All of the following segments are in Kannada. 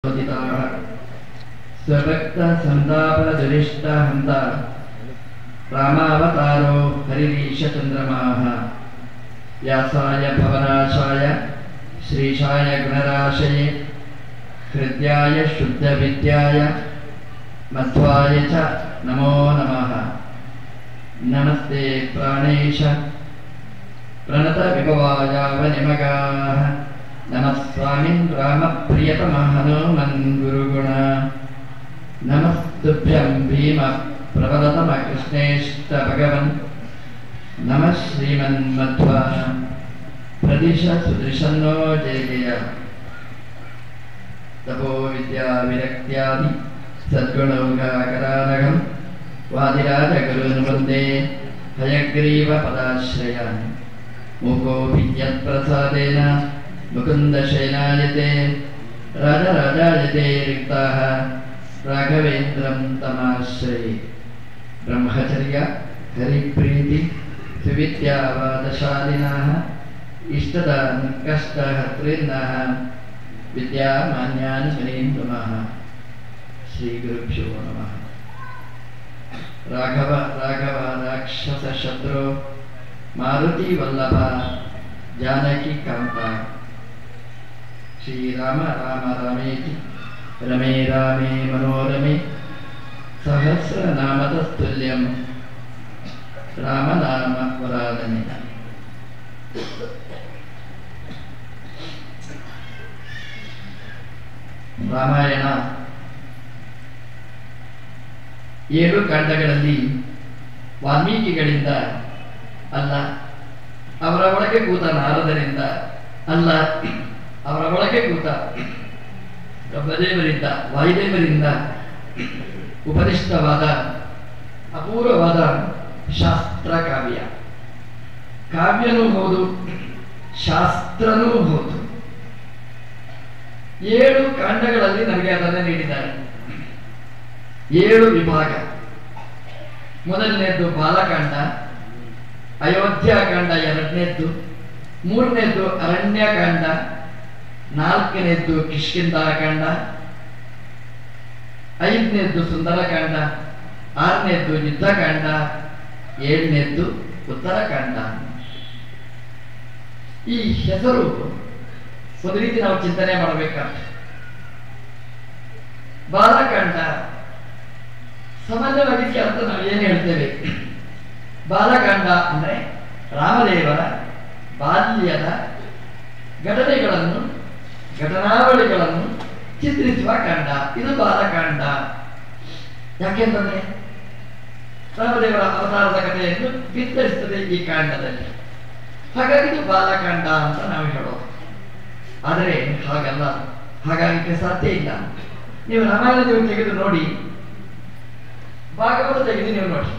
स्वदिताः स्वभक्तसन्तापदुरिष्टहन्त रामावतारो हरिरीशचन्द्रमाः व्यासाय भवनाशाय श्रीशाय गुणराशये हृद्याय शुद्धविद्याय मध्वाय च नमो नमः नमस्ते प्राणेश प्रणतविभवायावनिमगाः नमः स्वामिन् रामप्रियतमः हनुमन् गुरुगुण नमस्तुभ्यं भीम प्रबलतमकृष्णेष्ट भगवन् नमः श्रीमन्मध्वा प्रदिश सुदृशन्नो जयजय तपो विद्याविरक्त्यादि सद्गुणौगाकरानघं वादिराजगुरून् वन्दे हयग्रीवपदाश्रयान् मुकोऽपि यत्प्रसादेन मुकुन्दशयनायते राजराजायते रिक्ताः राघवेन्द्रं तमाश्रये ब्रह्मचर्य हरिप्रीति सुविद्यावादशालिनः इष्टदान् कष्टहर्तॄन्नः विद्यामान्यान् मुनीन् नमः श्रीगुरुभ्यो नमः राघव राघव राक्षसशत्रो मारुतिवल्लभ जानकी कान्त श्रीराम राम रामेति रमे रामे मनोरमे सहस्रनामतस्तुल्यं रामनाम वरादने ರಾಮಾಯಣ ಏಳು ಕಾಂಡಗಳಲ್ಲಿ ವಾಲ್ಮೀಕಿಗಳಿಂದ ಅಲ್ಲ ಅವರ ಒಳಗೆ ಕೂತ ನಾರದರಿಂದ ಅಲ್ಲ ಅವರ ಒಳಗೆ ಕೂತ ಬ್ರಹ್ಮದೇವರಿಂದ ವಾಯುದೇವರಿಂದ ಉಪದಿಷ್ಟವಾದ ಅಪೂರ್ವವಾದ ಶಾಸ್ತ್ರ ಕಾವ್ಯ ಕಾವ್ಯನೂ ಹೌದು ಶಾಸ್ತ್ರನೂ ಹೌದು ಏಳು ಕಾಂಡಗಳಲ್ಲಿ ನಮಗೆ ಅದನ್ನು ನೀಡಿದ್ದಾರೆ ಏಳು ವಿಭಾಗ ಮೊದಲನೇದ್ದು ಬಾಲಕಾಂಡ ಅಯೋಧ್ಯಾಕಾಂಡ ಎರಡನೇದ್ದು ಮೂರನೇದ್ದು ಅರಣ್ಯಕಾಂಡ ನಾಲ್ಕನೇದ್ದು ಕಿಷ್ಕಿಂಧಾಕಾಂಡ ಐದನೇದ್ದು ಸುಂದರಕಾಂಡ ಆರನೇದ್ದು ಯುದ್ಧಕಾಂಡ ಏಳನೇದ್ದು ಉತ್ತರಕಾಂಡ ಈ ಹೆಸರು ಒಂದು ರೀತಿ ನಾವು ಚಿಂತನೆ ಮಾಡಬೇಕಾಗ್ತದೆ ಬಾಲಕಾಂಡ ಸಾಮಾನ್ಯವಾಗಿ ಇದಕ್ಕೆ ಅರ್ಥ ನಾವು ಏನು ಹೇಳ್ತೇವೆ ಬಾಲಕಾಂಡ ಅಂದ್ರೆ ರಾಮದೇವರ ಬಾಲ್ಯದ ಘಟನೆಗಳನ್ನು ಘಟನಾವಳಿಗಳನ್ನು ಚಿತ್ರಿಸುವ ಕಾಂಡ ಇದು ಬಾಲಕಾಂಡ ಯಾಕೆಂತಂದ್ರೆ ರಾಮದೇವರ ಅವತಾರದ ಕಥೆಯನ್ನು ಬಿತ್ತರಿಸುತ್ತದೆ ಈ ಕಾಂಡದಲ್ಲಿ ಹಾಗಾಗಿ ಇದು ಬಾಲಕಾಂಡ ಅಂತ ನಾವು ಹೇಳೋದು ಆದರೆ ಹಾಗಲ್ಲ ಹಾಗಾಗಲಿಕ್ಕೆ ಸಾಧ್ಯ ಇಲ್ಲ ನೀವು ರಾಮಾಯಣ ನೀವು ತೆಗೆದು ನೋಡಿ ಭಾಗವತ ತೆಗೆದು ನೀವು ನೋಡಿ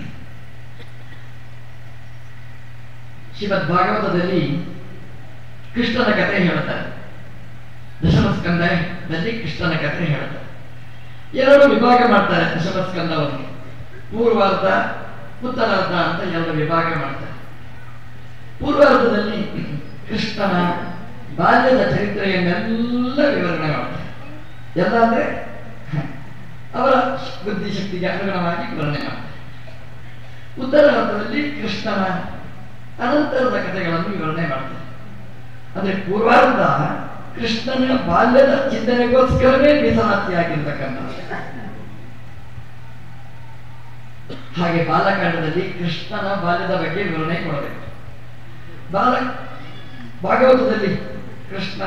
ಶ್ರೀಮದ್ ಭಾಗವತದಲ್ಲಿ ಕೃಷ್ಣನ ಕಥೆ ಹೇಳುತ್ತಾರೆ ದಶಮಸ್ಕಂದದಲ್ಲಿ ಕೃಷ್ಣನ ಕಥೆ ಹೇಳುತ್ತಾರೆ ಎರಡು ವಿಭಾಗ ಮಾಡ್ತಾರೆ ದಶಮಸ್ಕಂದವನ್ನು ಪೂರ್ವಾರ್ಧ ಉತ್ತರಾರ್ಧ ಅಂತ ಎರಡು ವಿಭಾಗ ಮಾಡ್ತಾರೆ ಪೂರ್ವಾರ್ಧದಲ್ಲಿ ಕೃಷ್ಣನ ಬಾಲ್ಯದ ಚರಿತ್ರೆಯನ್ನೆಲ್ಲ ವಿವರಣೆ ಮಾಡ್ತಾರೆ ಎಲ್ಲ ಅಂದ್ರೆ ಅವರ ಬುದ್ಧಿಶಕ್ತಿಗೆ ಅನುಗುಣವಾಗಿ ವಿವರಣೆ ಮಾಡ್ತಾರೆ ಉತ್ತರಾರ್ಧದಲ್ಲಿ ಕೃಷ್ಣನ ಅನಂತರದ ಕಥೆಗಳನ್ನು ವಿವರಣೆ ಮಾಡ್ತಾರೆ ಅಂದ್ರೆ ಪೂರ್ವಾರ್ಧ ಕೃಷ್ಣನ ಬಾಲ್ಯದ ಚಿಂತನೆಗೋಸ್ಕರವೇ ಮೀಸಲಾತಿಯಾಗಿರ್ತಕ್ಕಂಥ ಹಾಗೆ ಬಾಲಕಾಂಡದಲ್ಲಿ ಕೃಷ್ಣನ ಬಾಲ್ಯದ ಬಗ್ಗೆ ವಿವರಣೆ ಕೊಡಬೇಕು ಬಾಲ ಭಾಗವತದಲ್ಲಿ ಕೃಷ್ಣ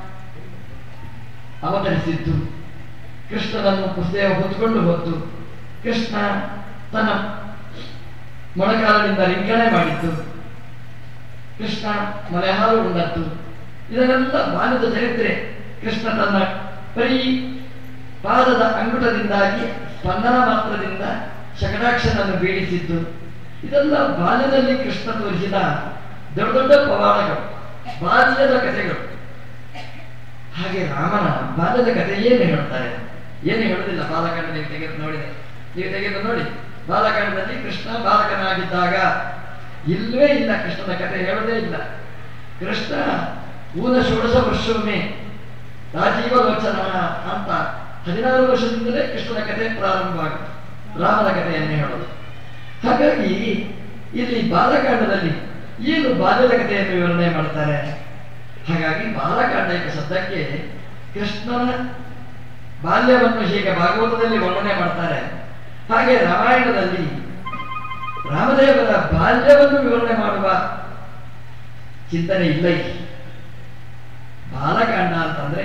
ಅವತರಿಸಿದ್ದು ಕೃಷ್ಣನನ್ನು ಕುಸ್ತೆಯ ಹೊತ್ತುಕೊಂಡು ಹೋದ್ದು ಕೃಷ್ಣ ತನ್ನ ಮೊಣಕಾಲದಿಂದ ರಿಂಗಣೆ ಮಾಡಿದ್ದು ಕೃಷ್ಣ ಮಲೆಹಾಲು ಉಂಡದ್ದು ಇದನ್ನೆಲ್ಲ ಬಾಲ್ಯದ ಚರಿತ್ರೆ ಕೃಷ್ಣ ತನ್ನ ಪರಿ ಪಾದದ ಅಂಗುಟದಿಂದಾಗಿ ಸ್ಪಂದನ ಮಾತ್ರದಿಂದ ಶಕಟಾಕ್ಷನನ್ನು ಬೀಳಿಸಿದ್ದು ಇದೆಲ್ಲ ಬಾಲ್ಯದಲ್ಲಿ ಕೃಷ್ಣ ತೋರಿಸಿದ ದೊಡ್ಡ ದೊಡ್ಡ ಪವಾಡಗಳು ಬಾಲ್ಯದ ಕಥೆಗಳು ಹಾಗೆ ರಾಮನ ಬಾಲ್ಯದ ಕಥೆ ಏನು ಹೇಳ್ತಾರೆ ಏನು ಹೇಳುದಿಲ್ಲ ಬಾಲಕಾಂಡ ನೀವು ತೆಗೆದು ನೋಡಿದೆ ನೀವು ತೆಗೆದು ನೋಡಿ ಬಾಲಕಾಂಡದಲ್ಲಿ ಕೃಷ್ಣ ಬಾಲಕನಾಗಿದ್ದಾಗ ಇಲ್ಲವೇ ಇಲ್ಲ ಕೃಷ್ಣನ ಕಥೆ ಹೇಳೋದೇ ಇಲ್ಲ ಕೃಷ್ಣ ಊನ ಷೋಡಶ ವರ್ಷವೊಮ್ಮೆ ರಾಜೀವ ಲೋಚನ ಅಂತ ಹದಿನಾರು ವರ್ಷದಿಂದಲೇ ಕೃಷ್ಣನ ಕಥೆ ಪ್ರಾರಂಭ ಆಗುತ್ತೆ ರಾಮನ ಕಥೆಯನ್ನೇ ಹೇಳೋದು ಹಾಗಾಗಿ ಇಲ್ಲಿ ಬಾಲಕಾಂಡದಲ್ಲಿ ಏನು ಬಾಲ್ಯದ ಕಥೆಯನ್ನು ವಿವರಣೆ ಮಾಡ್ತಾರೆ ಹಾಗಾಗಿ ಬಾಲಕಾಂಡ ಎಂಬ ಶಬ್ದಕ್ಕೆ ಕೃಷ್ಣನ ಬಾಲ್ಯವನ್ನು ಹೀಗೆ ಭಾಗವತದಲ್ಲಿ ವರ್ಣನೆ ಮಾಡ್ತಾರೆ ಹಾಗೆ ರಾಮಾಯಣದಲ್ಲಿ ರಾಮದೇವರ ಬಾಲ್ಯವನ್ನು ವಿವರಣೆ ಮಾಡುವ ಚಿಂತನೆ ಇಲ್ಲ ಇಲ್ಲಿ ಬಾಲಕಾಂಡ ಅಂತಂದ್ರೆ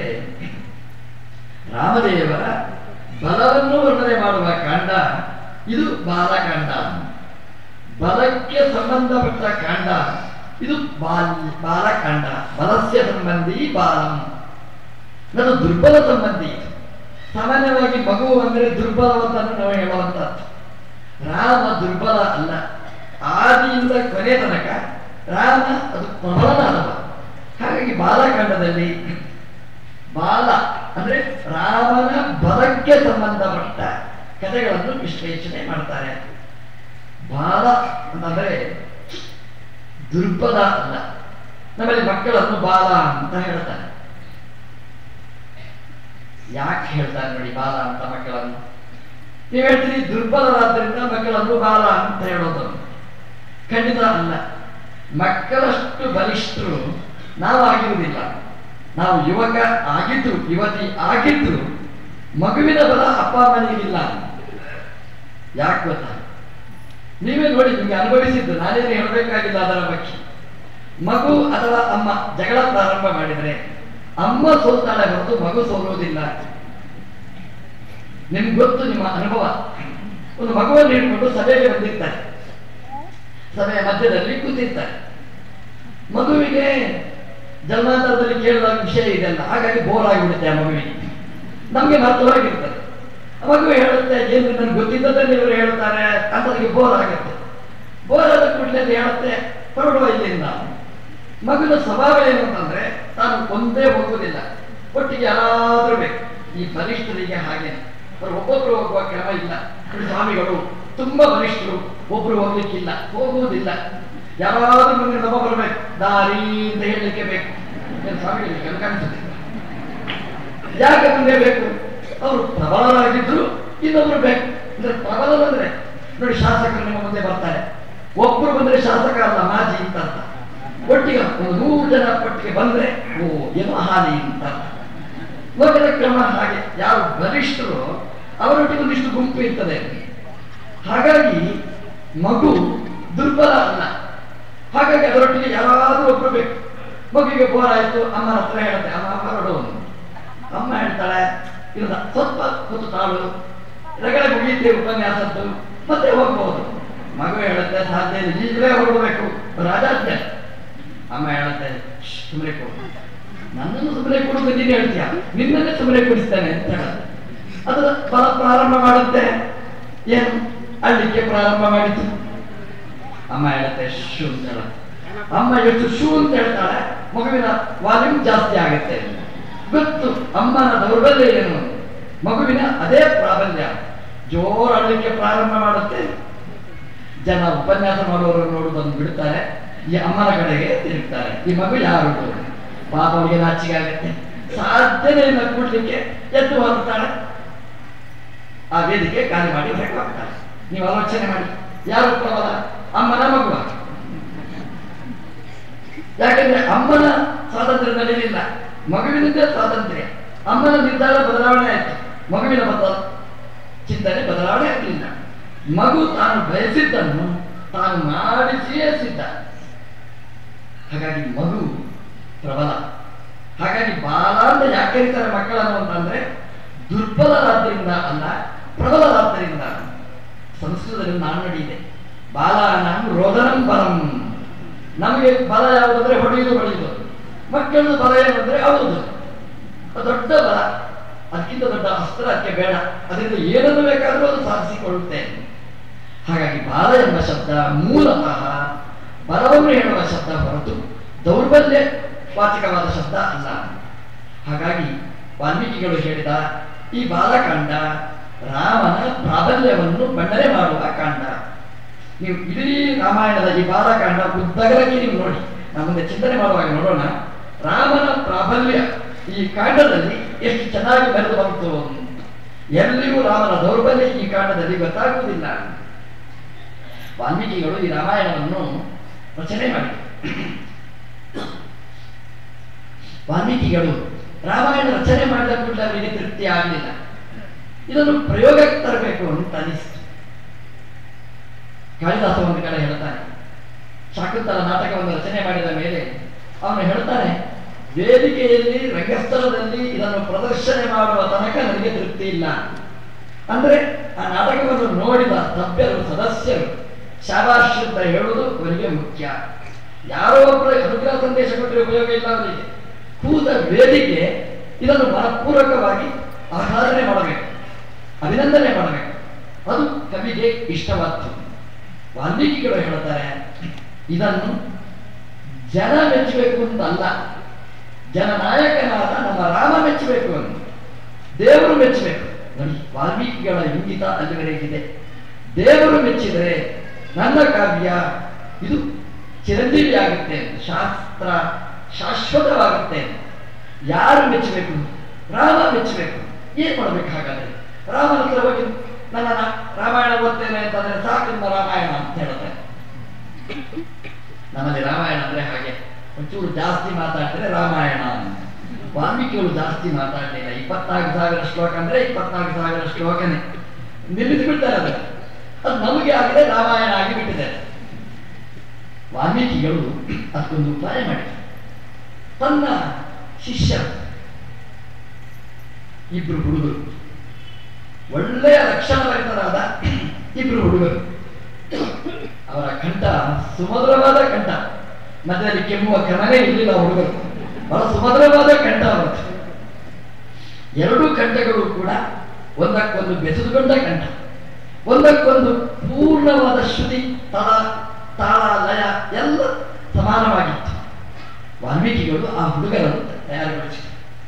ರಾಮದೇವರ ಬಲವನ್ನು ವರ್ಣನೆ ಮಾಡುವ ಕಾಂಡ ಇದು ಬಾಲಕಾಂಡ ಬಲಕ್ಕೆ ಸಂಬಂಧಪಟ್ಟ ಕಾಂಡ ಇದು ಬಾಲ್ ಬಾಲಕಾಂಡ ಬಲಸ್ಯ ಸಂಬಂಧಿ ಬಾಲಂ ಅದು ದುರ್ಬಲ ಸಂಬಂಧಿ ಸಾಮಾನ್ಯವಾಗಿ ಮಗು ಅಂದ್ರೆ ದುರ್ಬಲವಂತ ನಾವು ಹೇಳುವಂತದ್ದು ರಾಮ ದುರ್ಬಲ ಅಲ್ಲ ಆದಿಯಿಂದ ಕೊನೆ ತನಕ ರಾಮ ಅದು ಪ್ರಬಲನಾದವ ಹಾಗಾಗಿ ಬಾಲಕಾಂಡದಲ್ಲಿ ಬಾಲ ಅಂದ್ರೆ ರಾಮನ ಬಲಕ್ಕೆ ಸಂಬಂಧಪಟ್ಟ ಕಥೆಗಳನ್ನು ವಿಶ್ಲೇಷಣೆ ಮಾಡ್ತಾರೆ ಬಾಲ ಅಂತಂದ್ರೆ ದುರ್ಬಲ ಅಲ್ಲ ನಮ್ಮಲ್ಲಿ ಮಕ್ಕಳನ್ನು ಬಾಲ ಅಂತ ಹೇಳ್ತಾರೆ ಯಾಕೆ ಹೇಳ್ತಾರೆ ನೋಡಿ ಬಾಲ ಅಂತ ಮಕ್ಕಳನ್ನು ನೀವು ಹೇಳ್ತೀರಿ ದುರ್ಬಲರಾದ್ರಿಂದ ಮಕ್ಕಳನ್ನು ಬಾಲ ಅಂತ ಹೇಳೋದು ಖಂಡಿತ ಅಲ್ಲ ಮಕ್ಕಳಷ್ಟು ಬಲಿಷ್ಠರು ನಾವು ಆಗಿರುವುದಿಲ್ಲ ನಾವು ಯುವಕ ಆಗಿದ್ದು ಯುವತಿ ಆಗಿದ್ದು ಮಗುವಿನ ಬಲ ಅಪ್ಪ ಅಮ್ಮನಿಗಿಲ್ಲ ಯಾಕೆ ಗೊತ್ತಾ ನೀವೇ ನೋಡಿ ನಿಮ್ಗೆ ಅನುಭವಿಸಿದ್ದು ನಾನೇನು ಹೇಳಬೇಕಾಗಿಲ್ಲ ಅದರ ಬಗ್ಗೆ ಮಗು ಅಥವಾ ಅಮ್ಮ ಜಗಳ ಪ್ರಾರಂಭ ಮಾಡಿದರೆ ಅಮ್ಮ ಸೋಲ್ತಾಳೆ ಹೊರತು ಮಗು ಸೋಲುವುದಿಲ್ಲ ನಿಮ್ಗೆ ಗೊತ್ತು ನಿಮ್ಮ ಅನುಭವ ಒಂದು ಮಗುವನ್ನು ಹಿಡ್ಕೊಂಡು ಸಭೆಗೆ ಬಂದಿರ್ತಾರೆ ಸಭೆಯ ಮಧ್ಯದಲ್ಲಿ ಕೂತಿರ್ತಾರೆ ಮಗುವಿಗೆ ಜನ್ಮಾಂತರದಲ್ಲಿ ಕೇಳಿದ ವಿಷಯ ಇದೆಲ್ಲ ಹಾಗಾಗಿ ಬೋರ್ ಆಗಿಬಿಡುತ್ತೆ ಆ ಮಗುವಿಗೆ ನಮಗೆ ಮರ್ತವಾಗಿರ್ತದೆ ಆ ಮಗು ಹೇಳುತ್ತೆ ಏನು ನನ್ಗೆ ಗೊತ್ತಿದ್ದದನ್ನು ಇವರು ಹೇಳ್ತಾರೆ ಅಂತ ಅದಕ್ಕೆ ಬೋರ್ ಆಗುತ್ತೆ ಬೋರ್ ಆದ ಕೂಡಲೇ ಅದು ಹೇಳುತ್ತೆ ಹೊರಡುವ ಇಲ್ಲಿಂದ ಮಗುವಿನ ಸ್ವಭಾವ ಏನು ಅಂತಂದ್ರೆ ತಾನು ಒಂದೇ ಹೋಗುವುದಿಲ್ಲ ಒಟ್ಟಿಗೆ ಯಾರಾದ್ರೂ ಬೇಕು ಈ ಬಲಿಷ್ಠರಿಗೆ ಹಾಗೆ ಅವರು ಒಬ್ಬೊಬ್ರು ಹೋಗುವ ಕ್ರಮ ಇಲ್ಲ ನೋಡಿ ಸ್ವಾಮಿಗಳು ತುಂಬಾ ಬಲಿಷ್ಠರು ಒಬ್ರು ಹೋಗ್ಲಿಕ್ಕಿಲ್ಲ ಹೋಗುವುದಿಲ್ಲ ಯಾರಾದ್ರೂ ಮುಂದೆ ನಮ್ಮ ಬರಬೇಕು ದಾರಿ ಅಂತ ಹೇಳಲಿಕ್ಕೆ ಬೇಕು ಏನು ಸ್ವಾಮಿಗಳಿಗೆ ಕೆಲವು ಕಾಣಿಸುತ್ತೆ ಯಾಕೆ ಮುಂದೆ ಬೇಕು ಅವರು ಪ್ರಬಲರಾಗಿದ್ರು ಇನ್ನೊಬ್ರು ಬೇಕು ಅಂದ್ರೆ ಪ್ರಬಲರಂದ್ರೆ ನೋಡಿ ಶಾಸಕರು ನಿಮ್ಮ ಮುಂದೆ ಬರ್ತಾರೆ ಒಬ್ರು ಬಂದ್ರೆ ಶಾಸಕ ಅಲ್ಲ ಮಾಜಿ ಅಂತ ಅರ್ಥ ಒಟ್ಟಿಗೆ ಒಂದು ನೂರು ಜನ ಒಟ್ಟಿಗೆ ಬಂದ್ರೆ ಓ ಏನೋ ಹಾನಿ ಅಂತ ಅರ್ಥ. ಲೋಕದ ಕ್ರಮ ಹಾಗೆ ಯಾರು ಬಲಿಷ್ಠರು ಅವರೊಟ್ಟಿಗೆ ಒಂದಿಷ್ಟು ಗುಂಪು ಇರ್ತದೆ ಹಾಗಾಗಿ ಮಗು ದುರ್ಬಲ ಅಲ್ಲ ಹಾಗಾಗಿ ಅದರೊಟ್ಟಿಗೆ ಯಾರಾದ್ರೂ ಒಬ್ರು ಬೇಕು ಮಗುವಿಗೆ ಬೋರ್ ಆಯ್ತು ಅಮ್ಮನ ಹತ್ರ ಹೇಳುತ್ತೆ ಅಮ್ಮ ಹೊರಡು ಅಮ್ಮ ಹೇಳ್ತಾಳೆ ಇಲ್ಲ ಸ್ವಲ್ಪ ಹೊತ್ತು ತಾಳು ರಗಳೆ ಮುಗಿಯುತ್ತೆ ಉಪನ್ಯಾಸದ್ದು ಮತ್ತೆ ಹೋಗ್ಬಹುದು ಮಗು ಹೇಳುತ್ತೆ ಸಾಧ್ಯ ಇಲ್ಲ ಈಗಲೇ ಹೊರಡಬೇಕು ರಾಜಾಜ್ಞೆ ಅಮ್ಮ ಹೇಳುತ್ತೆ ಸುಮ್ಮನೆ ಕೊಡು ನನ್ನನ್ನು ಸುಮ್ಮನೆ ಕೊಡು ನೀನು ಹೇಳ್ತೀಯ ನಿನ್ನನ್ನೇ ಸುಮ್ಮನೆ ಕೊಡಿಸ್ತೇನೆ ಅಂತ ಹೇಳುತ್ತೆ ಅದು ಬಲ ಪ್ರಾರಂಭ ಮಾಡುತ್ತೆ ಏನು ಅಳ್ಳಿಕ್ಕೆ ಪ್ರಾರಂಭ ಮಾಡಿತು ಅಮ್ಮ ಹೇಳುತ್ತೆ ಶೂ ಅಂತ ಹೇಳುತ್ತೆ ಅಮ್ಮ ಎಷ್ಟು ಶೂ ಅಂತ ಹೇಳ್ತಾಳೆ ಮಗುವಿನ ವಾಲ್ಯೂಮ್ ಜಾಸ್ತಿ ಆಗುತ್ತೆ ಗೊತ್ತು ಅಮ್ಮನ ದೌರ್ಬಲ್ಯ ಏನು ಮಗುವಿನ ಅದೇ ಪ್ರಾಬಲ್ಯ ಜೋರು ಅಳ್ಳಿಕ್ಕೆ ಪ್ರಾರಂಭ ಮಾಡುತ್ತೆ ಜನ ಉಪನ್ಯಾಸ ಮಾಡುವವರು ನೋಡುವುದನ್ನು ಬಿಡ್ತಾರೆ ಈ ಅಮ್ಮನ ಕಡೆಗೆ ತಿರುಗ್ತಾರೆ ಈ ಮಗು ಯಾರು ಪಾಪ ಅವಳಿಗೆ ನಾಚಿಕೆ ಆಗುತ್ತೆ ಸಾಧ್ಯನೇ ಇಲ್ಲ ಕೂಡ್ಲಿಕ್ಕೆ ಎದ್ದು ಹೊರಡ್ತಾಳೆ ಆ ವೇದಿಕೆ ಖಾಲಿ ಮಾಡಿ ಹೊರಗೆ ಹೋಗ್ತಾಳೆ ನೀವು ಆಲೋಚನೆ ಮಾಡಿ ಯಾರು ಪ್ರಬಲ ಅಮ್ಮನ ಮಗುವ ಯಾಕಂದ್ರೆ ಅಮ್ಮನ ಸ್ವಾತಂತ್ರ್ಯ ನಡೆಯಲಿಲ್ಲ ಮಗುವಿನದ್ದೇ ಸ್ವಾತಂತ್ರ್ಯ ಅಮ್ಮನ ನಿರ್ಧಾರ ಬದಲಾವಣೆ ಆಯ್ತು ಮಗುವಿನ ಬದಲ ಚಿಂತನೆ ಬದಲಾವಣೆ ಆಗಲಿಲ್ಲ ಮಗು ತಾನು ಬಯಸಿದ್ದನ್ನು ತಾನು ಮಾಡಿಸಿಯೇ ಸಿದ್ಧ ಹಾಗಾಗಿ ಮಗು ಪ್ರಬಲ ಹಾಗಾಗಿ ಬಾಲ ಅಂತ ಯಾಕೆ ಕರೀತಾರೆ ಮಕ್ಕಳನ್ನು ಅಂತಂದ್ರೆ ದುರ್ಬಲರಾದ್ರಿಂದ ಅಲ್ಲ ಪ್ರಬಲರಾದ್ದರಿಂದ ಸಂಸ್ಕೃತದಲ್ಲಿ ನಾಣ್ಣುಡಿ ಇದೆ ಬಾಲಾನಾಂ ರೋದನಂ ಬಲಂ ನಮಗೆ ಬಲ ಯಾವುದಂದ್ರೆ ಹೊಡೆಯುವುದು ಹೊಡೆಯುವುದು ಮಕ್ಕಳದು ಬಲ ಏನಂದ್ರೆ ಹೌದು ಅದು ದೊಡ್ಡ ಬಲ ಅದಕ್ಕಿಂತ ದೊಡ್ಡ ಅಸ್ತ್ರ ಅದಕ್ಕೆ ಬೇಡ ಅದರಿಂದ ಏನನ್ನು ಬೇಕಾದರೂ ಅದು ಸಾಧಿಸಿಕೊಳ್ಳುತ್ತೆ ಹಾಗಾಗಿ ಬಾಲ ಎಂಬ ಶಬ್ದ ಮೂಲತಃ ಬಲವನ್ನು ಹೇಳುವ ಶಬ್ದ ಹೊರತು ದೌರ್ಬಲ್ಯ ವಾಚಕವಾದ ಶಬ್ದ ಅಲ್ಲ ಹಾಗಾಗಿ ವಾಲ್ಮೀಕಿಗಳು ಹೇಳಿದ ಈ ಬಾಲಕಾಂಡ ರಾಮನ ಪ್ರಾಬಲ್ಯವನ್ನು ಬಣ್ಣನೆ ಮಾಡುವ ಕಾಂಡ ನೀವು ಇಡೀ ರಾಮಾಯಣದ ಈ ಬಾಲಕಾಂಡ ಉದ್ದಗಲಕ್ಕೆ ನೀವು ನೋಡಿ ನಾವು ಮುಂದೆ ಚಿಂತನೆ ಮಾಡುವಾಗ ನೋಡೋಣ ರಾಮನ ಪ್ರಾಬಲ್ಯ ಈ ಕಾಂಡದಲ್ಲಿ ಎಷ್ಟು ಚೆನ್ನಾಗಿ ಬೆರೆದು ಬಂತು ಅಂತ ಎಲ್ಲಿಯೂ ರಾಮನ ದೌರ್ಬಲ್ಯ ಈ ಕಾಂಡದಲ್ಲಿ ಗೊತ್ತಾಗುವುದಿಲ್ಲ ವಾಲ್ಮೀಕಿಗಳು ಈ ರಾಮಾಯಣವನ್ನು ರಚನೆ ಮಾಡಿದರು ವಾಲ್ಮೀಕಿಗಳು ರಾಮಾಯಣ ರಚನೆ ಮಾಡಿದ ಕೂಡಲೇ ಅವರಿಗೆ ತೃಪ್ತಿ ಆಗಲಿಲ್ಲ ಇದನ್ನು ಪ್ರಯೋಗಕ್ಕೆ ತರಬೇಕು ಅಂತ ಅನಿಸ್ತು ಕಾಳಿದಾಸ ಒಂದು ಕಡೆ ಹೇಳ್ತಾನೆ ಶಾಕುಂತಲ ನಾಟಕವನ್ನು ರಚನೆ ಮಾಡಿದ ಮೇಲೆ ಅವನು ಹೇಳ್ತಾನೆ ವೇದಿಕೆಯಲ್ಲಿ ರಂಗಸ್ಥಳದಲ್ಲಿ ಇದನ್ನು ಪ್ರದರ್ಶನೆ ಮಾಡುವ ತನಕ ನನಗೆ ತೃಪ್ತಿ ಇಲ್ಲ ಅಂದ್ರೆ ಆ ನಾಟಕವನ್ನು ನೋಡಿದ ಸಭ್ಯರು ಸದಸ್ಯರು ಶಾಬಾಷ್ ಅಂತ ಹೇಳುವುದು ಅವರಿಗೆ ಮುಖ್ಯ ಯಾರೋ ಒಬ್ಬರು ಅನುಗ್ರಹ ಸಂದೇಶ ಕೊಟ್ಟರೆ ಉಪಯೋಗ ಇಲ್ಲ ಅವರಿಗೆ ಕೂತ ವೇದಿಕೆ ಇದನ್ನು ಮನಪೂರ್ವಕವಾಗಿ ಆರಾಧನೆ ಮಾಡಬೇಕು ಅಭಿನಂದನೆ ಮಾಡಬೇಕು ಅದು ಕವಿಗೆ ಇಷ್ಟವಾದ್ದು ವಾಲ್ಮೀಕಿಗಳು ಹೇಳ್ತಾರೆ ಇದನ್ನು ಜನ ಮೆಚ್ಚಬೇಕು ಅಂತ ಅಲ್ಲ ಜನನಾಯಕನಾದ ನಮ್ಮ ರಾಮ ಮೆಚ್ಚಬೇಕು ಅಂತ ದೇವರು ಮೆಚ್ಚಬೇಕು ನೋಡಿ ವಾಲ್ಮೀಕಿಗಳ ಇಂಗಿತ ಅಲ್ಲಿವರೆಗಿದೆ ದೇವರು ಮೆಚ್ಚಿದರೆ ನನ್ನ ಕಾವ್ಯ ಇದು ಚಿರಂಜೀವಿ ಆಗುತ್ತೆ ಶಾಸ್ತ್ರ ಶಾಶ್ವತವಾಗುತ್ತೆ ಯಾರು ಮೆಚ್ಚಬೇಕು ರಾಮ ಮೆಚ್ಚಬೇಕು ಏನ್ ಮಾಡ್ಬೇಕು ಹಾಗಾದ್ರೆ ರಾಮನ ಹತ್ರ ಹೋಗಿ ನನ್ನ ನಾ- ರಾಮಾಯಣ ಓದ್ತೇನೆ ಅಂತಂದ್ರೆ ಸಾಕು ನಿಮ್ಮ ರಾಮಾಯಣ ಅಂತ ಹೇಳ್ತಾರೆ ನಮ್ಮಲ್ಲಿ ರಾಮಾಯಣ ಅಂದ್ರೆ ಹಾಗೆ ಒಂಚೂರು ಜಾಸ್ತಿ ಮಾತಾಡ್ತಾರೆ ರಾಮಾಯಣ ಅಂತ. ವಾಲ್ಮೀಕಿಗಳು ಜಾಸ್ತಿ ಮಾತಾಡಲಿಲ್ಲ ಇಪ್ಪತ್ನಾಲ್ಕು ಸಾವಿರ ಶ್ಲೋಕ ಅಂದ್ರೆ ಇಪ್ಪತ್ನಾಲ್ಕು ಸಾವಿರ ಶ್ಲೋಕನೇ ನಿಲ್ಲಿಸಿ ಬಿಡ್ತಾರೆ ಅದನ್ನು ಅದು ನಮಗೆ ಆಗಿದೆ ರಾಮಾಯಣ ಆಗಿಬಿಟ್ಟಿದೆ ವಾಲ್ಮೀಕಿಗಳು ಅದಕ್ಕೊಂದು ಉಪಾಯ ಮಾಡಿದ್ರು ತನ್ನ ಶಿಷ್ಯರು ಇಬ್ರು ಹುಡುಗರು ಒಳ್ಳೆಯ ಲಕ್ಷಣಭರಿತರಾದ ಇಬ್ರು ಹುಡುಗರು ಅವರ ಕಂಠ ಸುಮಧುರವಾದ ಕಂಠ ಮಧ್ಯದಲ್ಲಿ ಕೆಮ್ಮುವ ಕ್ರಮವೇ ಇರಲಿಲ್ಲ ಹುಡುಗರು ಬಹಳ ಸುಮಧುರವಾದ ಕಂಠ ಅವರದ್ದು ಎರಡೂ ಕಂಠಗಳು ಕೂಡ ಒಂದಕ್ಕೊಂದು ಬೆಸೆದುಕೊಂಡ ಕಂಠ ಒಂದಕ್ಕೊಂದು ಪೂರ್ಣವಾದ ಶ್ರುತಿ ತಳ ತಾಳ ಲಯ ಎಲ್ಲ ಸಮಾನವಾಗಿತ್ತು ವಾಲ್ಮೀಕಿಗಳು ಆ ಹುಡುಗರನ್ನು ತಯಾರುಗೊಳಿಸಿದರು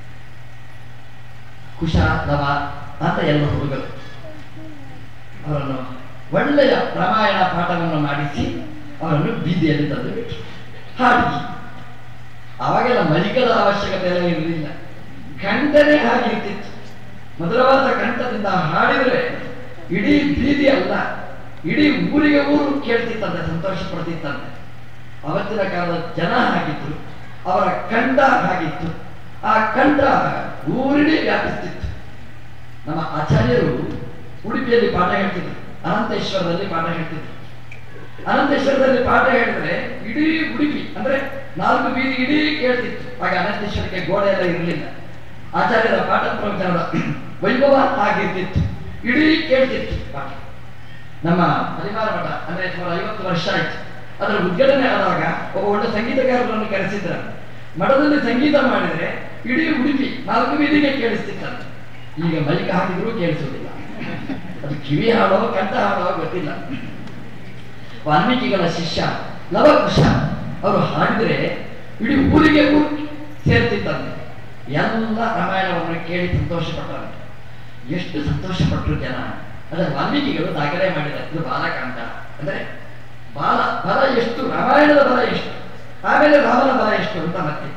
ಕುಶ ಲವ ಅಂತ ಎಲ್ಲ ಹುಡುಗರು ಅವರನ್ನು ಒಳ್ಳೆಯ ರಾಮಾಯಣ ಪಾಠವನ್ನು ಮಾಡಿಸಿ ಅವರನ್ನು ಬೀದಿಯಲ್ಲಿ ತಂದು ಬಿಟ್ಟರು ಹಾಡಿಗೆ ಅವಾಗೆಲ್ಲ ಮಲಿಕದ ಅವಶ್ಯಕತೆ ಎಲ್ಲ ಇರಲಿಲ್ಲ ಕಂಠನೇ ಹಾಗಿರ್ತಿತ್ತು ಮಧುರವಾದ ಕಂಠದಿಂದ ಹಾಡಿದರೆ ಇಡೀ ಬೀದಿ ಅಲ್ಲ ಇಡೀ ಊರಿಗೆ ಊರು ಕೇಳ್ತಿತ್ತಂತೆ ಸಂತೋಷ ಪಡ್ತಿತ್ತಂತೆ ಅವತ್ತಿನ ಕಾಲದ ಜನ ಹಾಗಿತ್ತು ಅವರ ಕಂಠ ಹಾಗಿತ್ತು ಆ ಕಂಠ ಊರಿಡೀ ವ್ಯಾಪಿಸ್ತಿತ್ತು ನಮ್ಮ ಆಚಾರ್ಯರು ಉಡುಪಿಯಲ್ಲಿ ಪಾಠ ಹೇಳ್ತಿದ್ರು ಅನಂತೇಶ್ವರದಲ್ಲಿ ಪಾಠ ಹೇಳ್ತಿದ್ರು ಅನಂತೇಶ್ವರದಲ್ಲಿ ಪಾಠ ಹೇಳಿದ್ರೆ ಇಡೀ ಉಡುಪಿ ಅಂದ್ರೆ ನಾಲ್ಕು ಬೀದಿ ಇಡೀ ಕೇಳ್ತಿತ್ತು ಆಗ ಅನಂತೇಶ್ವರಕ್ಕೆ ಗೋಡೆ ಎಲ್ಲ ಇರಲಿಲ್ಲ ಆಚಾರ್ಯರ ಪಾಠ ಪ್ರವಚನದ ವೈಭವ ಆಗಿರ್ತಿತ್ತು ಇಡೀ ಕೇಳ್ತಿತ್ತು ಪಾಠ ನಮ್ಮ ಹರಿವಾರ ಮಠ ಅಂದ್ರೆ ಸುಮಾರು ಐವತ್ತು ವರ್ಷ ಆಯ್ತು ಅದರ ಉದ್ಘಾಟನೆ ಆದಾಗ ಒಬ್ಬ ಒಳ್ಳೆ ಸಂಗೀತಗಾರರನ್ನು ಕರೆಸಿದ್ರ ಮಠದಲ್ಲಿ ಸಂಗೀತ ಮಾಡಿದ್ರೆ ಇಡೀ ಉಡುಪಿ ನಾಲ್ಕು ಬೀದಿಗೆ ಕೇಳಿಸ್ತಿತ್ತಂತೆ ಈಗ ಮೈಕ್ ಹಾಕಿದ್ರೂ ಕೇಳಿಸುವುದಿಲ್ಲ ಅದು ಕಿವಿ ಹಾಡೋ ಕಂಠ ಹಾಡೋ ಗೊತ್ತಿಲ್ಲ ವಾಲ್ಮೀಕಿಗಳ ಶಿಷ್ಯ ಲವಕುಶ ಅವರು ಹಾಡಿದ್ರೆ ಇಡೀ ಊರಿಗೆ ಊರು ಸೇರ್ತಿತ್ತಂತೆ ಎಲ್ಲ ರಾಮಾಯಣವನ್ನು ಕೇಳಿ ಸಂತೋಷ ಪಟ್ಟರಂತೆ ಎಷ್ಟು ಸಂತೋಷ ಪಟ್ಟರು ಜನ ಅದರ ವಾಲ್ಮೀಕಿಗಳು ದಾಖಲೆ ಮಾಡಿದ ಇದು ಬಾಲಕಾಂಡ ಅಂದ್ರೆ ಬಾಲ ಬಲ ಎಷ್ಟು ರಾಮಾಯಣದ ಬಲ ಎಷ್ಟು ಆಮೇಲೆ ರಾಮನ ಬಲ ಎಷ್ಟು ಅಂತ ಮತ್ತೆ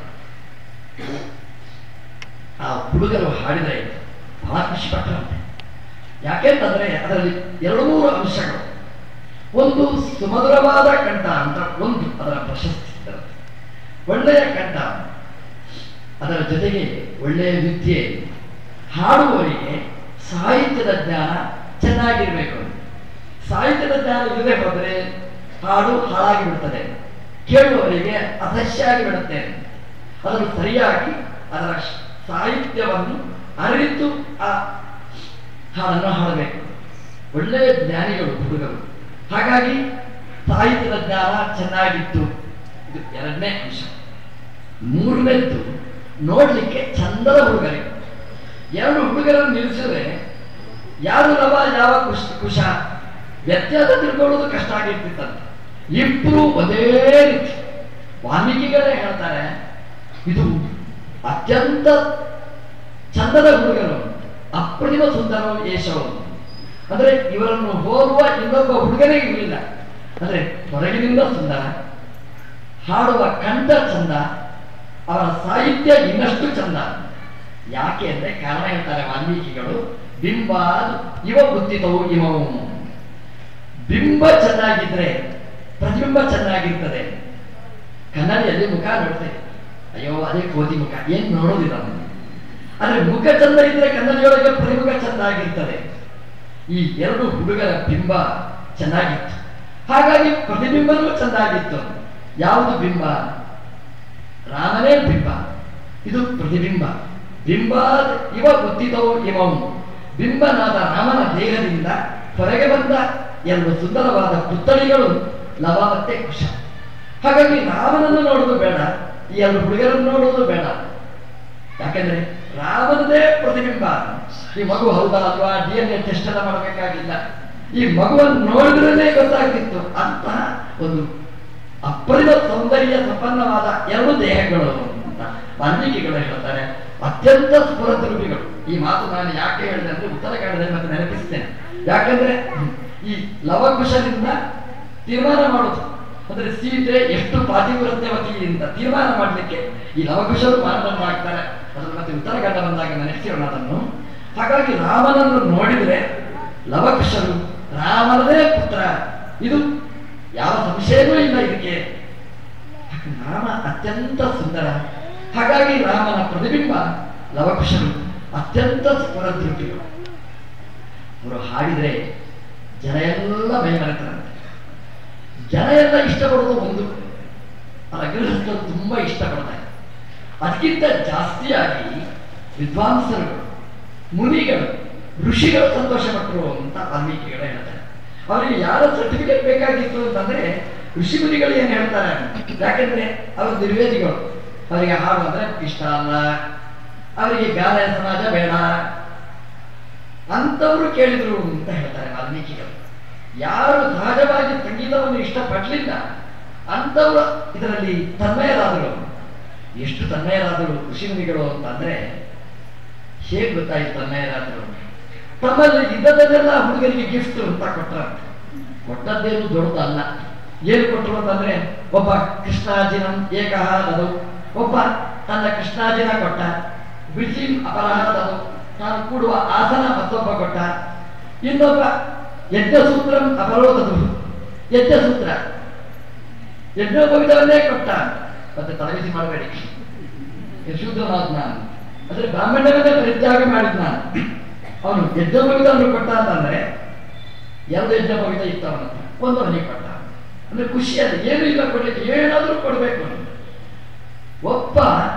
ಆ ಹುಡುಗರು ಹಾಡಿದರೆ ಬಹಳ ಖುಷಿ ಪಟ್ಟರಂತೆ ಯಾಕೆಂತಂದ್ರೆ ಅದರಲ್ಲಿ ಎರಡು ಮೂರು ಅಂಶಗಳು ಒಂದು ಸುಮಧುರವಾದ ಕಂಠ ಅಂತ ಒಂದು ಅದರ ಪ್ರಶಸ್ತಿ ಇರುತ್ತೆ. ಒಳ್ಳೆಯ ಕಂಠ ಅದರ ಜೊತೆಗೆ ಒಳ್ಳೆಯ ವಿದ್ಯೆ ಹಾಡುವವರಿಗೆ ಸಾಹಿತ್ಯದ ಜ್ಞಾನ ಚೆನ್ನಾಗಿರ್ಬೇಕು ಸಾಹಿತ್ಯದ ಜ್ಞಾನ ಇಲ್ಲದೆ ಹೋದರೆ ಹಾಡು ಹಾಳಾಗಿ ಬಿಡ್ತದೆ ಕೇಳುವವರಿಗೆ ಅಸಹ್ಯ ಆಗಿ ಬಿಡುತ್ತೆ ಅದನ್ನು ಸರಿಯಾಗಿ ಅದರ ಶ- ಸಾಹಿತ್ಯವನ್ನು ಅರಿತು ಆ ಹಾಡನ್ನು ಹಾಡಬೇಕು ಒಳ್ಳೆಯ ಜ್ಞಾನಿಗಳು ಹುಡುಗರು ಹಾಗಾಗಿ ಸಾಹಿತ್ಯದ ಜ್ಞಾನ ಚೆನ್ನಾಗಿತ್ತು ಇದು ಎರಡನೇ ಅಂಶ ಮೂರನೇದ್ದು ನೋಡ್ಲಿಕ್ಕೆ ಚಂದದ ಹುಡುಗರಿಗೆ ಎರಡು ಹುಡುಗರನ್ನು ನಿಲ್ಲಿಸಿದ್ರೆ ಯಾರು ಲವ ಯಾವ ಕುಶ ಕುಶ ವ್ಯತ್ಯಾಸ ತಿಳ್ಕೊಳ್ಳೋದು ಕಷ್ಟ ಆಗಿರ್ತಿತ್ತಂತೆ ಇಬ್ರು ಒಂದೇ ರೀತಿ ವಾಲ್ಮೀಕಿಗಳೇ ಹೇಳ್ತಾರೆ ಇದು ಅತ್ಯಂತ ಚಂದದ ಹುಡುಗರು ಅಪ್ರತಿಮ ಸುಂದರ ಯೇಶವು ಅಂದ್ರೆ ಇವರನ್ನು ಹೋಲುವ ಇನ್ನೊಬ್ಬ ಹುಡುಗನೇ ಇರಲಿಲ್ಲ ಅಂದ್ರೆ ಹೊರಗಿನಿಂದ ಸುಂದರ ಹಾಡುವ ಕಂಠ ಚಂದ ಅವರ ಸಾಹಿತ್ಯ ಇನ್ನಷ್ಟು ಚಂದ ಯಾಕೆ ಅಂದ್ರೆ ಕಾರಣ ಹೇಳ್ತಾರೆ ವಾಲ್ಮೀಕಿಗಳು ಬಿಂಬ ಇವ ಬುದ್ಧಿತವು ಇಮವು ಬಿಂಬ ಚೆನ್ನಾಗಿದ್ರೆ ಪ್ರತಿಬಿಂಬ ಚೆನ್ನಾಗಿರ್ತದೆ ಕನ್ನಡಿಯಲ್ಲಿ ಮುಖ ನೋಡ್ತೇವೆ ಅಯ್ಯೋ ಅದೇ ಕೋತಿ ಮುಖ ಏನ್ ನೋಡೋದಿಲ್ಲ ಅವನು ಆದ್ರೆ ಮುಖ ಚಂದ ಇದ್ರೆ ಕನ್ನಡಿಯೊಳಗೆ ಪ್ರತಿಮುಖ ಚಂದ ಆಗಿರ್ತದೆ ಈ ಎರಡು ಹುಡುಗರ ಬಿಂಬ ಚೆನ್ನಾಗಿತ್ತು ಹಾಗಾಗಿ ಪ್ರತಿಬಿಂಬನೂ ಚೆನ್ನಾಗಿತ್ತು ಯಾವುದು ಬಿಂಬ ರಾಮನೇ ಬಿಂಬ ಇದು ಪ್ರತಿಬಿಂಬ ಬಿಂಬ ಇವ ಗೊತ್ತಿದ್ದವು ಇವವು ಬಿಂಬನಾದ ರಾಮನ ದೇಹದಿಂದ ಹೊರಗೆ ಬಂದ ಎರಡು ಸುಂದರವಾದ ಪುತ್ಥಳಿಗಳು ಲವ ಮತ್ತೆ ಕುಶ ಹಾಗಾಗಿ ರಾಮನನ್ನು ನೋಡುವುದು ಬೇಡ ಈ ಎರಡು ಹುಡುಗರನ್ನು ನೋಡುವುದು ಬೇಡ ಯಾಕಂದ್ರೆ ರಾಮನದೇ ಪ್ರತಿಬಿಂಬ ಈ ಮಗು ಹೌದಾ ಅಲ್ವಾ ಡಿ ಎನ್ ಎ ಟೆಸ್ಟ್ ಎಲ್ಲ ಮಾಡಬೇಕಾಗಿಲ್ಲ ಈ ಮಗುವನ್ನು ನೋಡಿದ್ರೇ ಗೊತ್ತಾಗ್ತಿತ್ತು ಅಂತಹ ಒಂದು ಅಪರಿಮ ಸೌಂದರ್ಯ ಸಂಪನ್ನವಾದ ಎರಡು ದೇಹಗಳು ಅಂತ ವಾಲ್ಮೀಕಿಗಳು ಹೇಳ್ತಾರೆ ಅತ್ಯಂತ ಸ್ಫುರದ್ರೂಪಿಗಳು ಈ ಮಾತು ನಾನು ಯಾಕೆ ಹೇಳಿದೆ ಅಂದ್ರೆ ಉತ್ತರ ಕನ್ನಡದಲ್ಲಿ ಮತ್ತೆ ನೆನಪಿಸ್ತೇನೆ ಯಾಕಂದ್ರೆ ಈ ಲವಕುಶದಿಂದ ತೀರ್ಮಾನ ಮಾಡೋದು ಅಂದ್ರೆ ಸೀತೆ ಎಷ್ಟು ಪಾತಿವ್ರತ್ಯವತಿ ಅಂತ ತೀರ್ಮಾನ ಮಾಡಲಿಕ್ಕೆ ಈ ಲವಕುಶರು ಮಾನದಂಡ ಆಗ್ತಾರೆ ಅದ್ರ ಮತ್ತೆ ಉತ್ತರ ಕನ್ನಡ ಬಂದಾಗ ನೆನೆಸಿರೋಣ ಅದನ್ನು ಹಾಗಾಗಿ ರಾಮನನ್ನು ನೋಡಿದ್ರೆ ಲವಕುಶರು ರಾಮನದೇ ಪುತ್ರ ಇದು ಯಾವ ಸಂಶಯವೂ ಇಲ್ಲ ಇದಕ್ಕೆ ರಾಮ ಅತ್ಯಂತ ಸುಂದರ ಹಾಗಾಗಿ ರಾಮನ ಪ್ರತಿಬಿಂಬ ಲವಕುಶರು ಅತ್ಯಂತ ಸ್ಫುರದ್ರೂಪಿಗಳು ಅವರು ಹಾಡಿದ್ರೆ ಜನ ಎಲ್ಲ ಮೈಮರೆತರಂತೆ ಜನ ಎಲ್ಲ ಇಷ್ಟಪಡೋದು ಒಂದು ಅಲ್ಲ ಗೃಹಸ್ಥರು ತುಂಬಾ ಇಷ್ಟಪಡ್ತಾರೆ ಅದಕ್ಕಿಂತ ಜಾಸ್ತಿಯಾಗಿ ವಿದ್ವಾಂಸರುಗಳು ಮುನಿಗಳು ಋಷಿಗಳು ಸಂತೋಷಪಟ್ಟರು ಅಂತ ವಾಲ್ಮೀಕಿಗಳು ಹೇಳ್ತಾರೆ ಅವರಿಗೆ ಯಾರ ಸರ್ಟಿಫಿಕೇಟ್ ಬೇಕಾಗಿತ್ತು ಅಂತಂದ್ರೆ ಋಷಿ ಮುನಿಗಳು ಏನ್ ಹೇಳ್ತಾರೆ ಯಾಕಂದ್ರೆ ಅವರು ನಿರ್ವೇದಿಗಳು ಅವರಿಗೆ ಹಾಡು ಅಂದ್ರೆ ಇಷ್ಟ ಅಲ್ಲ ಅವರಿಗೆ ಗಾನ ಸಮಾಜ ಬೇಡ ಅಂತವರು ಕೇಳಿದ್ರು ಅಂತ ಹೇಳ್ತಾರೆ ವಾಲ್ಮೀಕಿಗಳು ಯಾರು ಸಹಜವಾಗಿ ಸಂಗೀತವನ್ನು ಇಷ್ಟಪಡಲಿಲ್ಲ ಅಂತವರು ಇದರಲ್ಲಿ ತನ್ಮಯರಾದರು ಎಷ್ಟು ತನ್ಮಯರಾದರು ಋಷಿಮುನಿಗಳು ಅಂತಂದ್ರೆ ಹೇಗೆ ಗೊತ್ತಾಯ್ತು ತನ್ಮಯರಾದರು ತಮ್ಮಲ್ಲಿ ಇದ್ದದನ್ನೆಲ್ಲ ಹುಡುಗರಿಗೆ ಗಿಫ್ಟ್ ಅಂತ ಕೊಟ್ಟರಂತೆ ಕೊಟ್ಟದ್ದೇನು ದೊಡ್ಡದಲ್ಲ ಏನು ಕೊಟ್ಟರು ಅಂತಂದ್ರೆ ಒಬ್ಬ ಕೃಷ್ಣಾಜಿನಂ ಏಕಃ ಅದು ಒಬ್ಬ ತನ್ನ ಕೃಷ್ಣಾಜಿನ ಕೊಟ್ಟ ಬಿಸಿ ಅಪರಾಧದದು ತಾನು ಕೂಡುವ ಆಸನ ಮತ್ತೊಬ್ಬ ಕೊಟ್ಟ ಇನ್ನೊಬ್ಬ ಯಜ್ಞಸೂತ್ರಂ ಅಪರೋಧದು ಯಜ್ಞಸೂತ್ರ ಯಜ್ಞೋಪವಿತವನ್ನೇ ಕೊಟ್ಟ ಮತ್ತೆ ತಲೆಬಿಸಿ ಮಾಡಬೇಡಿ ಯಶುದ್ಧನಾಥ್ ನಾನು ಅಂದ್ರೆ ಬ್ರಾಹ್ಮಣ್ಯವನ್ನೇ ಪರಿತ್ಯಾಗ ಮಾಡಿದ್ ನಾನು ಅವನು ಯಜ್ಞೋಪವಿತವನ್ನು ಕೊಟ್ಟ ಅಂತಂದ್ರೆ ಎರಡು ಯಜ್ಞೋಪವಿತ ಇತ್ತು ಅವನ ಹತ್ರ ಒಂದು ಅವನಿಗೆ ಕೊಟ್ಟ ಅಂದ್ರೆ ಖುಷಿಯಲ್ಲಿ ಏನು ಇಲ್ಲ ಕೊಡ್ಲಿಕ್ಕೆ ಏನಾದ್ರೂ ಕೊಡ್ಬೇಕು ಅವನು. ಒಬ್ಬ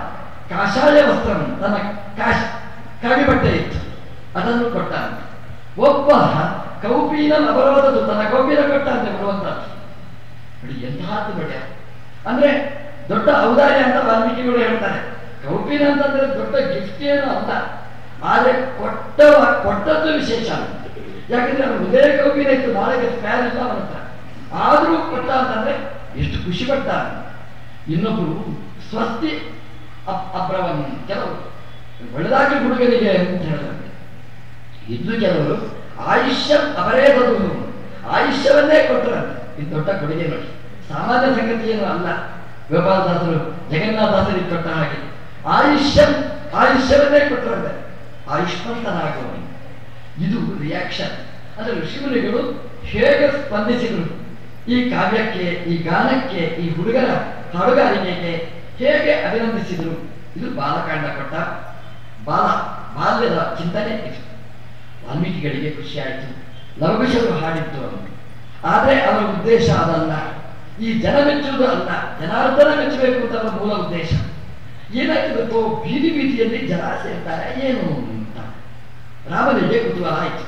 ಕಾಷಾಯ ವಸ್ತ್ರ ತನ್ನ ಕಾಶ ಕಾವಿ ಬಟ್ಟೆ ಇತ್ತು ಅದನ್ನು ಕೊಟ್ಟ ಒಬ್ಬ ಕೌಪಿನ ಅಪರಾಧದು ತನ್ನ ಕೌಪಿನ ಕೊಟ್ಟ ಅಂತ ಬರುವಂತ ನೋಡಿ ಎಂತಹದ್ದು ನೋಡಿ ಅಂದ್ರೆ ದೊಡ್ಡ ಔದಾರ್ಯ ಅಂತ ವಾಲ್ಮೀಕಿಗಳು ಹೇಳ್ತಾರೆ ಕೌಪಿನ ಅಂತಂದ್ರೆ ದೊಡ್ಡ ಗಿಫ್ಟ್ ಏನು ಅಲ್ಲ ಆದ್ರೆ ಕೊಟ್ಟವ ಕೊಟ್ಟದ್ದು ವಿಶೇಷ ಯಾಕಂದ್ರೆ ಅವನು ಉದಯ ಕೌಪಿನ ಇತ್ತು ನಾಳೆಗೆ ಸ್ಪ್ಯಾರ್ ಇಲ್ಲ ಅವನ ಹತ್ರ ಆದ್ರೂ ಕೊಟ್ಟ ಅಂತಂದ್ರೆ ಎಷ್ಟು ಖುಷಿ ಪಟ್ಟ ಇನ್ನೊಬ್ರು ಸ್ವಸ್ತಿ ಅಪ್- ಅಪ್ರವನ್ ಕೆಲವರು ಒಳ್ಳೆದಾಗಿ ಹುಡುಗನಿಗೆ ಅಂತ ಹೇಳ್ತಾರೆ ಇನ್ನು ಕೆಲವರು ಆಯುಷ್ಯ ಅಪರೇಧದು ಆಯುಷ್ಯವನ್ನೇ ಕೊಟ್ಟರಂತೆ ಇದು ದೊಡ್ಡ ಕೊಡುಗೆ ನೋಡಿ ಸಾಮಾನ್ಯ ಸಂಗತಿ ಏನು ಅಲ್ಲ ಗೋಪಾಲದಾಸರು ಜಗನ್ನಾಥದಾಸರಿಗೆ ಕೊಟ್ಟ ಹಾಗೆ ಆಯುಷ್ಯ ಆಯುಷ್ಯವನ್ನೇ ಕೊಟ್ಟರಂತೆ ಆಯುಷ್ಮಂತನಾಗುವನು ಇದು ರಿಯಾಕ್ಷನ್ ಅಂದ್ರೆ ಋಷಿಮುನಿಗಳು ಹೇಗೆ ಸ್ಪಂದಿಸಿದರು ಈ ಕಾವ್ಯಕ್ಕೆ ಈ ಗಾನಕ್ಕೆ ಈ ಹುಡುಗರ ಹಾಡುಗಾರಿಕೆಗೆ ಹೇಗೆ ಅಭಿನಂದಿಸಿದರು ಇದು ಬಾಲಕಾಂಡ ಕೊಟ್ಟ ಬಾಲ ಬಾಲ್ಯದ ಚಿಂತನೆ ಇದು ವಾಲ್ಮೀಕಿಗಳಿಗೆ ಖುಷಿ ಆಯಿತು ಲವಕುಶರು ಹಾಡಿದ್ದು ಅವರು ಆದರೆ ಅವರ ಉದ್ದೇಶ ಅದಲ್ಲ ಈ ಜನ ಮೆಚ್ಚುವುದು ಅಲ್ಲ ಜನಾರ್ದನ ಮೆಚ್ಚಬೇಕು ಅಂತ ಅವರ ಮೂಲ ಉದ್ದೇಶ ಏನಾಯ್ತು ಗೊತ್ತೋ ಬೀದಿ ಬೀದಿಯಲ್ಲಿ ಜನ ಸೇರ್ತಾರೆ ಏನು ಅಂತ ರಾಮನಿಗೆ ಕುತೂಹಲ ಆಯ್ತು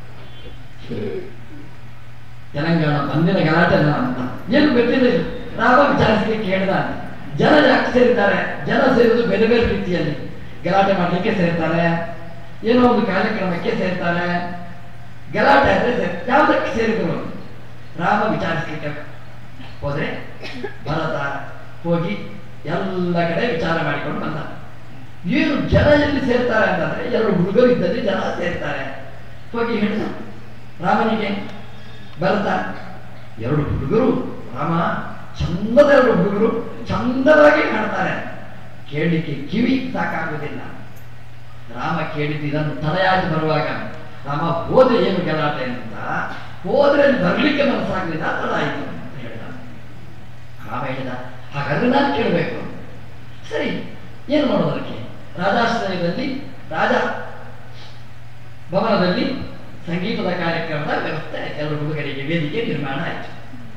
ತೆಲಂಗಾಣ ಬಂದಿನ ಗಲಾಟೆ ಅಂತ ಏನು ಗೊತ್ತಿಲ್ಲ ಇದು. ರಾಮ ವಿಚಾರಿಸಲಿಕ್ಕೆ ಕೇಳಿದ ಜನ ಯಾಕೆ ಸೇರಿದ್ದಾರೆ ಜನ ಸೇರುವುದು ಬೇರೆ ಬೇರೆ ರೀತಿಯಲ್ಲಿ ಗಲಾಟೆ ಮಾಡಲಿಕ್ಕೆ ಸೇರ್ತಾರೆ ಏನೋ ಒಂದು ಕಾರ್ಯಕ್ರಮಕ್ಕೆ ಸೇರ್ತಾರೆ ಗಲಾಟೆ ಅಂದ್ರೆ ಸೇ- ಯಾವುದಕ್ಕೆ ಸೇರಿದ್ರು ರಾಮ ವಿಚಾರಿಸಲಿಕ್ಕೆ ಹೋದ್ರೆ ಭರತ ಹೋಗಿ ಎಲ್ಲ ಕಡೆ ವಿಚಾರ ಮಾಡಿಕೊಂಡು ಬಂದ ಏನು ಜನ ಎಲ್ಲಿ ಸೇರ್ತಾರೆ ಅಂತಂದ್ರೆ ಎರಡು ಹುಡುಗರು ಇದ್ದಲ್ಲಿ ಜನ ಸೇರ್ತಾರೆ ಹೋಗಿ ಹೇಳಿದ ರಾಮನಿಗೆ ಭರತ ಎರಡು ಹುಡುಗರು ರಾಮ ಚಂದದ ಎರಡು ಹುಡುಗರು ಚಂದವಾಗಿ ಹಾಡ್ತಾರೆ ಕೇಳಲಿಕ್ಕೆ ಕಿವಿ ಸಾಕಾಗುವುದಿಲ್ಲ ರಾಮ ಕೇಳಿದ್ದು ಇದನ್ನು ತಲೆಯಾಗಿ ಬರುವಾಗ ರಾಮ ಹೋದ್ರೆ ಏನು ಗಲಾಟೆ ಅಂತ ಹೋದ್ರೆ ಅಲ್ಲಿ ಬರ್ಲಿಕ್ಕೆ ಮನಸ್ಸಾಗಲಿಲ್ಲ ತಡ ಆಯ್ತು ಅಂತ ಹೇಳಿದ ರಾಮ ಹೇಳಿದ ಹಾಗಾದ್ರೆ ನಾನು ಕೇಳಬೇಕು ಸರಿ ಏನು ಮಾಡೋದು ಅದಕ್ಕೆ ರಾಜಾಶ್ರಯದಲ್ಲಿ ರಾಜ ಭವನದಲ್ಲಿ ಸಂಗೀತದ ಕಾರ್ಯಕ್ರಮದ ವ್ಯವಸ್ಥೆ ಎರಡು ಹುಡುಗರಿಗೆ ವೇದಿಕೆ ನಿರ್ಮಾಣ ಆಯಿತು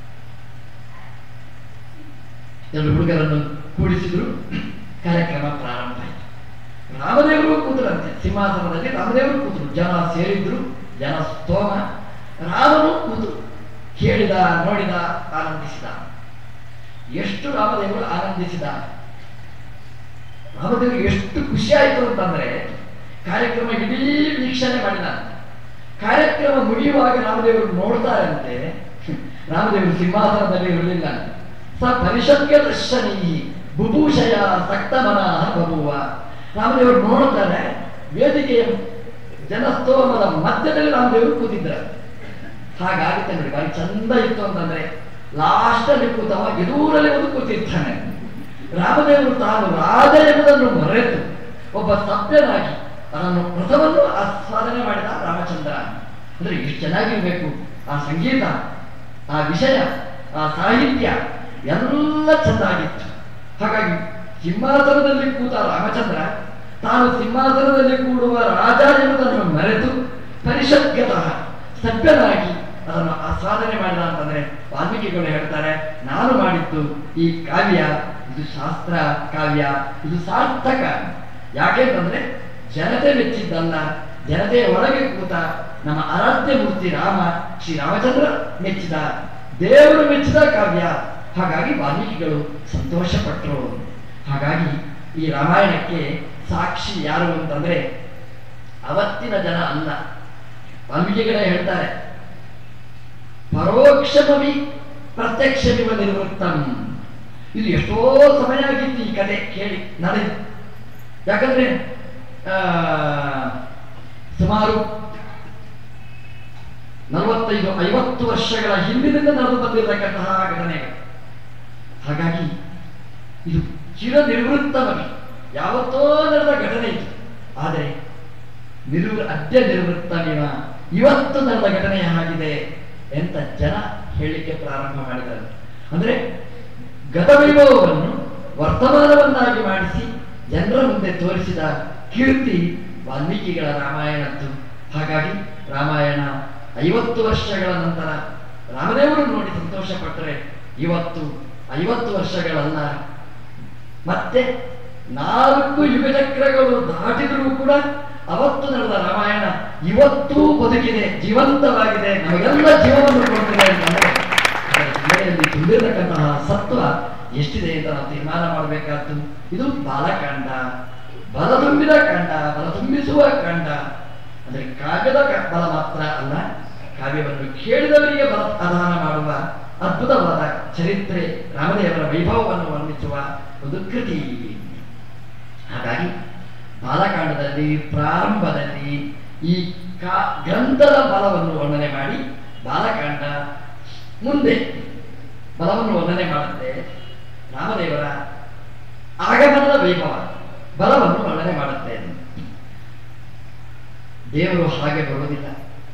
ಎರಡು ಹುಡುಗರನ್ನು ಕೂಡಿಸಿದ್ರು ಕಾರ್ಯಕ್ರಮ ಪ್ರಾರಂಭ ಆಯಿತು ರಾಮದೇವರು ಕೂತರಂತೆ ಸಿಂಹಾಸನದಲ್ಲಿ ರಾಮದೇವರು ಕೂತರು ಜನ ಸೇರಿದ್ರು ಜನ ಸ್ತೋಮ ರಾಮನು ಕೂತು ಕೇಳಿದ ನೋಡಿದ ಆನಂದಿಸಿದ ಎಷ್ಟು ರಾಮದೇವರು ಆನಂದಿಸಿದ ರಾಮದೇವರು ಎಷ್ಟು ಖುಷಿ ಆಯಿತು ಅಂತಂದ್ರೆ ಕಾರ್ಯಕ್ರಮ ಇಡೀ ವೀಕ್ಷಣೆ ಮಾಡಿದ ಕಾರ್ಯಕ್ರಮ ಮುಗಿಯುವಾಗ ರಾಮದೇವರು ನೋಡ್ತಾರಂತೆ ರಾಮದೇವರು ಸಿಂಹಾಸನದಲ್ಲಿ ಇರಲಿಲ್ಲ ಸ ಪರಿಷತ್ಯ ದರ್ಶನೀ ಬುಭೂಷಯ ಸಕ್ತಮನ ಬಬುವ ರಾಮದೇವರು ನೋಡ್ತಾರೆ ವೇದಿಕೆಯ ಜನಸ್ತೋಮದ ಮಧ್ಯದಲ್ಲಿ ರಾಮದೇವರು ಕೂತಿದ್ದಾರೆ ಹಾಗಾಗುತ್ತೆ ನೋಡಿ ಬಾರಿ ಚಂದ ಇತ್ತು ಅಂತಂದ್ರೆ ಲಾಸ್ಟ್ ಅಲ್ಲಿ ಕೂತವ ಎದುರಲ್ಲಿ ಒಂದು ಕೂತಿರ್ತಾನೆ ರಾಮದೇವರು ತಾನು ರಾಜ ಎಂಬುದನ್ನು ಮರೆತು ಒಬ್ಬ ಸಭ್ಯನಾಗಿ ತನ್ನನ್ನು ವ್ರತವನ್ನು ಆಸ್ವಾದನೆ ಮಾಡಿದ ರಾಮಚಂದ್ರ ಅಂದ್ರೆ ಎಷ್ಟು ಚೆನ್ನಾಗಿರ್ಬೇಕು ಆ ಸಂಗೀತ ಆ ವಿಷಯ ಆ ಸಾಹಿತ್ಯ ಎಲ್ಲ ಚೆನ್ನಾಗಿತ್ತು ಹಾಗಾಗಿ ಸಿಂಹಾಸನದಲ್ಲಿ ಕೂತ ರಾಮಚಂದ್ರ ತಾನು ಸಿಂಹಾಸನದಲ್ಲಿ ಕೂಡುವ ರಾಜ ಎಂಬುದನ್ನು ಮರೆತು ಪರಿಷದ್ಗತಃ ಸಭ್ಯನಾಗಿ ಅದನ್ನು ಆಸ್ವಾದನೆ ಮಾಡಿದ ಅಂತಂದ್ರೆ ವಾಲ್ಮೀಕಿಗಳು ಹೇಳ್ತಾರೆ ನಾನು ಮಾಡಿದ್ದು ಈ ಕಾವ್ಯ ಇದು ಶಾಸ್ತ್ರ ಕಾವ್ಯ ಇದು ಸಾರ್ಥಕ ಯಾಕೆಂತಂದ್ರೆ ಜನತೆ ಮೆಚ್ಚಿದ್ದಲ್ಲ ಜನತೆಯ ಒಳಗೆ ಕೂತ ನಮ್ಮ ಆರಾಧ್ಯ ಮೂರ್ತಿ ರಾಮ ಶ್ರೀ ರಾಮಚಂದ್ರ ಮೆಚ್ಚಿದ ದೇವರು ಮೆಚ್ಚಿದ ಕಾವ್ಯ ಹಾಗಾಗಿ ವಾಲ್ಮೀಕಿಗಳು ಸಂತೋಷಪಟ್ಟರು ಹಾಗಾಗಿ ಈ ರಾಮಾಯಣಕ್ಕೆ ಸಾಕ್ಷಿ ಯಾರು ಅಂತಂದ್ರೆ ಅವತ್ತಿನ ಜನ ಅಲ್ಲ ವಾಲ್ಮೀಕಿಗಳೇ ಹೇಳ್ತಾರೆ ಪರೋಕ್ಷಮಿ ಪ್ರತ್ಯಕ್ಷಮಿವ ನಿರ್ವೃತ್ತಂ ಇದು ಎಷ್ಟೋ ಸಮಯ ಆಗಿತ್ತು ಈ ಕತೆ ಕೇಳಿ ನಡೆದು ಯಾಕಂದ್ರೆ ಆ, ಸುಮಾರು ನಲವತ್ತೈದು ಐವತ್ತು ವರ್ಷಗಳ ಹಿಂದಿನಿಂದ ನಡೆದು ಬಂದಿರತಕ್ಕಂತಹ ಘಟನೆಗಳು ಹಾಗಾಗಿ ಇದು ಚಿರ ನಿರ್ವೃತ್ತವಾಗಿ ಯಾವತ್ತೋ ನಡೆದ ಘಟನೆ ಇದು ಆದರೆ ನಿರು ಅದ್ಯ ನಿರ್ವೃತ್ತನಿವ ಇವತ್ತು ನಡೆದ ಘಟನೆ ಆಗಿದೆ ಅಂತ ಜನ ಹೇಳಲಿಕ್ಕೆ ಪ್ರಾರಂಭ ಮಾಡಿದರು ಅಂದ್ರೆ ಗತವೈಭವವನ್ನು ವರ್ತಮಾನವನ್ನಾಗಿ ಮಾಡಿಸಿ ಜನರ ಮುಂದೆ ತೋರಿಸಿದ ಕೀರ್ತಿ ವಾಲ್ಮೀಕಿಗಳ ರಾಮಾಯಣದ್ದು ಹಾಗಾಗಿ ರಾಮಾಯಣ ಐವತ್ತು ವರ್ಷಗಳ ನಂತರ ರಾಮದೇವರು ನೋಡಿ ಸಂತೋಷಪಟ್ಟರೆ ಇವತ್ತು ಐವತ್ತು ವರ್ಷಗಳಲ್ಲ ಮತ್ತೆ ನಾಲ್ಕು ಯುಗಚಕ್ರಗಳು ದಾಟಿದರೂ ಕೂಡ ಅವತ್ತು ನಡೆದ ರಾಮಾಯಣ ಇವತ್ತೂ ಬದುಕಿದೆ ಜೀವಂತವಾಗಿದೆ ನಮಗೆಲ್ಲ ಜೀವವನ್ನು ಕೊಡ್ತಿದೆ ಅಂತಂದ್ರೆ ಅದರ ಹಿನ್ನೆಲೆಯಲ್ಲಿ ತುಂಬಿರತಕ್ಕಂತಹ ಸತ್ವ ಎಷ್ಟಿದೆ ಅಂತ ನಾವು ತೀರ್ಮಾನ ಮಾಡಬೇಕಾದ್ದು ಇದು ಬಾಲಕಾಂಡ ಬಲ ತುಂಬಿದ ಕಾಂಡ ಬಲ ತುಂಬಿಸುವ ಕಾಂಡ ಅಂದ್ರೆ ಕಾವ್ಯದ ಕ- ಬಲ ಮಾತ್ರ ಅಲ್ಲ ಕಾವ್ಯವನ್ನು ಕೇಳಿದವರಿಗೆ ಬಲ ಆಧಾನ ಮಾಡುವ ಅದ್ಭುತವಾದ ಚರಿತ್ರೆ ರಾಮದೇವರ ವೈಭವವನ್ನು ವರ್ಣಿಸುವ ಒಂದು ಕೃತಿ ಹಾಗಾಗಿ ಬಾಲಕಾಂಡದಲ್ಲಿ ಪ್ರಾರಂಭದಲ್ಲಿ ಈ ಕಾ ಗ್ರಂಥದ ಬಲವನ್ನು ವರ್ಣನೆ ಮಾಡಿ ಬಾಲಕಾಂಡ ಮುಂದೆ ಬಲವನ್ನು ವರ್ಣನೆ ಮಾಡುತ್ತೆ ರಾಮದೇವರ ಆಗಮನದ ವೈಭವ ಬಲವನ್ನು ವರ್ಣನೆ ಮಾಡುತ್ತೆ ದೇವರು ಹಾಗೆ ಬರುವುದಿಲ್ಲ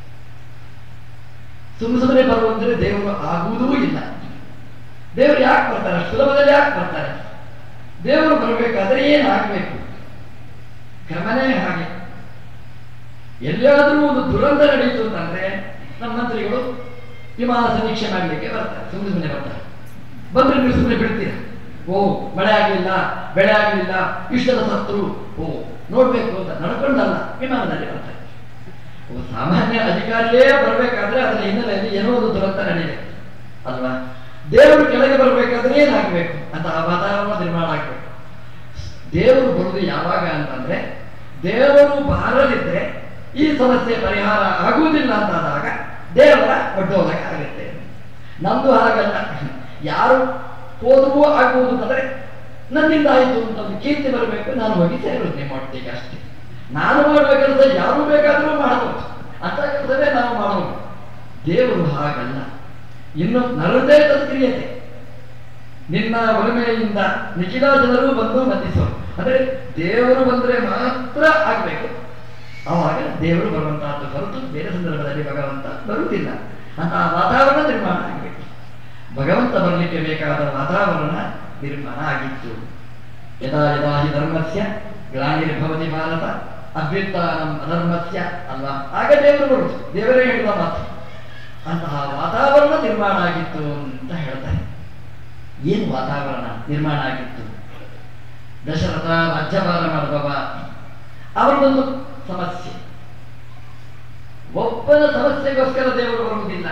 ಸುಮ್ಮ ಸುಮ್ಮನೆ ಬರುವಂದ್ರೆ ದೇವರು ಆಗುವುದೂ ಇಲ್ಲ ದೇವರು ಯಾಕೆ ಬರ್ತಾರೆ ಸುಲಭದಲ್ಲಿ ಯಾಕೆ ಬರ್ತಾರೆ ದೇವರು ಬರಬೇಕಾದ್ರೆ ಏನಾಗಬೇಕು ಕ್ರಮನೇ ಹಾಗೆ ಎಲ್ಲಿಯಾದರೂ ಒಂದು ದುರಂತ ನಡೆಯಿತು ಅಂತಂದ್ರೆ ನಮ್ಮ ಮಂತ್ರಿಗಳು ವಿಮಾನ ಸಮೀಕ್ಷೆ ಮಾಡಲಿಕ್ಕೆ ಬರ್ತಾರೆ ಸುಮ್ಮನೆ ಸುಮ್ಮನೆ ಬರ್ತಾರೆ ಬಂದ್ರೆ ನೀವು ಸುಮ್ಮನೆ ಬಿಡ್ತೀರಾ ಓ ಮಳೆ ಆಗಲಿಲ್ಲ ಬೆಳೆ ಆಗಲಿಲ್ಲ ಇಷ್ಟದ ಸತ್ರು ಓ ನೋಡ್ಬೇಕು ಅಂತ ನಡ್ಕೊಂಡಲ್ಲ ವಿಮಾನದಲ್ಲಿ ಬರ್ತಾರೆ ಒಬ್ಬ ಸಾಮಾನ್ಯ ಅಧಿಕಾರಿಯೇ ಬರಬೇಕಾದ್ರೆ ಅದರ ಹಿನ್ನೆಲೆಯಲ್ಲಿ ಏನೋ ಒಂದು ದುರಂತ ನಡೆಯಿದೆ ಅಲ್ವಾ ದೇವರು ಕೆಳಗೆ ಬರಬೇಕಾದ್ರೆ ಏನಾಗಬೇಕು ಅಂತ ಆ ವಾತಾವರಣ ನಿರ್ಮಾಣ ಆಗಬೇಕು ದೇವರು ಬರುವುದು ಯಾವಾಗ ಅಂತಂದ್ರೆ ದೇವರು ಬಾರದಿದ್ರೆ ಈ ಸಮಸ್ಯೆ ಪರಿಹಾರ ಆಗುವುದಿಲ್ಲ ಅಂತಾದಾಗ ದೇವರ ಒಡ್ಡೋಲಕ ಆಗುತ್ತೆ ನಮ್ದು ಹಾಗಲ್ಲ ಯಾರು ಹೋದವು ಆಗುವುದು ಅಂತಂದ್ರೆ ನನ್ನಿಂದ ಆಯಿತು ಅಂತ ಒಂದು ಕೀರ್ತಿ ಬರಬೇಕು ನಾನು ಹೋಗಿ ಸೇರೋದು ನಿಮ್ಮ ಒಟ್ಟಿಗೆ ಅಷ್ಟೇ ನಾನು ಮಾಡುವ ಕೆಲಸ ಯಾರು ಬೇಕಾದರೂ ಮಾಡಬಹುದು ಅಂತ ಕೆಲಸವೇ ನಾವು ಮಾಡೋದು ದೇವರು ಹಾಗಲ್ಲ ಇನ್ನು ನರದೇ ತತ್ಕ್ರಿಯತೆ ನಿನ್ನ ಒಲಮೆಯಿಂದ ನಿಖಿಲ ಜನರು ಬಂದು ಮತಿಸೋ ಅಂದ್ರೆ ದೇವರು ಬಂದ್ರೆ ಮಾತ್ರ ಆಗ್ಬೇಕು ಆವಾಗ ದೇವರು ಬರುವಂತಹದ್ದು ಹೊರತು ಬೇರೆ ಸಂದರ್ಭದಲ್ಲಿ ಭಗವಂತ ಬರುವುದಿಲ್ಲ ಅಂತಹ ವಾತಾವರಣ ನಿರ್ಮಾಣ ಆಗಬೇಕು ಭಗವಂತ ಬರಲಿಕ್ಕೆ ಬೇಕಾದ ವಾತಾವರಣ ನಿರ್ಮಾಣ ಆಗಿತ್ತು ಯದಾ ಯದಾ ಹಿ ಧರ್ಮಸ್ಯ ಗ್ಲಾನಿರ್ಭವತಿ ಭಾರತ ಅಭ್ಯುತ್ಥಾನಂ ಅಧರ್ಮಸ್ಯ ಅಲ್ವಾ ಆಗ ದೇವರು ಬರುವುದು ದೇವರೇ ಹೇಳಿದ ಮಾತು ಅಂತಹ ವಾತಾವರಣ ನಿರ್ಮಾಣ ಆಗಿತ್ತು ಅಂತ ಹೇಳ್ತಾರೆ ಏನು ವಾತಾವರಣ ನಿರ್ಮಾಣ ಆಗಿತ್ತು ದಶರಥ ರಾಜ್ಯಭಾರ ಮಾಡುವವ ಅವರದೊಂದು ಸಮಸ್ಯೆ ಒಬ್ಬನ ಸಮಸ್ಯೆಗೋಸ್ಕರ ದೇವರು ಬರುವುದಿಲ್ಲ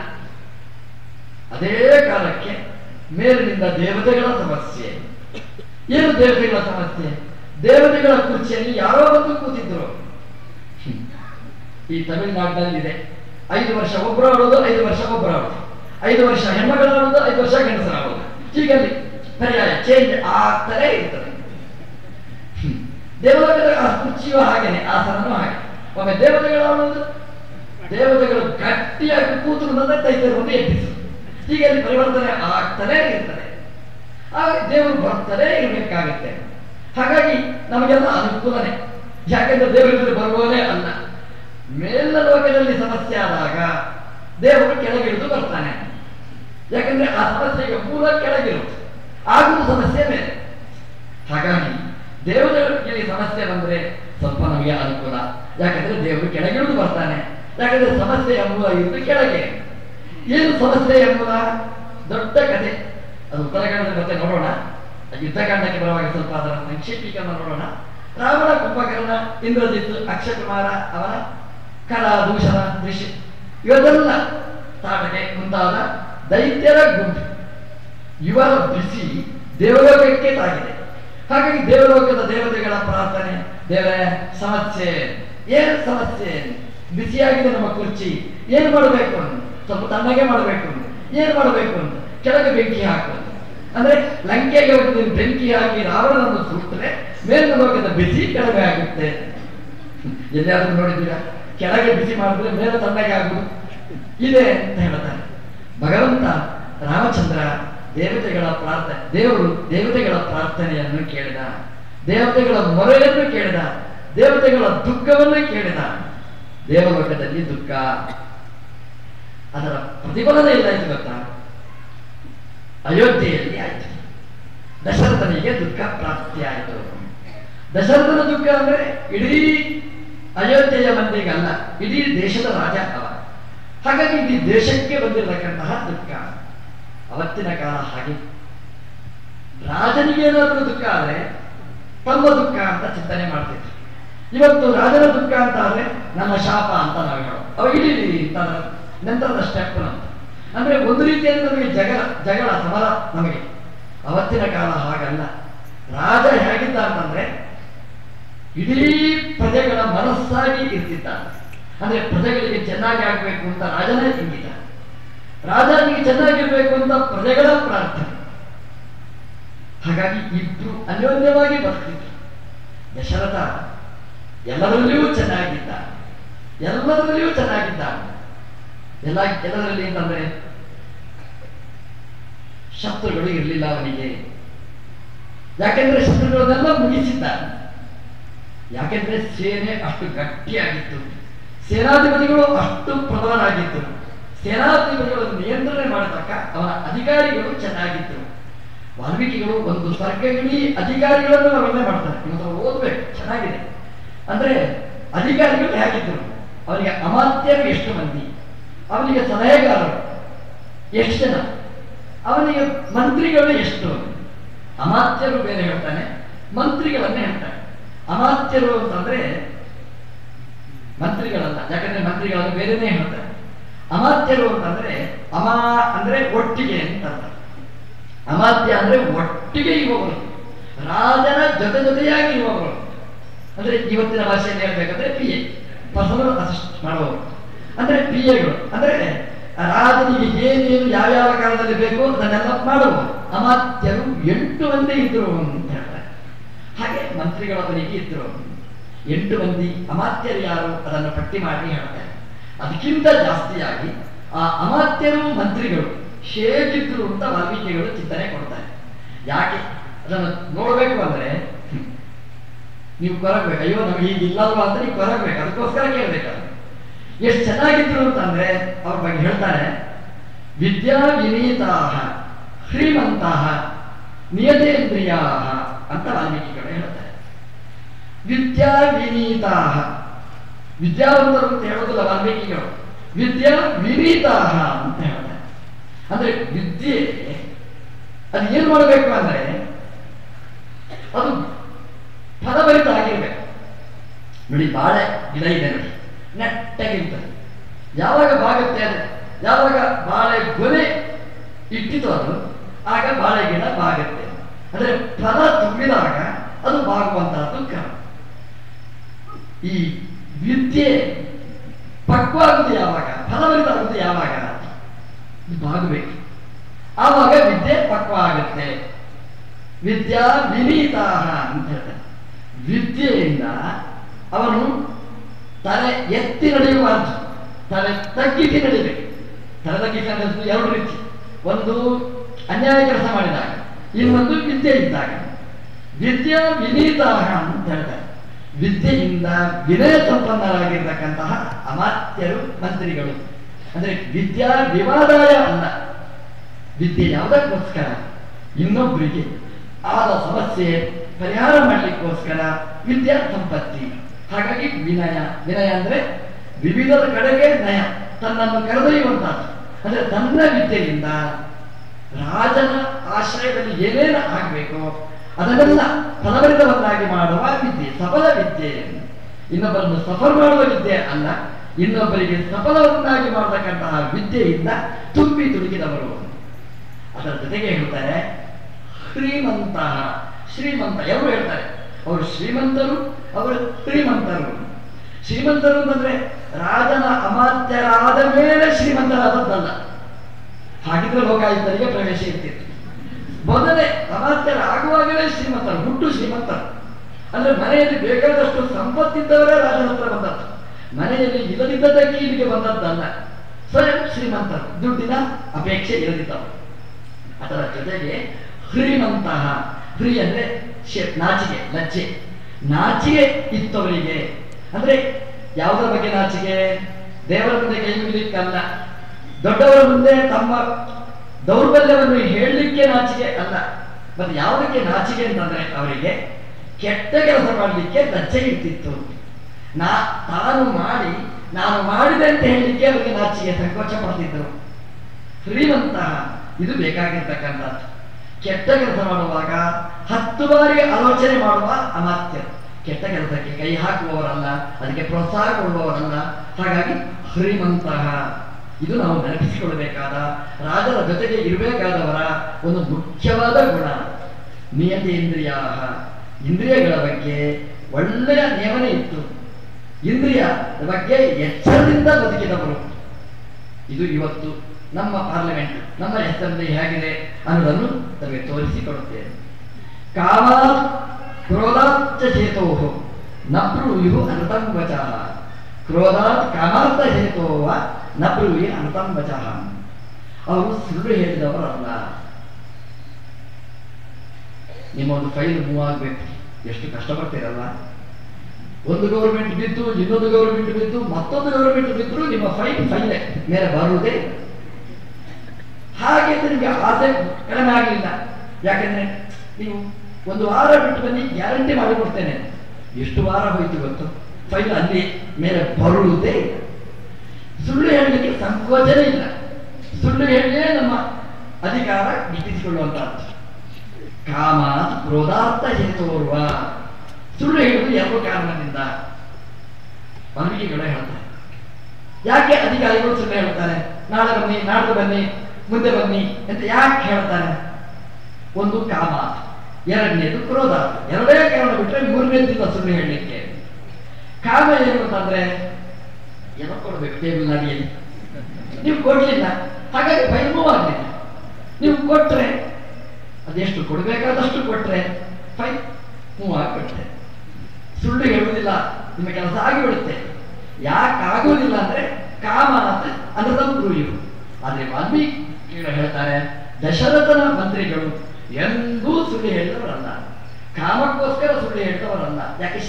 ಅದೇ ಕಾಲಕ್ಕೆ ಮೇಲಿನಿಂದ ದೇವತೆಗಳ ಸಮಸ್ಯೆ ಏನು ದೇವತೆಗಳ ಸಮಸ್ಯೆ ದೇವತೆಗಳ ಕುರ್ಚಿಯಲ್ಲಿ ಯಾರೋ ಬಂದು ಕೂತಿದ್ರು ಹ್ಮ್. ಈ ತಮಿಳುನಾಡಿನಲ್ಲಿದೆ ಐದು ವರ್ಷ ಒಬ್ಬರು ಆಡೋದು ಐದು ವರ್ಷ ಒಬ್ಬರು ಆಡೋದು ಐದು ವರ್ಷ ಹೆಣ್ಮಗಳು ಆಡೋದು ಐದು ವರ್ಷ ಗಂಡಸರು ಆಡೋದು ಹೀಗಲ್ಲಿ ಪರ್ಯಾಯ ಚೇಂಜ್ ಆಗ್ತಲೇ ಇರ್ತದೆ ಹ್ಮ್. ದೇವಲೋಕದ ಆ ಕುರ್ಚಿಯು ಹಾಗೇನೆ ಆಸನನೂ ಹಾಗೆ ಒಮ್ಮೆ ದೇವತೆಗಳು ಆಡೋದು ದೇವತೆಗಳು ಗಟ್ಟಿಯಾಗಿ ಕೂತು ಬಂದ ತೈತರು ಬಂದು ಎಬ್ಬಿಸು ಹೀಗೆ ಅಲ್ಲಿ ಪರಿವರ್ತನೆ ಆಗ್ತಲೇ ಇರ್ತದೆ ಆಗ ದೇವರು ಬರ್ತಾನೆ ಇರಬೇಕಾಗುತ್ತೆ ಹಾಗಾಗಿ ನಮಗೆಲ್ಲ ಅನುಕೂಲನೇ ಯಾಕೆಂದ್ರೆ ದೇವರ ಜೊತೆ ಬರುವವನೇ ಅಲ್ಲ ಮೇಲಿನ ಲೋಕದಲ್ಲಿ ಸಮಸ್ಯೆ ಆದಾಗ ದೇವರು ಕೆಳಗಿಳಿದು ಬರ್ತಾನೆ ಯಾಕಂದ್ರೆ ಆ ಸಮಸ್ಯೆಗೆ ಮೂಲ ಕೆಳಗಿರುತ್ತೆ ಆಗುವ ಸಮಸ್ಯೆ ಬೇರೆ ಹಾಗಾಗಿ ದೇವತೆಗಳಿಗೆ ಸಮಸ್ಯೆ ಬಂದ್ರೆ ಸ್ವಲ್ಪ ನಮಗೆ ಅನುಕೂಲ ಯಾಕಂದ್ರೆ ದೇವರು ಕೆಳಗಿಳಿದು ಬರ್ತಾನೆ ಯಾಕಂದ್ರೆ ಸಮಸ್ಯೆಯ ಮೂಲ ಇರುವುದು ಕೆಳಗೆ ಏನು ಸಮಸ್ಯೆಯ ಮೂಲ ದೊಡ್ಡ ಕಥೆ ಅದು ಉತ್ತರಾಖಂಡದ ಮತ್ತೆ ನೋಡೋಣ ಯುದ್ಧಕಾಂಡಕ್ಕೆ ಬರುವಾಗ ಸ್ವಲ್ಪ ಅದರ ಸಂಕ್ಷೇಪೀಕರಣ ನೋಡೋಣ ರಾವಣ ಕುಂಭಕರ್ಣ ಇಂದ್ರಜಿತ್ ಅಕ್ಷಕುಮಾರ ಅವನ ಕರ ದೂಷಣ ಋಷಿ ಇವರೆಲ್ಲ ತಾಟಕೆ ಮುಂತಾದ ದೈತ್ಯರ ಗುಂಪು ಇವರ ಬಿಸಿ ದೇವಲೋಕಕ್ಕೆ ತಾಗಿದೆ ಹಾಗಾಗಿ ದೇವಲೋಕದ ದೇವತೆಗಳ ಪ್ರಾರ್ಥನೆ ದೇವರ ಸಮಸ್ಯೆ ಏನು ಸಮಸ್ಯೆ ಬಿಸಿಯಾಗಿದೆ ನಮ್ಮ ಕುರ್ಚಿ ಏನು ಮಾಡಬೇಕು ಅಂತ ಸ್ವಲ್ಪ ತಣ್ಣಗೆ ಮಾಡಬೇಕು ಅಂತ ಏನು ಮಾಡಬೇಕು ಅಂತ ಕೆಳಗೆ ಬೆಂಕಿ ಹಾಕು ಅಂತ. ಅಂದ್ರೆ ಲಂಕೆಗೆ ಹೋಗಿ ಬೆಂಕಿ ಹಾಕಿ ರಾವಣನನ್ನು ಸುಟ್ಟರೆ ಮೇಲಿನ ಲೋಕದ ಬಿಸಿ ಕೆಳಗೆ ಆಗುತ್ತೆ ಎಲ್ಲಿಯಾದ್ರೂ ನೋಡಿದ್ದೀರಾ ಕೆಳಗೆ ಬಿಸಿ ಮಾಡಿದ್ರೆ ಮೇಲೆ ತಣ್ಣಗೆ ಆಗುವುದು ಇದೆ ಅಂತ ಹೇಳ್ತಾರೆ ಭಗವಂತ ರಾಮಚಂದ್ರ ದೇವತೆಗಳ ಪ್ರಾರ್ಥನೆ ದೇವರು ದೇವತೆಗಳ ಪ್ರಾರ್ಥನೆಯನ್ನು ಕೇಳಿದ ದೇವತೆಗಳ ಮೊರೆಯನ್ನು ಕೇಳಿದ ದೇವತೆಗಳ ದುಃಖವನ್ನು ಕೇಳಿದ ದೇವಲೋಕದಲ್ಲಿ ದುಃಖ ಅದರ ಪ್ರತಿಫಲನ ಎಲ್ಲಾಯ್ತು ಗೊತ್ತಾ ಅಯೋಧ್ಯೆಯಲ್ಲಿ ಆಯ್ತು ದಶರಥನಿಗೆ ದುಃಖ ಪ್ರಾಪ್ತಿಯಾಯಿತು ದಶರಥನ ದುಃಖ ಅಂದ್ರೆ ಇಡೀ ಅಯೋಧ್ಯೆಯ ಮಂದಿಗಲ್ಲ ಇಡೀ ದೇಶದ ರಾಜ ಅವ ಹಾಗಾಗಿ ಇಡೀ ದೇಶಕ್ಕೆ ಬಂದಿರತಕ್ಕಂತಹ ದುಃಖ ಅವತ್ತಿನ ಕಾಲ ಹಾಗೆ ರಾಜನಿಗೆ ಏನಾದರೂ ದುಃಖ ಆದ್ರೆ ತಮ್ಮ ದುಃಖ ಅಂತ ಚಿಂತನೆ ಮಾಡ್ತಿದ್ರು ಇವತ್ತು ರಾಜನ ದುಃಖ ಅಂತ ಆದ್ರೆ ನಮ್ಮ ಶಾಪ ಅಂತ ನಾವು ಹೇಳೋದು ಅವ ಇಡೀ ಅಂತ ನಂತರದ ಸ್ಟೆಪ್ ಅಂತ ಅಂದ್ರೆ ಒಂದು ರೀತಿಯಲ್ಲಿ ನಮಗೆ ಜಗಳ ಜಗಳ ಸಮರ ನಮಗೆ ಅವತ್ತಿನ ಕಾಲ ಹಾಗಲ್ಲ ರಾಜ ಹೇಗಿದ್ದ ಅಂತಂದ್ರೆ ಇಡೀ ಪ್ರಜೆಗಳ ಮನಸ್ಸಾಗಿ ಇರ್ತಿದ್ದ ಅಂದ್ರೆ ಪ್ರಜೆಗಳಿಗೆ ಚೆನ್ನಾಗಿ ಆಗ್ಬೇಕು ಅಂತ ರಾಜನೇ ಇಂಗಿತ ರಾಜನಿಗೆ ಚೆನ್ನಾಗಿರ್ಬೇಕು ಅಂತ ಪ್ರಜೆಗಳ ಪ್ರಾರ್ಥನೆ ಹಾಗಾಗಿ ಇಬ್ರು ಅನ್ಯೋನ್ಯವಾಗಿ ಬರ್ತಿದ್ರು ದಶರಥ ಎಲ್ಲದರಲ್ಲಿಯೂ ಚೆನ್ನಾಗಿದ್ದ ಎಲ್ಲದರಲ್ಲಿಯೂ ಚೆನ್ನಾಗಿದ್ದ ಎಲ್ಲ ಎಲ್ಲದರಲ್ಲಿ ಅಂತಂದ್ರೆ ಶತ್ರುಗಳು ಇರಲಿಲ್ಲ ಅವನಿಗೆ ಯಾಕೆಂದ್ರೆ ಶತ್ರುಗಳನ್ನೆಲ್ಲ ಮುಗಿಸಿದ್ದ ಯಾಕೆಂದ್ರೆ ಸೇನೆ ಅಷ್ಟು ಗಟ್ಟಿಯಾಗಿತ್ತು ಸೇನಾಧಿಪತಿಗಳು ಅಷ್ಟು ಪ್ರಬಲರಾಗಿದ್ದರು ಸೇನಾಧಿಪತಿಗಳನ್ನು ನಿಯಂತ್ರಣೆ ಮಾಡತಕ್ಕ ಅವನ ಅಧಿಕಾರಿಗಳು ಚೆನ್ನಾಗಿದ್ದರು ವಾಲ್ಮೀಕಿಗಳು ಒಂದು ಸರ್ಗಗಿಣಿ ಅಧಿಕಾರಿಗಳನ್ನು ವರ್ಣನೆ ಮಾಡ್ತಾರೆ ಇವತ್ತು ಓದ್ಬೇಕು ಚೆನ್ನಾಗಿದೆ ಅಂದ್ರೆ ಅಧಿಕಾರಿಗಳು ಹೇಗಿದ್ದರು ಅವನಿಗೆ ಅಮಾತ್ಯರು ಎಷ್ಟು ಮಂದಿ ಅವನಿಗೆ ಸಲಹೆಗಾರರು ಎಷ್ಟು ಜನ ಅವನಿಗೆ ಮಂತ್ರಿಗಳು ಎಷ್ಟು ಅಮಾತ್ಯರು ಬೇರೆ ಹೇಳ್ತಾನೆ ಮಂತ್ರಿಗಳನ್ನೇ ಹೇಳ್ತಾನೆ ಅಮಾತ್ಯರು ಅಂತಂದ್ರೆ ಮಂತ್ರಿಗಳಲ್ಲ ಯಾಕಂದ್ರೆ ಮಂತ್ರಿಗಳನ್ನು ಬೇರೆನೇ ಹೇಳ್ತಾರೆ ಅಮಾತ್ಯರು ಅಂತಂದ್ರೆ ಅಮಾ ಅಂದ್ರೆ ಒಟ್ಟಿಗೆ ಅಂತ ಅರ್ಥ. ಅಮಾತ್ಯ ಅಂದ್ರೆ ಒಟ್ಟಿಗೆ ಇರುವವರು ರಾಜನ ಜೊತೆ ಜೊತೆಯಾಗಿ ಇರುವವರು ಅಂದ್ರೆ ಇವತ್ತಿನ ಭಾಷೆಯಲ್ಲಿ ಹೇಳ್ಬೇಕಂದ್ರೆ ಪಿ ಎ ಪರ್ಸನಲ್ ಅಸಿಸ್ಟ್ ಮಾಡುವವರು ಅಂದ್ರೆ ಪಿ ಎಗಳು ಅಂದ್ರೆ ರಾಜನಿಗೆ ಏನೇನು ಯಾವ್ಯಾವ ಕಾಲದಲ್ಲಿ ಬೇಕು ಅದನ್ನೆಲ್ಲ ಮಾಡುವವರು ಅಮಾತ್ಯರು ಎಂಟು ಮಂದಿ ಇದ್ರು ಅಂತ ಹೇಳ್ತಾರೆ ಹಾಗೆ ಮಂತ್ರಿಗಳ ಅವನಿಗೆ ಇದ್ರು ಎಂಟು ಮಂದಿ ಅಮಾತ್ಯರು ಯಾರು ಅದನ್ನು ಪಟ್ಟಿ ಮಾಡಿ ಹೇಳ್ತಾರೆ ಅದಕ್ಕಿಂತ ಜಾಸ್ತಿಯಾಗಿ ಆ ಅಮಾತ್ಯರು ಮಂತ್ರಿಗಳು ಹೇಗಿದ್ರು ಅಂತ ವಾಲ್ಮೀಕಿಗಳು ಚಿಂತನೆ ಕೊಡ್ತಾರೆ ಯಾಕೆ ಅದನ್ನು ನೋಡಬೇಕು ಅಂದ್ರೆ ನೀವು ಕೊರಗ್ಬೇಕು ಅಯ್ಯೋ ನಮ್ಗೆ ಈಗ ಇಲ್ಲಲ್ವಾ ಅಂತ ನೀವು ಕೊರಗ್ಬೇಕು ಅದಕ್ಕೋಸ್ಕರ ಕೇಳ್ಬೇಕು ಎಷ್ಟು ಚೆನ್ನಾಗಿದ್ರು ಅಂತಂದ್ರೆ ಅವ್ರ ಬಗ್ಗೆ ಹೇಳ್ತಾರೆ ವಿದ್ಯಾ ವಿನೀತಾ ಶ್ರೀಮಂತ ನಿಯತೇಂದ್ರಿಯಾ ಅಂತ ವಾಲ್ಮೀಕಿಗಳು ಹೇಳ್ತಾರೆ ವಿದ್ಯಾ ವಿನೀತಾ ವಿದ್ಯಾವಂತರು ಅಂತ ಹೇಳೋದಿಲ್ಲ ವಾಲ್ಮೀಕಿಗಳು ವಿದ್ಯಾ ವಿನೀತಾ ಅಂತ ಹೇಳ್ತಾರೆ ಅಂದ್ರೆ ವಿದ್ಯೆ ಅದು ಏನ್ ಮಾಡಬೇಕು ಅಂದ್ರೆ ಅದು ಫಲಭರಿತ ಆಗಿರ್ಬೇಕು ನೋಡಿ ಬಾಳೆ ಗಿಡ ಇದೆ ನೋಡಿ ನೆಟ್ಟಗಿರ್ತದೆ ಯಾವಾಗ ಬಾಗುತ್ತೆ ಅದು ಯಾವಾಗ ಬಾಳೆ ಗೊನೆ ಇಟ್ಟಿತು ಅದು ಆಗ ಬಾಳೆ ಗಿಡ ಬಾಗುತ್ತೆ ಅಂದ್ರೆ ಫಲ ತುಂಬಿದಾಗ ಅದು ಬಾಗುವಂತಹದ್ದು ಕ್ರಮ ಈ ವಿದ್ಯೆ ಪಕ್ವಾಗುವುದು ಯಾವಾಗ ಫಲಭರಿತ ಆಗುವುದು ಯಾವಾಗ ಇದು ಬಾಗಬೇಕು ಆವಾಗ ವಿದ್ಯೆ ಪಕ್ವ ಆಗುತ್ತೆ ವಿದ್ಯಾ ವಿನೀತಾ ಅಂತ ಹೇಳ್ತಾರೆ ವಿದ್ಯೆಯಿಂದ ಅವನು ತಲೆ ಎತ್ತಿ ನಡೆಯಬಾರ್ದು ತಲೆ ತಗ್ಗಿಸಿ ನಡಿಬೇಕು ತಲೆ ತಗ್ಗಿಸಿ ನಡೆಯೋದು ಎರಡು ರೀತಿ ಒಂದು ಅನ್ಯಾಯ ಕೆಲಸ ಮಾಡಿದಾಗ ಇನ್ನೊಂದು ವಿದ್ಯೆ ಇದ್ದಾಗ ವಿದ್ಯಾ ವಿನೀತಾ ಅಂತ ಹೇಳ್ತಾರೆ ವಿದ್ಯೆಯಿಂದ ವಿನಯ ಸಂಪನ್ನರಾಗಿರ್ತಕ್ಕಂತಹ ಅಮಾತ್ಯರು ಮಂತ್ರಿಗಳು ಅಂದ್ರೆ ವಿದ್ಯಾ ವಿವಾದಾಯ ಅಲ್ಲ ವಿದ್ಯೆ ಯಾವುದಕ್ಕೋಸ್ಕರ ಇನ್ನೊಬ್ಬರಿಗೆ ಆದ ಸಮಸ್ಯೆ ಪರಿಹಾರ ಮಾಡಲಿಕ್ಕೋಸ್ಕರ ವಿದ್ಯಾ ಸಂಪತ್ತಿ ಹಾಗಾಗಿ ವಿನಯ ವಿನಯ ಅಂದ್ರೆ ವಿವಿಧದ ಕಡೆಗೆ ನಯ ತನ್ನನ್ನು ಕರೆದೊಯ್ಯುವಂತಹದ್ದು ಅಂದ್ರೆ ತನ್ನ ವಿದ್ಯೆಯಿಂದ ರಾಜನ ಆಶ್ರಯದಲ್ಲಿ ಏನೇನು ಆಗಬೇಕು ಅದನ್ನೆಲ್ಲ ಫಲಭರಿತವನ್ನಾಗಿ ಮಾಡುವ ವಿದ್ಯೆ ಸಫಲ ವಿದ್ಯೆ ಇನ್ನೊಬ್ಬರನ್ನು ಸಫರ್ ಮಾಡುವ ವಿದ್ಯೆ ಅಲ್ಲ ಇನ್ನೊಬ್ಬರಿಗೆ ಸಫಲವನ್ನಾಗಿ ಮಾಡತಕ್ಕಂತಹ ವಿದ್ಯೆಯಿಂದ ತುಂಬಿ ತುಳುಕಿದವರು ಅದರ ಜೊತೆಗೆ ಹೇಳ್ತಾರೆ ಶ್ರೀಮಂತ ಶ್ರೀಮಂತ ಎಲ್ಲರೂ ಹೇಳ್ತಾರೆ ಅವರು ಶ್ರೀಮಂತರು ಅವರು ಶ್ರೀಮಂತರು ಶ್ರೀಮಂತರು ಅಂತಂದ್ರೆ ರಾಜನ ಅಮಾತ್ಯರಾದ ಮೇಲೆ ಶ್ರೀಮಂತರಾದದ್ದಲ್ಲ ಹಾಗಿದ್ರೆ ಲೋಕಾಯುಕ್ತರಿಗೆ ಪ್ರವೇಶ ಇರ್ತಿತ್ತು ಮೊದಲೇ ಅಮಾತ್ಯರ ಆಗುವಾಗಲೇ ಶ್ರೀಮಂತರು ಹುಟ್ಟು ಶ್ರೀಮಂತರು ಅಂದ್ರೆ ಮನೆಯಲ್ಲಿ ಬೇಕಾದಷ್ಟು ಸಂಪತ್ತಿದ್ದವರೇ ರಾಜನ ಹತ್ರ ಬಂದದ್ದು ಮನೆಯಲ್ಲಿ ಇಲ್ಲದಿದ್ದದಕ್ಕೆ ಇಲ್ಲಿಗೆ ಬಂದದ್ದಲ್ಲ ಸ್ವಯಂ ಶ್ರೀಮಂತರು ದುಡ್ಡಿನ ಅಪೇಕ್ಷೆ ಇರದಿದ್ದವರು ಅದರ ಜೊತೆಗೆ ಶ್ರೀಮಂತಹ ಫ್ರೀ ಅಂದ್ರೆ ಶೇ- ನಾಚಿಕೆ ಲಜ್ಜೆ ನಾಚಿಕೆ ಇತ್ತವರಿಗೆ ಅಂದ್ರೆ ಯಾವುದರ ಬಗ್ಗೆ ನಾಚಿಕೆ ದೇವರ ಮುಂದೆ ಕೈ ಮುಗಿಲಿಕ್ಕಲ್ಲ ದೊಡ್ಡವರ ಮುಂದೆ ತಮ್ಮ ದೌರ್ಬಲ್ಯವನ್ನು ಹೇಳಲಿಕ್ಕೆ ನಾಚಿಕೆ ಅಲ್ಲ ಮತ್ತೆ ಯಾವುದಕ್ಕೆ ನಾಚಿಕೆ ಅಂತಂದ್ರೆ ಅವರಿಗೆ ಕೆಟ್ಟ ಕೆಲಸ ಮಾಡಲಿಕ್ಕೆ ಲಜ್ಜೆ ಇರ್ತಿತ್ತು ನಾ ತಾನು ಮಾಡಿ ನಾನು ಮಾಡಿದೆ ಅಂತ ಹೇಳಲಿಕ್ಕೆ ಅವರಿಗೆ ನಾಚಿಕೆ ಸಂಕೋಚ ಪಡ್ತಿದ್ದರು ಶ್ರೀಮಂತಹ ಇದು ಬೇಕಾಗಿರ್ತಕ್ಕಂಥದ್ದು ಕೆಟ್ಟ ಕೆಲಸ ಮಾಡುವಾಗ ಹತ್ತು ಬಾರಿ ಆಲೋಚನೆ ಮಾಡುವ ಅಮಾತ್ಯ ಕೆಟ್ಟ ಕೆಲಸಕ್ಕೆ ಕೈ ಹಾಕುವವರಲ್ಲ ಅದಕ್ಕೆ ಪ್ರೋತ್ಸಾಹ ಕೊಡುವವರಲ್ಲ ಹಾಗಾಗಿ ಶ್ರೀಮಂತಹ ಇದು ನಾವು ನೆನಪಿಸಿಕೊಳ್ಳಬೇಕಾದ ರಾಜರ ಜೊತೆಗೆ ಇರಬೇಕಾದವರ ಒಂದು ಮುಖ್ಯವಾದ ಗುಣ ನಿಯತೇಂದ್ರಿಯ ಇಂದ್ರಿಯಗಳ ಬಗ್ಗೆ ಒಳ್ಳೆಯ ನಿಯಮನೆ ಇತ್ತು ಇಂದ್ರಿಯ ಬಗ್ಗೆ ಎಚ್ಚರದಿಂದ ಬದುಕಿದವರು ಇದು ಇವತ್ತು ನಮ್ಮ ಪಾರ್ಲಿಮೆಂಟ್ ನಮ್ಮ ಅಸೆಂಬ್ಲಿ ಹೇಗಿದೆ ಅನ್ನೋದನ್ನು ನಮಗೆ ತೋರಿಸಿಕೊಡುತ್ತೇವೆ ಕಾಮ ಕ್ರೋಧಾಚ್ಚ ಚೇತೋ ನ ಬ್ರೂಯು ಅನೃತಂ ವಚಃ ಕ್ರೋಧಾತ್ ಕಾಮಾರ್ಥ ಹೇತೋವ ನ ಬ್ರೂಯಿ ಅನೃತಂ ವಚಃ ಅವರು ಸುಳ್ಳು ಹೇಳಿದವರಲ್ಲ ನಿಮ್ಮ ಒಂದು ಫೈಲ್ ಮೂವ್ ಆಗಬೇಕು ಎಷ್ಟು ಕಷ್ಟಪಡ್ತೀರಲ್ಲ ಒಂದು ಗೌರ್ಮೆಂಟ್ ಬಿದ್ದು ಇನ್ನೊಂದು ಗೌರ್ಮೆಂಟ್ ಬಿದ್ದು ಮತ್ತೊಂದು ಗೌರ್ಮೆಂಟ್ ಬಿದ್ದರೂ ನಿಮ್ಮ ಫೈಲ್ ಫೈಲೆ ಮೇಲೆ ಬರುವುದೇ ಇಲ್ಲ. ಹಾಗೆ ಅಂತ ನಿಮಗೆ ಆಸೆ ಕಡಿಮೆ ಆಗಲಿಲ್ಲ ಯಾಕಂದ್ರೆ ನೀವು ಒಂದು ವಾರ ಬಿಟ್ಟು ಬನ್ನಿ ಗ್ಯಾರಂಟಿ ಮಾಡಿಕೊಡ್ತೇನೆ ಎಷ್ಟು ವಾರ ಹೋಯ್ತು ಗೊತ್ತು ಫೈಲ್ ಅಲ್ಲಿ ಮೇಲೆ ಬರುವುದೇ ಇಲ್ಲ. ಸುಳ್ಳು ಹೇಳಲಿಕ್ಕೆ ಸಂಕೋಚನೆ ಇಲ್ಲ ಸುಳ್ಳು ಹೇಳಿಯೇ ನಮ್ಮ ಅಧಿಕಾರ ಗಿಟ್ಟಿಸಿಕೊಳ್ಳುವಂತಹದ್ದು ಕಾಮ ಕ್ರೋಧಾರ್ಥ ಹೇತೋರ್ವ ಸುಳ್ಳು ಹೇಳುವುದು ಯಾವ ಕಾರಣದಿಂದ ವಾಲ್ಮೀಕಿಗಳೇ ಹೇಳ್ತಾರೆ ಯಾಕೆ ಅಧಿಕಾರಿಗಳು ಸುಳ್ಳು ಹೇಳ್ತಾರೆ ನಾಳೆ ಬನ್ನಿ ನಾಡ್ದು ಬನ್ನಿ ಮುಂದೆ ಬನ್ನಿ ಅಂತ ಯಾಕೆ ಹೇಳ್ತಾರೆ ಒಂದು ಕಾಮ ಎರಡನೇದು ಕ್ರೋಧ ಎರಡೇ ಕಾರಣ ಬಿಟ್ಟರೆ ಮೂರನೇದಿಲ್ಲ ಸುಳ್ಳು ಹೇಳಲಿಕ್ಕೆ ಕಾಮ ಏನು ಅಂತಂದ್ರೆ ಏನೋ ಕೊಡ್ಬೇಕು ಟೇಬಲ್ ನಡಿಯಲ್ಲಿ ನೀವು ಕೊಡ್ಲಿಲ್ಲ ಹಾಗಾಗಿ ಫೈಲ್ ಆಗಲಿಲ್ಲ ನೀವು ಕೊಟ್ರೆ ಅದೆಷ್ಟು ಕೊಡಬೇಕಾದಷ್ಟು ಕೊಟ್ರೆ ಫೈಲ್ ಮೂವ್ ಆಗಿಬಿಡುತ್ತೆ ಸುಳ್ಳು ಹೇಳುವುದಿಲ್ಲ ನಿಮ್ಮ ಕೆಲಸ ಆಗಿಬಿಡುತ್ತೆ ಯಾಕೆ ಆಗುವುದಿಲ್ಲ ಅಂದ್ರೆ ಕಾಮನಾಥ ಅನದಂ ಬ್ರೂಯು ಆದ್ರೆ ವಾಲ್ಮೀಕಿಗಳು ಹೇಳ್ತಾರೆ ದಶರಥನ ಮಂತ್ರಿಗಳು ಎಂದೂ ಸುಳ್ಳು ಹೇಳಿದವರಲ್ಲ ಕಾಮಕ್ಕೋಸ್ಕರ ಸುಳ್ಳು ಹೇಳಿದವರಲ್ಲ ಯಾಕೆ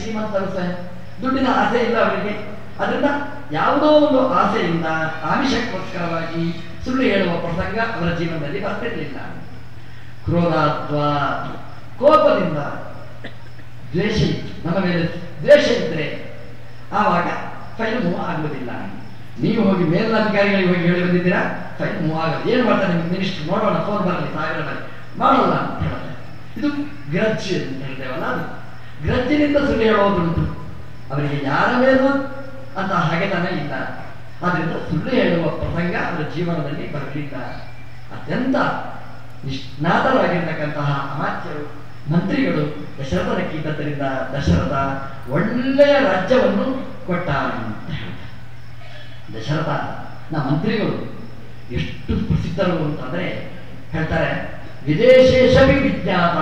ಶ್ರೀಮಂತರು ಸಹ ದುಡ್ಡಿನ ಆಸೆ ಇಲ್ಲ ಅವರಿಗೆ ಅದರಿಂದ ಯಾವುದೋ ಒಂದು ಆಸೆಯಿಂದ ಆಮಿಷಕ್ಕೋಸ್ಕರವಾಗಿ ಸುಳ್ಳು ಹೇಳುವ ಪ್ರಸಂಗ ಅವರ ಜೀವನದಲ್ಲಿ ಬರ್ತಿರ್ಲಿಲ್ಲ ಕ್ರೋಧಾತ್ವ ಕೋಪದಿಂದ ದ್ವೇಷ ಇತ್ತು ನಮ್ಮ ಮೇಲೆ ದ್ವೇಷ ಇದ್ರೆ ಆವಾಗ ಫೈಲ್ ಮೂವ್ ಆಗುವುದಿಲ್ಲ ನೀವು ಹೋಗಿ ಮೇಲಧಿಕಾರಿಗಳಿಗೆ ಹೋಗಿ ಹೇಳಿ ಬಂದಿದ್ದೀರಾ ಫೈಲ್ ಮೂವ್ ಆಗೋದು ಏನು ಮಾಡ್ತಾರೆ ನಿಮ್ಗೆ ಮಿನಿಸ್ಟರ್ ನೋಡೋಣ ಫೋನ್ ಬರಲಿ ಸಾವಿರ ಬರಲಿ ಮಾಡೋಲ್ಲ ಅಂತ ಹೇಳ್ತಾರೆ ಇದು ಗ್ರಜ್ ಅಂತ ಹೇಳ್ತೇವಲ್ಲ ಅದು ಗ್ರಜ್ಜಿನಿಂದ ಸುಳ್ಳು ಹೇಳೋದುಂಟು ಅವರಿಗೆ ಯಾರ ಮೇಲೂ ಅಂತ ಹಗೆತನ ಇಲ್ಲ ಆದ್ರಿಂದ ಸುಳ್ಳು ಹೇಳುವ ಪ್ರಸಂಗ ಅವರ ಜೀವನದಲ್ಲಿ ಬರಲಿಲ್ಲ ಅತ್ಯಂತ ನಿಷ್ಣಾತರಾಗಿರ್ತಕ್ಕಂತಹ ಅಮಾತ್ಯರು ಮಂತ್ರಿಗಳು ದಶರಥನಕ್ಕಿದ್ದರಿಂದ ದಶರಥ ಒಳ್ಳೆಯ ರಾಜ್ಯವನ್ನು ಕೊಟ್ಟ ಅಂತ ಹೇಳ್ತಾರೆ ದಶರಥ ನ ಮಂತ್ರಿಗಳು ಎಷ್ಟು ಪ್ರಸಿದ್ಧರು ಅಂತಂದ್ರೆ ಹೇಳ್ತಾರೆ ವಿದೇಶೇಶವಿ ವಿಜ್ಞಾತ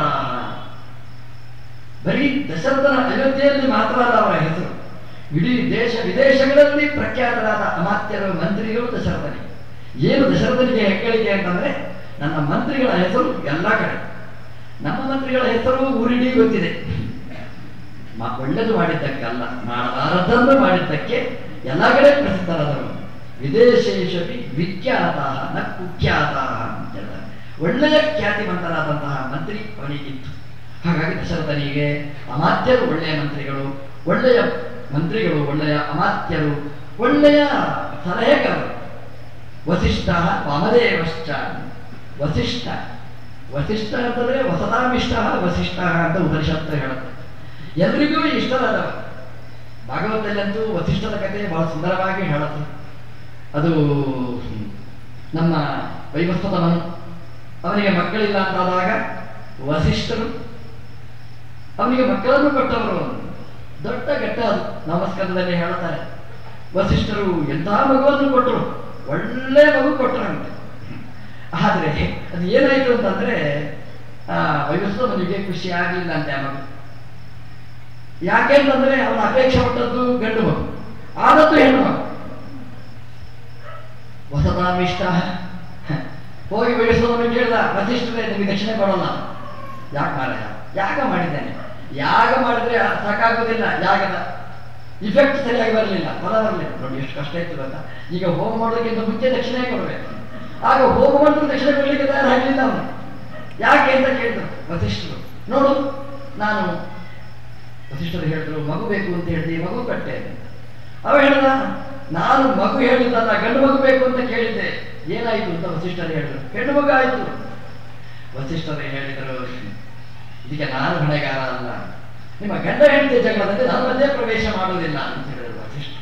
ಬರೀ ದಶರಥನ ಅಯೋಧ್ಯೆಯಲ್ಲಿ ಮಾತ್ರ ಅಲ್ಲ ಅವರ ಹೆಸರು ಇಡೀ ದೇಶ ವಿದೇಶಗಳಲ್ಲಿ ಪ್ರಖ್ಯಾತರಾದ ಅಮಾತ್ಯರು ಮಂತ್ರಿಗಳು ದಶರಥನಿಗೆ ಏನು ದಶರಥನಿಗೆ ಹೆಗ್ಗಳಿಕೆ ಅಂತಂದ್ರೆ ನನ್ನ ಮಂತ್ರಿಗಳ ಹೆಸರು ಎಲ್ಲ ಕಡೆ ನಮ್ಮ ಮಂತ್ರಿಗಳ ಹೆಸರು ಊರಿಡೀ ಗೊತ್ತಿದೆ ಮ- ಒಳ್ಳೆದು ಮಾಡಿದ್ದಕ್ಕಲ್ಲ ಮಾಡಬಾರದನ್ನು ಮಾಡಿದ್ದಕ್ಕೆ ಎಲ್ಲ ಕಡೆ ಪ್ರಸಿದ್ಧರಾದರು ವಿದೇಶೇಶವಿ ವಿಖ್ಯಾತ ನ ಕುಖ್ಯಾತ ಅಂತ ಹೇಳ್ತಾರೆ ಒಳ್ಳೆಯ ಖ್ಯಾತಿವಂತರಾದಂತಹ ಮಂತ್ರಿ ಅವನಿಗಿತ್ತು ಹಾಗಾಗಿ ದಶರಥನಿಗೆ ಅಮಾತ್ಯರು ಒಳ್ಳೆಯ ಮಂತ್ರಿಗಳು ಒಳ್ಳೆಯ ಮಂತ್ರಿಗಳು ಒಳ್ಳೆಯ ಅಮಾತ್ಯರು ಒಳ್ಳೆಯ ಸಲಹೆಗಾರರು ವಸಿಷ್ಠ ವಾಮದೇವಶ್ಚ ವಸಿಷ್ಠ ವಸಿಷ್ಠ ಅಂತಂದ್ರೆ ವಸತಾಮಿಷ್ಟ ವಸಿಷ್ಠ ಅಂತ ಉಪನಿಷತ್ತು ಹೇಳುತ್ತೆ ಎಲ್ರಿಗೂ ಇಷ್ಟರಾದವ ಭಾಗವತದಲ್ಲಂತೂ ವಸಿಷ್ಠದ ಕಥೆ ಬಹಳ ಸುಂದರವಾಗಿ ಹೇಳುತ್ತೆ ಅದು ನಮ್ಮ ವೈವಸ್ವತವನು ಅವನಿಗೆ ಮಕ್ಕಳಿಲ್ಲ ಅಂತಾದಾಗ ವಸಿಷ್ಠರು ಅವನಿಗೆ ಮಕ್ಕಳನ್ನು ಕೊಟ್ಟವರು ಅವನು. ದೊಡ್ಡ ಘಟ್ಟ ಅದು ನಮಸ್ಕಾರದಲ್ಲಿ ಹೇಳ್ತಾರೆ ವಸಿಷ್ಠರು ಎಂತಹ ಮಗುವನ್ನು ಕೊಟ್ಟರು ಒಳ್ಳೆ ಮಗು ಕೊಟ್ಟರಂತೆ ಆದ್ರೆ ಅದು ಏನಾಯ್ತು ಅಂತಂದ್ರೆ ಆ ವೈವಸ್ವತನಿಗೆ ಖುಷಿ ಆಗಲಿಲ್ಲ ಅಂತೆ ಆ ಮಗು ಯಾಕೆಂತಂದ್ರೆ ಅವನ ಅಪೇಕ್ಷೆ ಪಟ್ಟದ್ದು ಗಂಡು ಮಗು ಆದದ್ದು ಹೆಣ್ಣು ಮಗು ಹೊಸದಾಮಿಷ್ಟ ಹೋಗಿ ವಯಸ್ಸವನ್ನು ಕೇಳಿದ ವಸಿಷ್ಠರೇ ನಿಮಗೆ ದಕ್ಷಿಣೆ ಕೊಡಲ್ಲ ಯಾಕೆ ಮಾರಾಯ ಯಾಗ ಮಾಡಿದ್ದೇನೆ ಯಾಗ ಮಾಡಿದ್ರೆ ಸಾಕಾಗೋದಿಲ್ಲ ಯಾಗದ ಇಫೆಕ್ಟ್ ಸರಿಯಾಗಿ ಬರಲಿಲ್ಲ ಫಲ ಬರಲಿಲ್ಲ ನೋಡಿ ಎಷ್ಟು ಕಷ್ಟ ಇತ್ತು ಗೊತ್ತಾ ಈಗ ಹೋಮ ಮಾಡೋದಕ್ಕಿಂತ ಮುಂಚೆ ದಕ್ಷಿಣೆ ಕೊಡಬೇಕು ಆಗ ಹೋಮ ಮಾಡಿದ್ರು ದಕ್ಷಿಣೆ ಕೊಡಲಿಕ್ಕೆ ತಯಾರಾಗಲಿಲ್ಲ ಅವನು ಯಾಕೆ ಅಂತ ಕೇಳಿದ್ರು ವಸಿಷ್ಠರು ನೋಡು ನಾನು ವಸಿಷ್ಠರು ಹೇಳಿದ್ರು ಮಗು ಬೇಕು ಅಂತ ಹೇಳ್ತಿ ಮಗು ಕಟ್ಟೆ ಅವ ಹೇಳ್ದ ನಾನು ಮಗು ಹೇಳಿದ್ದಲ್ಲ ಗಂಡು ಮಗು ಬೇಕು ಅಂತ ಕೇಳಿದ್ದೆ ಏನಾಯ್ತು ಅಂತ ವಸಿಷ್ಠರು ಹೇಳಿದ್ರು ಹೆಣ್ಣು ಮಗು ಆಯ್ತು ವಸಿಷ್ಠರು ಹೇಳಿದರು ಇದಕ್ಕೆ ನಾನು ಹೊಣೆಗಾರ ಅಲ್ಲ ನಿಮ್ಮ ಗಂಡ ಹೆಂಡತಿ ಜಗಳದಲ್ಲಿ ನಾನು ಮಧ್ಯೆ ಪ್ರವೇಶ ಮಾಡುವುದಿಲ್ಲ ಅಂತ ಹೇಳಿದ್ರು ವಸಿಷ್ಠ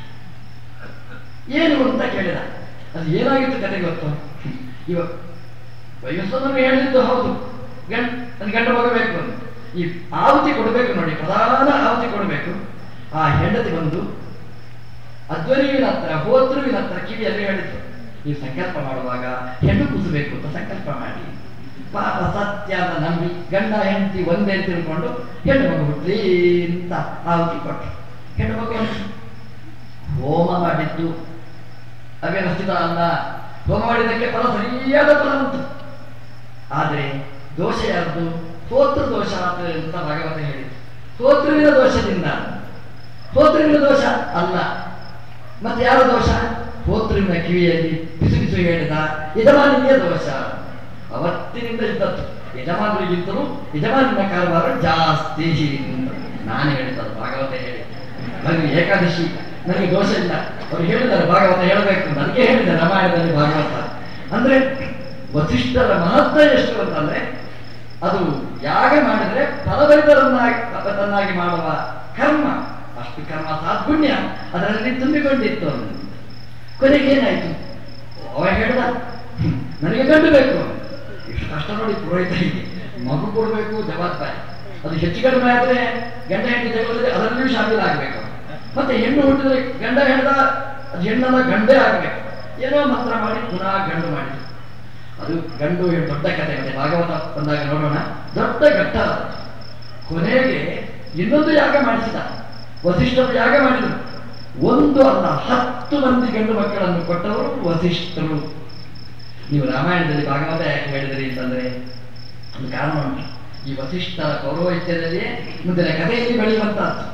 ಏನು ಅಂತ ಕೇಳಿದ ಅದು ಏನಾಗಿತ್ತು ಕತೆ ಗೊತ್ತು ಇವ ವಯಸ್ಸನ್ನು ಹೇಳಿದ್ದು ಹೌದು ಗಂಡ ನನಗೆ ಗಂಡ ಮಗ ಬೇಕು ಅಂತ ಈ ಆಹುತಿ ಕೊಡಬೇಕು ನೋಡಿ ಪ್ರಧಾನ ಆಹುತಿ ಕೊಡಬೇಕು ಆ ಹೆಂಡತಿ ಬಂದು ಅಧ್ವರಿವಿನ ಹತ್ರ ಹೋತೃವಿನ ಹತ್ರ ಕಿವಿಯಲ್ಲಿ ಹೇಳಿದ್ರು ನೀವು ಸಂಕಲ್ಪ ಮಾಡುವಾಗ ಹೆಣ್ಣು ಕೂಸಬೇಕು ಅಂತ ಸಂಕಲ್ಪ ಮಾಡಿ ಪಾಪ ಸತ್ಯ ಅಂತ ನಂಬಿ ಗಂಡ ಹೆಂಡತಿ ಒಂದೇ ತಿಳ್ಕೊಂಡು ಹೆಣ್ಣು ಮಗು ಹುಟ್ಲಿ ಅಂತ ಆಹುತಿ ಕೊಟ್ಟರು ಹೆಣ್ಣು ಮಗು ಹುಟ್ತು. ಹೋಮ ಮಾಡಿದ್ದು ಅವ್ಯವಸ್ಥಿತ ಅಲ್ಲ ಹೋಮ ಮಾಡಿದ್ದಕ್ಕೆ ಫಲ ಸರಿಯಾದ ಫಲ ಉಂಟು ಆದರೆ ದೋಷ ಯಾರ್ದು ಹೋತೃ ದೋಷ ಅಂತ ಭಾಗವತ ಹೇಳಿತು ಹೋತೃವಿನ ದೋಷದಿಂದ ಹೋತೃವಿನ ದೋಷ ಅಲ್ಲ ಮತ್ತೆ ಯಾರ ದೋಷ ಹೋತೃವಿನ ಕಿವಿಯಲ್ಲಿ ಬಿಸು ಬಿಸು ಹೇಳಿದ ಯಜಮಾನಿಗೆ ದೋಷ ಅವತ್ತಿನಿಂದ ಇದ್ದದ್ದು ಯಜಮಾನರಿಗಿಂತಲೂ ಯಜಮಾನಿನ ಕಾರವಾರ ಜಾಸ್ತಿ ಅಂತ ನಾನು ಹೇಳಿದ್ದದು ಭಾಗವತ ಹೇಳಿ ನನಗೆ ಏಕಾದಶಿ ನನಗೆ ದೋಷ ಇಲ್ಲ ಅವ್ರು ಹೇಳಿದ್ದಾರೆ ಭಾಗವತ ಹೇಳಬೇಕು ನನಗೆ ಹೇಳಿದ್ದಾರೆ ರಾಮಾಯಣದಲ್ಲಿ ಭಾಗವತ ಅಂದ್ರೆ ವಸಿಷ್ಠರ ಮಹತ್ವ ಎಷ್ಟು ಅಂತಂದ್ರೆ ಅದು ಯಾಗ ಮಾಡಿದ್ರೆ ಫಲಭರಿತರನ್ನಾಗಿ ತನ್ನಾಗಿ ಮಾಡುವ ಕರ್ಮ ಅಷ್ಟು ಕರ್ಮ ಸಾತ್ಪುಣ್ಯ ಅದರಲ್ಲಿ ತುಂಬಿಕೊಂಡಿತ್ತು ಅವನು ಕೊನೆಗೆ ಏನಾಯ್ತು ಅವ ಹೇಳ್ದ "ಹ್ಮ್, ನನಗೆ ಗಂಡು ಬೇಕು ಎಷ್ಟು ಕಷ್ಟ ನೋಡಿ ಪುರೋಹಿತರಿಗೆ ಮಗು ಕೊಡಬೇಕು ಜವಾಬ್ದಾರಿ ಅದು ಹೆಚ್ಚು ಕಡಿಮೆ ಆದ್ರೆ ಗಂಡ ಹೆಂಡತಿ ಜಗಳದಲ್ಲಿ ಅದರಲ್ಲಿಯೂ ಶಾಮೀಲಾಗಬೇಕು ಮತ್ತೆ ಹೆಣ್ಣು ಹುಟ್ಟಿದ್ರೆ ಗಂಡ ಹೇಳ್ದ ಅದು ಹೆಣ್ಣಲ್ಲ ಗಂಡೇ ಆಗಬೇಕು ಏನೋ ಮಂತ್ರ ಮಾಡಿ ಪುನಃ ಗಂಡು ಮಾಡಿ ಅದು ಗಂಡು ಹೆಣ್ಣು ದೊಡ್ಡ ಕಥೆ ಮತ್ತೆ ಭಾಗವತ ಬಂದಾಗ ನೋಡೋಣ ದೊಡ್ಡ ಘಟ್ಟ ಅದು. ಕೊನೆಗೆ ಇನ್ನೊಂದು ಯಾಗ ಮಾಡಿಸಿದ ವಸಿಷ್ಠರು ಯಾಗ ಮಾಡಿದರು ಒಂದು ಅಲ್ಲ ಹತ್ತು ಮಂದಿ ಗಂಡು ಮಕ್ಕಳನ್ನು ಕೊಟ್ಟವರು ವಸಿಷ್ಠರು ನೀವು ರಾಮಾಯಣದಲ್ಲಿ ಭಾಗವತ ಯಾಕೆ ಹೇಳಿದ್ರಿ ಅಂತಂದ್ರೆ ಒಂದು ಕಾರಣ ಉಂಟು ಈ ವಸಿಷ್ಠ ಪೌರೋಹಿತ್ಯದಲ್ಲಿಯೇ ಮುಂದಿನ ಕಥೆಯಲ್ಲಿ ಬೆಳೆಯುವಂತಹದ್ದು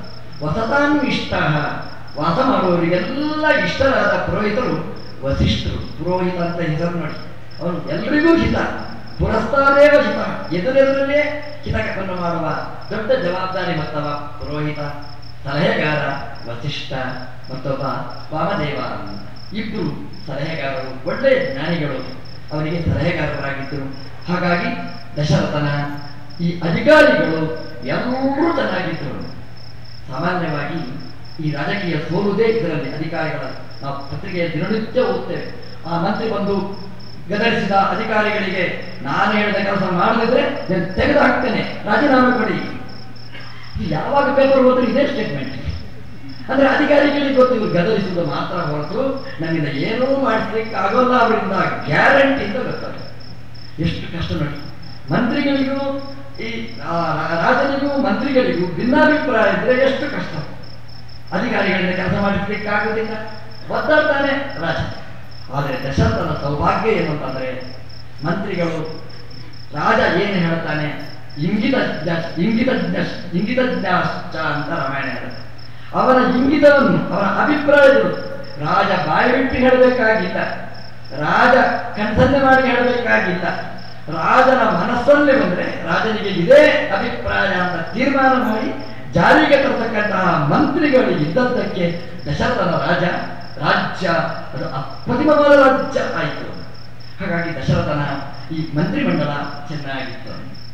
ವಸತಾನ್ ಇಷ್ಟ ವಾಸ ಮಾಡುವವರಿಗೆಲ್ಲ ಇಷ್ಟರಾದ ಪುರೋಹಿತರು ವಸಿಷ್ಠರು ಪುರೋಹಿತ ಅಂತ ಹೆಸರು ನೋಡಿ ಅವನು ಎಲ್ರಿಗೂ ಹಿತ ಪುರಸ್ತಾದೇವ ಹಿತ ಎದುರೆದುರಲ್ಲೇ ಹಿತಕವನ್ನು ಮಾಡುವ ದೊಡ್ಡ ಜವಾಬ್ದಾರಿ ಮತ್ತವ ಪುರೋಹಿತ ಸಲಹೆಗಾರ ವಸಿಷ್ಠ ಮತ್ತೊಬ್ಬ ವಾಮದೇವ ಅಂತ. ಇಬ್ರು ಸಲಹೆಗಾರರು ಒಳ್ಳೆ ಜ್ಞಾನಿಗಳು ಅವರಿಗೆ ಸಲಹೆಗಾರರಾಗಿದ್ದರು ಹಾಗಾಗಿ ದಶರಥನ ಈ ಅಧಿಕಾರಿಗಳು ಎಲ್ಲರೂ ಚೆನ್ನಾಗಿದ್ದರು ಸಾಮಾನ್ಯವಾಗಿ ಈ ರಾಜಕೀಯ ಸೋಲುವುದೇ ಇದರಲ್ಲಿ ಅಧಿಕಾರಿಗಳ ನಾವು ಪತ್ರಿಕೆಯ ದಿನನಿತ್ಯ ಓದ್ತೇವೆ ಆ ಮಂತ್ರಿ ಬಂದು ಗದರಿಸಿದ ಅಧಿಕಾರಿಗಳಿಗೆ ನಾನು ಹೇಳಿದ ಕೆಲಸ ಮಾಡದಿದ್ರೆ ನಾನು ತೆಗೆದು ಹಾಕ್ತೇನೆ ರಾಜೀನಾಮೆ ಕೊಡಿ ಇದು ಯಾವಾಗ ಪೇಪರ್ ಓದಿದ್ರೆ ಇದೇ ಸ್ಟೇಟ್ಮೆಂಟ್ ಅಂದ್ರೆ ಅಧಿಕಾರಿಗಳಿಗೆ ಗೊತ್ತು ಇವ್ರು ಗದರಿಸುವುದು ಮಾತ್ರ ಹೊರತು ನನ್ನಿಂದ ಏನೂ ಮಾಡಿಸ್ಲಿಕ್ಕೆ ಆಗೋಲ್ಲ ಅವರಿಂದ ಗ್ಯಾರಂಟಿಯಿಂದ ಗೊತ್ತಾಗ ಎಷ್ಟು ಕಷ್ಟ ನೋಡಿ ಮಂತ್ರಿಗಳಿಗೂ ಈ ಆ, ರಾಜನಿಗೂ ಮಂತ್ರಿಗಳಿಗೂ ಭಿನ್ನಾಭಿಪ್ರಾಯ ಇದ್ರೆ ಎಷ್ಟು ಕಷ್ಟ ಅಧಿಕಾರಿಗಳಿಂದ ಕೆಲಸ ಮಾಡಿಸ್ಲಿಕ್ಕೆ ಆಗುವುದಿಲ್ಲ ಒದ್ದಾಡ್ತಾನೆ ರಾಜ ಆದರೆ ದಶರಥನ ಸೌಭಾಗ್ಯ ಏನು ಅಂತಂದ್ರೆ ಮಂತ್ರಿಗಳು ರಾಜ ಏನು ಹೇಳ್ತಾನೆ ಇಂಗಿತ ಇಂಗಿತ ಇಂಗಿತಜ್ಞಾಶ್ಚ ಅಂತ ರಾಮಾಯಣ ಹೇಳುತ್ತೆ ಅವನ ಇಂಗಿತವನ್ನು ಅವನ ಅಭಿಪ್ರಾಯಗಳು ರಾಜ ಬಾಯಿ ಬಿಟ್ಟು ಹೇಳಬೇಕಾಗಿಲ್ಲ ರಾಜ ಕನ್ಸನ್ನೆ ಮಾಡಿ ಹೇಳಬೇಕಾಗಿಲ್ಲ ರಾಜನ ಮನಸ್ಸಲ್ಲಿ ಬಂದ್ರೆ ರಾಜನಿಗೆ ಇದೇ ಅಭಿಪ್ರಾಯ ಅಂತ ತೀರ್ಮಾನ ಮಾಡಿ ಜಾರಿಗೆ ತರತಕ್ಕಂತಹ ಮಂತ್ರಿಗಳು ಇದ್ದದ್ದಕ್ಕೆ ದಶರಥನ ರಾಜ ರಾಜ್ಯ ಅದು ಅಪ್ರತಿಮವಾದ ರಾಜ್ಯ ಆಯಿತು ಹಾಗಾಗಿ ದಶರಥನ ಈ ಮಂತ್ರಿಮಂಡಲ ಚೆನ್ನಾಗಿತ್ತು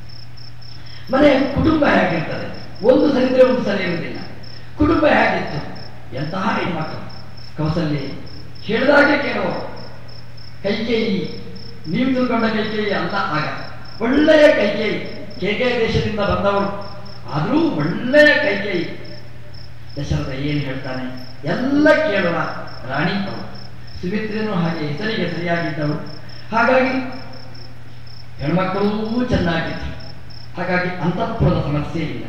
ಮನೆ ಕುಟುಂಬ ಹೇಗಿರ್ತದೆ ಒಂದು ಸರಿದ್ರೆ ಒಂದು ಸರಿ ಇರುವುದಿಲ್ಲ ಕುಟುಂಬ ಹೇಗಿತ್ತು ಎಂತಹ ಹೆಣ್ಮಕ್ಳು ಕೌಸಲ್ಯ ಹೇಳಿದಾಗೆ ಕೇಳುವ ಕೈಕೇಯಿ ನೀವು ತಿಳ್ಕೊಂಡ ಕೈಕೇಯಿ ಅಲ್ಲ ಆಗ ಒಳ್ಳೆಯ ಕೈಕೇಯಿ ಕೇಕೆ ದೇಶದಿಂದ ಬಂದವರು ಆದರೂ ಒಳ್ಳೆಯ ಕೈಕೇಯಿ ದಶರಥ ಏನು ಹೇಳ್ತಾನೆ ಎಲ್ಲ ಕೇಳುವ ರಾಣಿ ಅವಳು ಸುಮಿತ್ರೆನೂ ಹಾಗೆ ಹೆಸರಿಗೆ ಸರಿಯಾಗಿದ್ದವಳು ಹಾಗಾಗಿ ಹೆಣ್ಮಕ್ಕಳೂ ಚೆನ್ನಾಗಿತ್ತು ಹಾಗಾಗಿ ಅಂತಃಪುರದ ಸಮಸ್ಯೆ ಇಲ್ಲ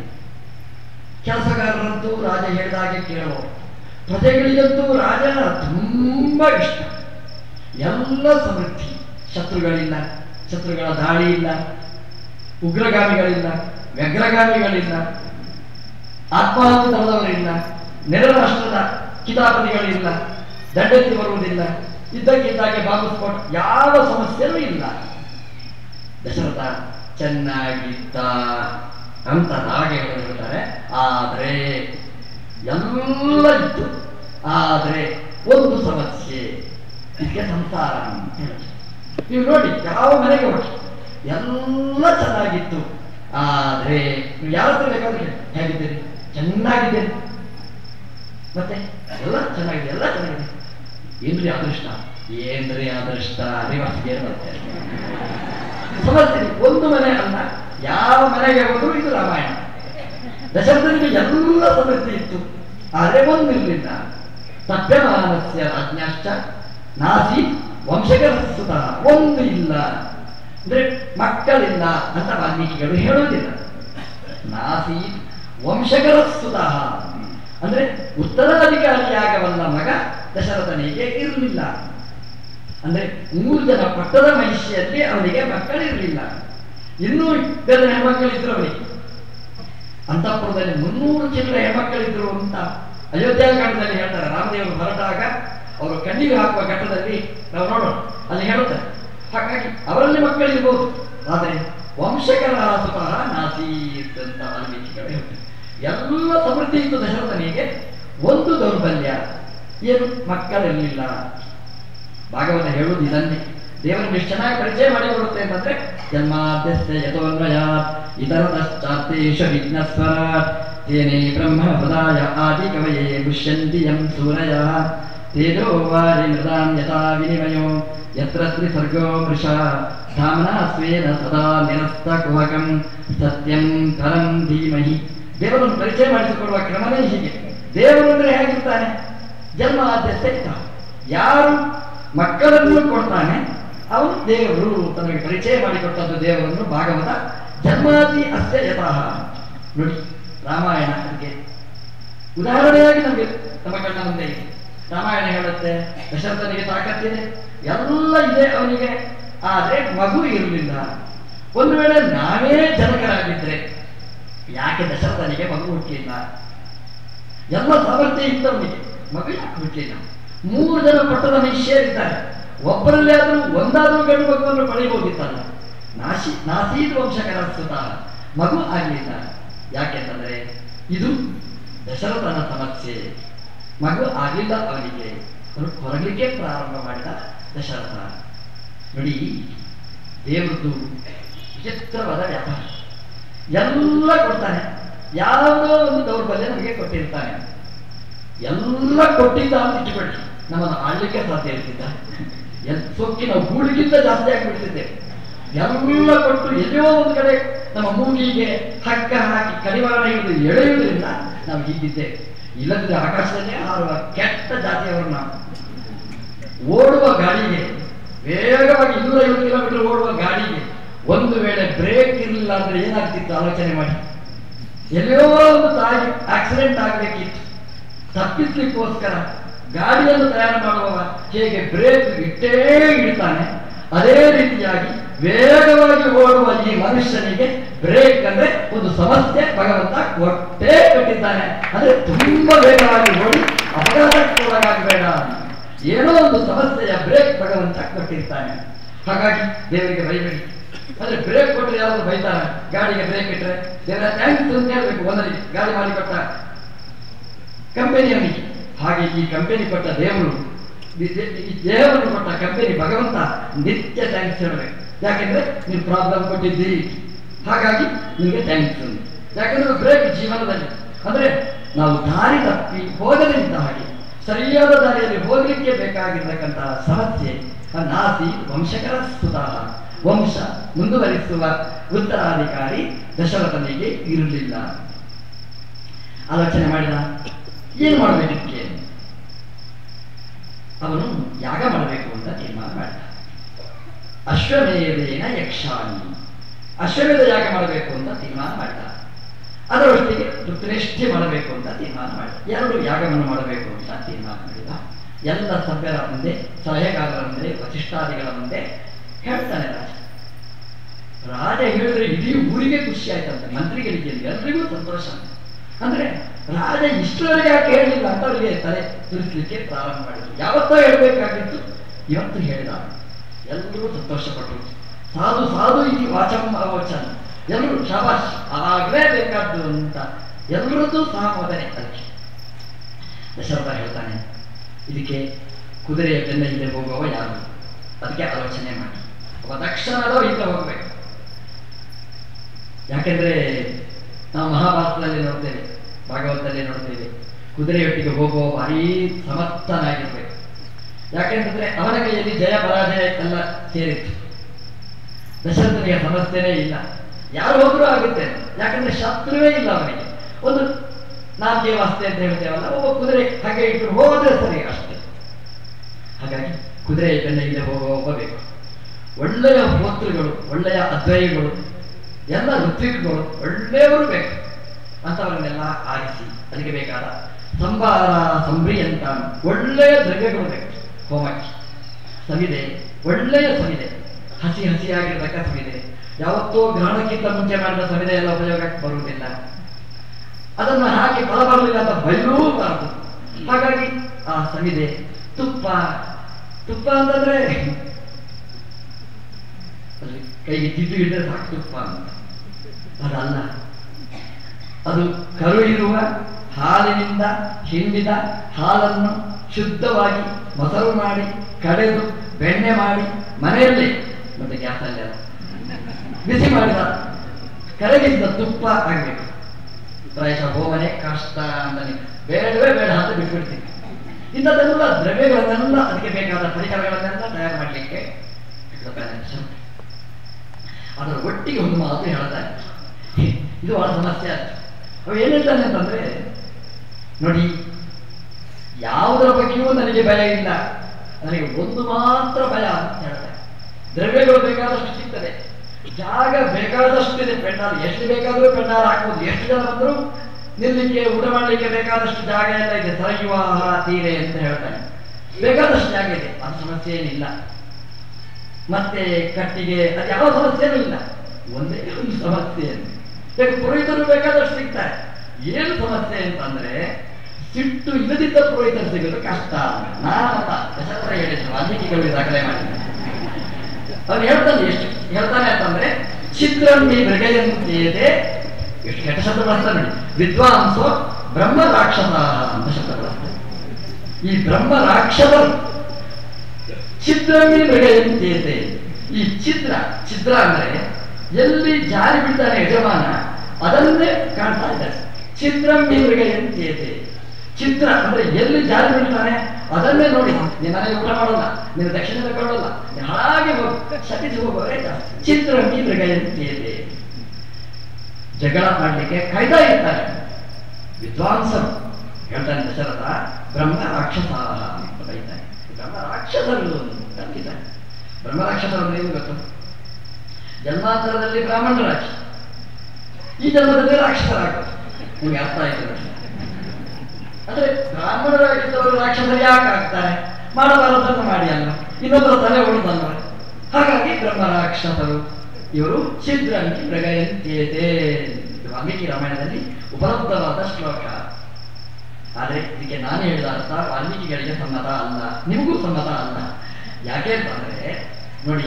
ಕೆಲಸಗಾರರಂತೂ ರಾಜ ಹೇಳಿದ ಹಾಗೆ ಕೇಳುವ ಪ್ರಜೆಗಳಿಗಂತೂ ರಾಜ ತುಂಬಾ ಇಷ್ಟ ಎಲ್ಲ ಸಮೃದ್ಧಿ ಶತ್ರುಗಳಿಲ್ಲ ಶತ್ರುಗಳ ದಾಳಿ ಇಲ್ಲ ಉಗ್ರಗಾಮಿಗಳಿಲ್ಲ ವ್ಯಗ್ರಗಾಮಿಗಳಿಲ್ಲ ಆತ್ಮಹತ್ಯೆ ತರದವರಿಲ್ಲ ನೆರರಾಷ್ಟ್ರದ ಕಿತಾಪತಿಗಳಿಲ್ಲ ದಂಡೆತ್ತಿ ಬರುವುದಿಲ್ಲ ಇದ್ದಕ್ಕಿದ್ದಾಗೆ ಬಾಂಬು ಸ್ಫೋಟ ಯಾವ ಸಮಸ್ಯೆನೂ ಇಲ್ಲ ದಶರಥ ಚೆನ್ನಾಗಿದ್ದ ಅಂತ ನಾಗೆ ಹೇಳ್ತಾರೆ ಆದ್ರೆ ಎಲ್ಲ ಇತ್ತು ಆದ್ರೆ ಒಂದು ಸಮಸ್ಯೆ ಇದಕ್ಕೆ ಸಂಸಾರ ಅಂತ ಹೇಳ್ತಾರೆ ನೀವು ನೋಡಿ ಯಾವ ಮನೆಗೆ ಹೋಗಿ ಎಲ್ಲ ಚೆನ್ನಾಗಿತ್ತು ಆದ್ರೆ ನೀವು ಯಾರ ಹತ್ರ ಬೇಕಾದ್ರೆ ಹೇಳಿ, ಹೇಗಿದ್ದೀರಿ ಚೆನ್ನಾಗಿದ್ದೀರಿ ಮತ್ತೆ ಎಲ್ಲ ಚೆನ್ನಾಗಿದೆ ಎಲ್ಲ ಚೆನ್ನಾಗಿದೆ ಏನ್ರಿ ಅದೃಷ್ಟ ಏನ್ರಿ ಅದೃಷ್ಟ ರಿವರ್ಸ್ಗೆ ಬರ್ತೇನೆ ಸಮಸ್ಯೆ ಒಂದು ಮನೆ ಅಲ್ಲ ಯಾವ ಮನೆಗೆ ಹೋದ್ರು ಇದು ರಾಮಾಯಣ ದಶರಥನಿಗೆ ಎಲ್ಲ ಸಮೃದ್ಧಿ ಇತ್ತು ಆದರೆ ಒಂದಿರಲಿಲ್ಲ ಸತ್ಯಮಾನಸ್ಯ ರಾಜ್ಞಾಶ್ಚ ನಾಸಿ ವಂಶಕರ ಸುತ ಒಂದು ಇಲ್ಲ ಅಂದ್ರೆ ಮಕ್ಕಳಿಲ್ಲ ಅಂತ ವಾಲ್ಮೀಕಿಗಳು ಹೇಳುವುದಿಲ್ಲ ನಾಸಿ ವಂಶಕರ ಸುತ ಅಂದ್ರೆ ಉತ್ತರಾಧಿಕಾರಿಯಾಗಬಲ್ಲ ಮಗ ದಶರಥನಿಗೆ ಇರಲಿಲ್ಲ ಅಂದ್ರೆ ಮೂರು ಜನ ಪಟ್ಟದ ಮಹಿಷಿಯಲ್ಲಿ ಅವನಿಗೆ ಮಕ್ಕಳಿರಲಿಲ್ಲ ಇನ್ನೂ ಇಬ್ಬರು ಹೆಣ್ಮಕ್ಕಳಿದ್ರು ಅವನಿಗೆ ಅಂತಃಪುರದಲ್ಲಿ ಮುನ್ನೂರು ಚಿಲ್ಲರೆ ಹೆಣ್ಮಕ್ಕಳಿದ್ರು ಅಂತ ಅಯೋಧ್ಯಾಕಾಂಡದಲ್ಲಿ ಹೇಳ್ತಾರೆ ರಾಮದೇವರು ಹೊರಟಾಗ ಅವರು ಕಣ್ಣಿಗೆ ಹಾಕುವ ಘಟ್ಟದಲ್ಲಿ ನಾವು ನೋಡೋಣ ಅಲ್ಲಿ ಹೇಳುತ್ತಾರೆ ಹಾಗಾಗಿ ಅವರಲ್ಲಿ ಮಕ್ಕಳಿರ್ಬೋದು ಆದರೆ ವಂಶಕರ ಸುತಃ ನಾಸೀತ್ ಅಂತ ವಾಲ್ಮೀಕಿಗಳು ಹೇಳ್ತಾರೆ ಎಲ್ಲ ಸಮೃದ್ಧಿ ಇತ್ತು ದಶರಥನಿಗೆ ಒಂದು ದೌರ್ಬಲ್ಯ ಏನು ಮಕ್ಕಳಿರಲಿಲ್ಲ ಭಾಗವತ ಹೇಳುವುದು ಇದನ್ನೇ ದೇವರನ್ನು ಎಷ್ಟು ಚೆನ್ನಾಗಿ ಪರಿಚಯ ಮಾಡಿಕೊಡುತ್ತೆ ಅಂತಂದ್ರೆ ಜನ್ಮಾದ್ಯಸ್ಯ ಯಥೋನ್ವಯ ಇತರತಶ್ಚಾತ್ತೇಶ ವಿಘ್ನಸ್ವರ ತೇನೇ ಬ್ರಹ್ಮ ಪದಾಯ ಆದಿ ಕವಯೇ ಪುಷ್ಯಂತಿ ಯಂ ಸೂರಯ ತೇಜೋ ವಾರಿ ಮೃದಾಂ ಯಥಾ ವಿನಿಮಯೋ ಯತ್ರ ತ್ರಿಸರ್ಗೋ ವೃಷ ಧಾಮ್ನಾ ಸ್ವೇನ ಸದಾ ನಿರಸ್ತ ಕುಹಕಂ ಸತ್ಯಂ ಪರಂ ಧೀಮಹಿ ದೇವರನ್ನು ಪರಿಚಯ ಮಾಡಿಸಿಕೊಡುವ ಕ್ರಮವೇ ಹೀಗೆ ದೇವರು ಅಂದ್ರೆ ಹೇಗಿರ್ತಾನೆ ಜನ್ಮ ಆದ್ಯತೆ ಇದ್ದ ಯಾರು ಮಕ್ಕಳನ್ನು ಕೊಡ್ತಾನೆ ಅವನು ದೇವರು ತನಗೆ ಪರಿಚಯ ಮಾಡಿಕೊಟ್ಟದ್ದು ದೇವರನ್ನು ಭಾಗವತ ಜನ್ಮಾದಿ ಅಸ್ಯ ಯತಃ ನೋಡಿ ರಾಮಾಯಣ ಅದಕ್ಕೆ ಉದಾಹರಣೆಯಾಗಿ ನಮಗೆ ನಮ್ಮ ಕಣ್ಣ ಮುಂದೆ ಇದೆ ರಾಮಾಯಣ ಹೇಳುತ್ತೆ ದಶರಥನಿಗೆ ತಾಕತ್ತಿದೆ ಎಲ್ಲ ಇದೆ ಅವನಿಗೆ ಆದ್ರೆ ಮಗು ಇರಲಿಲ್ಲ ಒಂದು ವೇಳೆ ನಾವೇ ಜನಕರಾಗಿದ್ರೆ ಯಾಕೆ ದಶರಥನಿಗೆ ಮಗು ಹುಟ್ಟಲಿಲ್ಲ ಎಲ್ಲ ಸಾಮರ್ಥ್ಯ ಇದ್ದವನಿಗೆ ಮಗು ಯಾಕೆ ಹುಟ್ಟಲಿಲ್ಲ ಮೂರು ಜನ ಪಟ್ಟದ ಮನುಷ್ಯರಿದ್ದಾರೆ ಒಬ್ಬರಲ್ಲಿ ಆದರೂ ಒಂದಾದರೂ ಗಂಡು ಮಗುವನ್ನು ಪಡೆಯಬಹುದಿತ್ತಲ್ಲ ನಾಶಿ ನಾಸೀದ್ ವಂಶಕರ ಸುತ ಮಗು ಆಗಲಿಲ್ಲ ಯಾಕೆಂತಂದ್ರೆ ಇದು ದಶರಥನ ಸಮಸ್ಯೆ ಮಗು ಆಗಲಿಲ್ಲ ಅವನಿಗೆ ಅವನು ಹೊರಗಲಿಕ್ಕೆ ಪ್ರಾರಂಭ ಮಾಡಿದ ದಶರಥ ನೋಡಿ ದೇವರದ್ದು ವಿಚಿತ್ರವಾದ ವ್ಯಾಪಾರ ಎಲ್ಲ ಕೊಡ್ತಾನೆ ಯಾವುದೋ ಒಂದು ದೌರ್ಬಲ್ಯ ನಮಗೆ ಕೊಟ್ಟಿರ್ತಾನೆ ಎಲ್ಲ ಕೊಟ್ಟಿದ್ದ ಅಂತ ಇಟ್ಟುಕೊಳ್ಳಿ ನಮ್ಮನ್ನು ಆಳ್ಲಿಕ್ಕೆ ಸಾಧ್ಯ ಇರ್ತಿದ್ದ ಎಲ್ ಸೊಕ್ಕಿ ನಾವು ಗೂಳಿಗಿಂತ ಜಾಸ್ತಿ ಆಗಿಬಿಡ್ತಿದ್ದೇವೆ ಎಲ್ಲ ಕೊಟ್ಟು ಎಲ್ಲಿಯೋ ಒಂದು ಕಡೆ ನಮ್ಮ ಮೂಗಿಗೆ ಹಗ್ಗ ಹಾಕಿ ಕಡಿವಾಣ ಹಿಡಿದು ಎಳೆಯುವುದರಿಂದ ನಾವು ಹೀಗಿದ್ದೇವೆ ಇಲ್ಲದಿದ್ದರೆ ಆಕಾಶದಲ್ಲೇ ಹಾರುವ ಕೆಟ್ಟ ಜಾತಿಯವರು ನಾವು ಓಡುವ ಗಾಡಿಗೆ ವೇಗವಾಗಿ ಇನ್ನೂರೈವತ್ತು ಕಿಲೋಮೀಟರ್ ಓಡುವ ಗಾಡಿಗೆ ಒಂದು ವೇಳೆ ಬ್ರೇಕ್ ಇರಲಿಲ್ಲ ಅಂದ್ರೆ ಏನಾಗ್ತಿತ್ತು ಆಲೋಚನೆ ಮಾಡಿ ಎಲ್ಲಿಯೋ ಒಂದು ತಾಯಿ ಆಕ್ಸಿಡೆಂಟ್ ಆಗಬೇಕಿತ್ತು ತಪ್ಪಿಸ್ಲಿಕ್ಕೋಸ್ಕರ ಗಾಡಿಯನ್ನು ತಯಾರು ಮಾಡುವವ ಹೇಗೆ ಬ್ರೇಕ್ ಇಟ್ಟೇ ಇಡ್ತಾನೆ ಅದೇ ರೀತಿಯಾಗಿ ವೇಗವಾಗಿ ಓಡುವ ಈ ಮನುಷ್ಯನಿಗೆ ಬ್ರೇಕ್ ಅಂದ್ರೆ ಒಂದು ಸಮಸ್ಯೆ ಭಗವಂತ ಕೊಟ್ಟೇ ಕೊಟ್ಟಿದ್ದಾನೆ ಅಂದ್ರೆ ತುಂಬಾ ವೇಗವಾಗಿ ಓಡಿ ಅಪಘಾತಕ್ಕೆ ಒಳಗಾಗಬೇಡ ಏನೋ ಒಂದು ಸಮಸ್ಯೆಯ ಬ್ರೇಕ್ ಭಗವಂತ ಕೊಟ್ಟಿರ್ತಾನೆ ಹಾಗಾಗಿ ದೇವರಿಗೆ ಬೈಬೇಡಿ ಅಂದ್ರೆ ಬ್ರೇಕ್ ಕೊಟ್ಟರೆ ಯಾರಾದ್ರೂ ಬೈತಾರ ಗಾಡಿಗೆ ಬ್ರೇಕ್ ಇಟ್ಟರೆ ದೇವರ ಥ್ಯಾಂಕ್ಸ್ ಅಂತ ಹೇಳ್ಬೇಕು ಒಂದರಿಗೆ ಗಾಡಿ ಮಾಡಿಕೊಟ್ಟ ಕಂಪನಿಯವನಿಗೆ ಹಾಗೆ ಈ ಕಂಪನಿ ಕೊಟ್ಟ ದೇವರು ಈ ದೇ- ಈ ದೇಹವನ್ನು ಕೊಟ್ಟ ಕಂಪನಿ ಭಗವಂತ ನಿತ್ಯ ಥ್ಯಾಂಕ್ಸ್ ಹೇಳಬೇಕು ಯಾಕೆಂದ್ರೆ ನೀನು ಪ್ರಾಬ್ಲಮ್ ಕೊಟ್ಟಿದ್ದಿ ಹಾಗಾಗಿ ನಿಮಗೆ ಥ್ಯಾಂಕ್ಸ್ ಯಾಕಂದ್ರೆ ಬ್ರೇಕ್ ಜೀವನದಲ್ಲಿ ಅಂದ್ರೆ ನಾವು ದಾರಿ ತಪ್ಪಿ ಹೋಗದಿದ್ದ ಹಾಗೆ ಸರಿಯಾದ ದಾರಿಯಲ್ಲಿ ಹೋಗಲಿಕ್ಕೆ ಬೇಕಾಗಿರ್ತಕ್ಕಂತಹ ಸಮಸ್ಯೆ ಆ ನಾಸಿ ವಂಶಕರ ಸುಧಾರ ವಂಶ ಮುಂದುವರಿಸುವ ಉತ್ತರಾಧಿಕಾರಿ ದಶರಥನಿಗೆ ಇರಲಿಲ್ಲ ಆಲೋಚನೆ ಮಾಡಿದ ಏನು ಮಾಡಬೇಕಿಕ್ಕೆ ಅವನು ಯಾಗ ಮಾಡಬೇಕು ಅಂತ ತೀರ್ಮಾನ ಮಾಡಿದ ಅಶ್ವಮೇಧೇನ ಯಕ್ಷಾಣಿ ಅಶ್ವಮೇಧ ಯಾಗ ಮಾಡಬೇಕು ಅಂತ ತೀರ್ಮಾನ ಮಾಡಿದ ಅದರೊಟ್ಟಿಗೆ ಋತುನಿಷ್ಠೆ ಮಾಡಬೇಕು ಅಂತ ತೀರ್ಮಾನ ಮಾಡಿದ ಎರಡು ಯಾಗವನ್ನು ಮಾಡಬೇಕು ಅಂತ ತೀರ್ಮಾನ ಮಾಡಿದ ಎಲ್ಲ ಸಭ್ಯರ ಮುಂದೆ ಸಲಹೆಗಾರರ ಮುಂದೆ ವಸಿಷ್ಠಾದಿಗಳ ಮುಂದೆ ಹೇಳ್ತಾನೆ ರಾಜ ರಾಜ ಹೇಳಿದ್ರೆ ಇಡೀ ಊರಿಗೆ ಖುಷಿ ಆಯ್ತಂತೆ ಮಂತ್ರಿಗಳಿಗೆ ಎಲ್ರಿಗೂ ಸಂತೋಷ ಅಂದ್ರೆ ರಾಜ ಇಷ್ಟರವರೆಗೆ ಯಾಕೆ ಹೇಳಲಿಲ್ಲ ಅಂತ ಅವರಿಗೆ ತಲೆ ತುರಿಸ್ಲಿಕ್ಕೆ ಪ್ರಾರಂಭ ಮಾಡಿದ್ರು ಯಾವತ್ತೋ ಹೇಳಬೇಕಾಗಿತ್ತು ಇವತ್ತು ಹೇಳಿದ ಎಲ್ಲರೂ ಸಂತೋಷಪಟ್ಟರು ಸಾಧು ಸಾಧು ಇಲ್ಲಿ ವಾಚಂ ಅವಚನ ಎಲ್ಲರೂ ಶಾಬಾಷ್ ಆಗಲೇ ಬೇಕಾದ್ದು ಅಂತ ಎಲ್ಲರದ್ದು ಸಹಮೋದನೆ ಅದಕ್ಕೆ ದಶರಥ ಹೇಳ್ತಾನೆ ಇದಕ್ಕೆ ಕುದುರೆಯ ಬೆನ್ನ ಹಿಂದೆ ಹೋಗುವವ ಯಾರು ಅದಕ್ಕೆ ಆಲೋಚನೆ ಮಾಡಿ ಒಬ್ಬ ದಕ್ಷಿಣದ ಹಿಂದೆ ಹೋಗಬೇಕು ಯಾಕೆಂದ್ರೆ ನಾವು ಮಹಾಭಾರತದಲ್ಲಿ ನೋಡ್ತೇವೆ ಭಾಗವತದಲ್ಲಿ ನೋಡ್ತೇವೆ ಕುದುರೆಯೊಟ್ಟಿಗೆ ಹೋಗುವ ಭಾರಿ ಸಮರ್ಥನಾಗಿರ್ಬೇಕು ಯಾಕೆಂತಂದ್ರೆ ಅವನ ಕೈಯಲ್ಲಿ ಜಯ ಪರಾಜಯ ಎಲ್ಲ ಸೇರಿತ್ತು ದಶರಥನಿಗೆ ಸಮಸ್ಯೆನೇ ಇಲ್ಲ ಯಾರು ಹೋದ್ರೂ ಆಗುತ್ತೆ ಯಾಕಂದ್ರೆ ಶತ್ರುವೇ ಇಲ್ಲ ಅವನಿಗೆ ಒಂದು ನಾಲ್ಕೇ ವಾಸ್ತೆ ಅಂತ ಹೇಳ್ತೇವಲ್ಲ ಒಬ್ಬ ಕುದುರೆ ಹಾಗೆ ಇಟ್ಟು ಹೋದ್ರೆ ಸರಿ ಅಷ್ಟೇ ಹಾಗಾಗಿ ಕುದುರೆ ಬೆನ್ನ ಹಿಂದೆ ಹೋಗುವ ಒಬ್ಬ ಬೇಕು ಒಳ್ಳೆಯ ಹೋತೃಗಳು ಒಳ್ಳೆಯ ಅದ್ವೈಗಳು ಎಲ್ಲ ಋತ್ವಿಕ್ಗಳು ಒಳ್ಳೆಯವರು ಬೇಕು ಅಂಥವರನ್ನೆಲ್ಲ ಆರಿಸಿ ಅದಕ್ಕೆ ಬೇಕಾದ ಸಂಭಾರ ಸಂಬ್ರಿ ಅಂತ ಒಳ್ಳೆಯ ದ್ರವ್ಯಗಳು ಬೇಕು ಹೋಮಕ್ಕೆ ಸಮಿದೆ ಒಳ್ಳೆಯ ಸಮಿದೆ ಹಸಿ ಹಸಿಯಾಗಿರ್ತಕ್ಕ ಸಮಿದೆ ಯಾವತ್ತೋ ಗ್ರಹಣಕ್ಕಿಂತ ಮುಂಚೆ ಮಾಡಿದ ಸಮಿದೆ ಎಲ್ಲ ಉಪಯೋಗಕ್ಕೆ ಬರುವುದಿಲ್ಲ ಅದನ್ನು ಹಾಕಿ ಫಲ ಬರಲಿಲ್ಲ ಅಂತ ಬೈಲೂಬಾರದು ಹಾಗಾಗಿ ಆ ಸಮಿದೆ ತುಪ್ಪ ತುಪ್ಪ ಅಂತಂದ್ರೆ ಅಲ್ಲಿ ಕೈಗೆ ತಿದ್ದು ಹಿಡಿದ್ರೆ ಸಾಕು ತುಪ್ಪ ಅಂತ ಅದಲ್ಲ ಅದು ಕರು ಇರುವ ಹಾಲಿನಿಂದ ಹಿಂಡಿದ ಹಾಲನ್ನು ಶುದ್ಧವಾಗಿ ಮೊಸರು ಮಾಡಿ ಕಡೆದು ಬೆಣ್ಣೆ ಮಾಡಿ ಮನೆಯಲ್ಲೇ ಮತ್ತೆ ಗ್ಯಾಸಲ್ಲಿ ಅಲ್ಲ ಬಿಸಿ ಮಾಡಿದ ಕರಗಿಸಿದ ತುಪ್ಪ ಆಗಬೇಕು ಪ್ರಾಯಶಃ ಹೋಮನೆ ಕಷ್ಟ ಅಂತಾನೆ ಬೇಡವೇ ಬೇಡ ಅಂತ ಬಿಟ್ಬಿಡ್ತೀನಿ ಇಂಥದ್ದೆಲ್ಲ ದ್ರವ್ಯಗಳನ್ನೆಲ್ಲ ಅದಕ್ಕೆ ಬೇಕಾದ ಪರಿಕರಗಳನ್ನೆಲ್ಲ ತಯಾರು ಮಾಡಲಿಕ್ಕೆ ಇಟ್ಕೊತಾನೆ ದಶರಥ. ಅದರ ಒಟ್ಟಿಗೆ ಒಂದು ಮಾತು ಹೇಳ್ತಾನೆ ಇದು ಬಹಳ ಸಮಸ್ಯೆ ಆಯ್ತು ಅವ ಏನ್ ಹೇಳ್ತಾನೆ ಅಂತಂದ್ರೆ ನೋಡಿ ಯಾವುದರ ಬಗ್ಗೆಯೂ ನನಗೆ ಭಯ ಇಲ್ಲ ನನಗೆ ಒಂದು ಮಾತ್ರ ಭಯ ಅಂತ ಹೇಳ್ತಾನೆ ದ್ರವ್ಯಗಳು ಬೇಕಾದಷ್ಟು ಸಿಗ್ತದೆ ಜಾಗ ಬೇಕಾದಷ್ಟಿದೆ ಪೆಂಡಾಲ್ ಎಷ್ಟು ಬೇಕಾದರೂ ಪೆಂಡಾಲ್ ಹಾಕ್ಬೋದು ಎಷ್ಟು ಜನ ಬಂದರೂ ನಿಲ್ಲಿಕ್ಕೆ ಊಟ ಮಾಡಲಿಕ್ಕೆ ಬೇಕಾದಷ್ಟು ಜಾಗ ಎಲ್ಲ ಇದೆ ಸರಯುವಾಹ ತೀರೆ ಅಂತ ಹೇಳ್ತಾನೆ ಬೇಕಾದಷ್ಟು ಜಾಗ ಇದೆ ಅದು ಸಮಸ್ಯೆ ಏನಿಲ್ಲ ಮತ್ತೆ ಕಟ್ಟಿಗೆ ಅದು ಯಾವ ಸಮಸ್ಯೆನೂ ಇಲ್ಲ ಒಂದೇ ಒಂದು ಸಮಸ್ಯೆ ಯಾಕೆ ಪುರೋಹಿತರು ಬೇಕಾದಷ್ಟು ಸಿಗ್ತಾರೆ ಏನು ಸಮಸ್ಯೆ ಅಂತಂದ್ರೆ ಸಿಟ್ಟು ಇಲ್ಲದಿದ್ದ ಪುರೋಹಿತರು ಸಿಗೋದು ಕಷ್ಟ ನಾನಲ್ಲ ದಶರಥ ಹೇಳಿದ್ರು ವಾಲ್ಮೀಕಿಗಳು ದಾಖಲೆ ಮಾಡಿದ್ರು ಅವ್ನು ಹೇಳ್ತಾನೆ ಎಷ್ಟು ಹೇಳ್ತಾನೆ ಅಂತಂದ್ರೆ ಚಿತ್ರಮ್ಮಿ ಮೃಗಯಂತಿಯದೆ ಎಷ್ಟು ಕೆಟ್ಟ ಶಬ್ದ ಬಳಸ್ತಾನೆ ನೋಡಿ ವಿದ್ವಾಂಸೋ ಬ್ರಹ್ಮ ರಾಕ್ಷಸ ಅಂತ ಶಬ್ದ ಬಳಸ್ತಾನೆ ಈ ಬ್ರಹ್ಮ ರಾಕ್ಷಸರು ಚಿತ್ರಮ್ಮಿ ಮೃಗಯಂತಿಯತೆ ಈ ಚಿತ್ರ ಚಿತ್ರ ಅಂದ್ರೆ ಎಲ್ಲಿ ಜಾರಿ ಬಿಡ್ತಾನೆ ಯಜಮಾನ ಅದನ್ನೇ ಕಾಣ್ತಾ ಇದ್ದಾರೆ ಚಿತ್ರಮ್ಮಿ ಮೃಗಯಂತಿಯತೆ ಚಿತ್ರ ಅಂದ್ರೆ ಎಲ್ಲಿ ಜಾರಿ ಬೀಳ್ತಾನೆ ಅದನ್ನೇ ನೋಡಿ ನೀನು ಮನೆಗೆ ಊಟ ಮಾಡೋಲ್ಲ ನೀನು ದಕ್ಷಿಣ ತಗೊಳ್ಳಲ್ಲ ನೀನು ಹಾಗೆ ಹೋಗು ಸತಿಸಿ ಹೋಗೋರೆ ಜಾಸ್ತಿ ಚಿತ್ರಮ್ಮಿ ಮೃಗಯಂತಿಯತೆ ಜಗಳ ಮಾಡಲಿಕ್ಕೆ ಕಾಯ್ತಾ ಇರ್ತಾರೆ ವಿದ್ವಾಂಸರು ಹೇಳ್ತಾನೆ ದಶರಥ ಬ್ರಹ್ಮ ರಾಕ್ಷಸ ಅಂತ ಬೈತಾನೆ ಬ್ರಹ್ಮ ರಾಕ್ಷಸರು ಅಂತಿದ್ದಾನೆ ಬ್ರಹ್ಮ ರಾಕ್ಷಸರು ಅಂದ್ರೆ ಏನು ಗೊತ್ತು ಜನ್ಮಾಂತರದಲ್ಲಿ ಬ್ರಾಹ್ಮಣ ರಾಕ್ಷಸ ಈ ಜನ್ಮದಲ್ಲಿ ರಾಕ್ಷಸರಾಗೋದು ನಿಮ್ಗೆ ಅರ್ಥ ಆಯ್ತು ನೋಡಿ. ಅಂದ್ರೆ ಬ್ರಾಹ್ಮಣರಾಗಿದ್ದವರು ರಾಕ್ಷಸರು ಯಾಕೆ ಆಗ್ತಾರೆ ಮಾಡಬಾರದನ್ನು ಮಾಡಿ ಅಲ್ಲ ಇನ್ನೊಬ್ಬರ ತಲೆ ಉಳಿದಲ್ವ ಹಾಗಾಗಿ ಬ್ರಹ್ಮ ರಾಕ್ಷಸರು ಇವರು ಛಿದ್ರಂಗಿ ಮೃಗಯಂತ್ಯತೆ ಇದು ವಾಲ್ಮೀಕಿ ರಾಮಾಯಣದಲ್ಲಿ ಉಪಲಬ್ಧವಾದ ಶ್ಲೋಕ ಆದರೆ ಇದಕ್ಕೆ ನಾನು ಹೇಳಿದ ಅರ್ಥ ವಾಲ್ಮೀಕಿಗಳಿಗೆ ಸಮ್ಮತ ಅಲ್ಲ ನಿಮಗೂ ಸಮ್ಮತ ಅಲ್ಲ ಯಾಕೆ ಅಂತಂದ್ರೆ ನೋಡಿ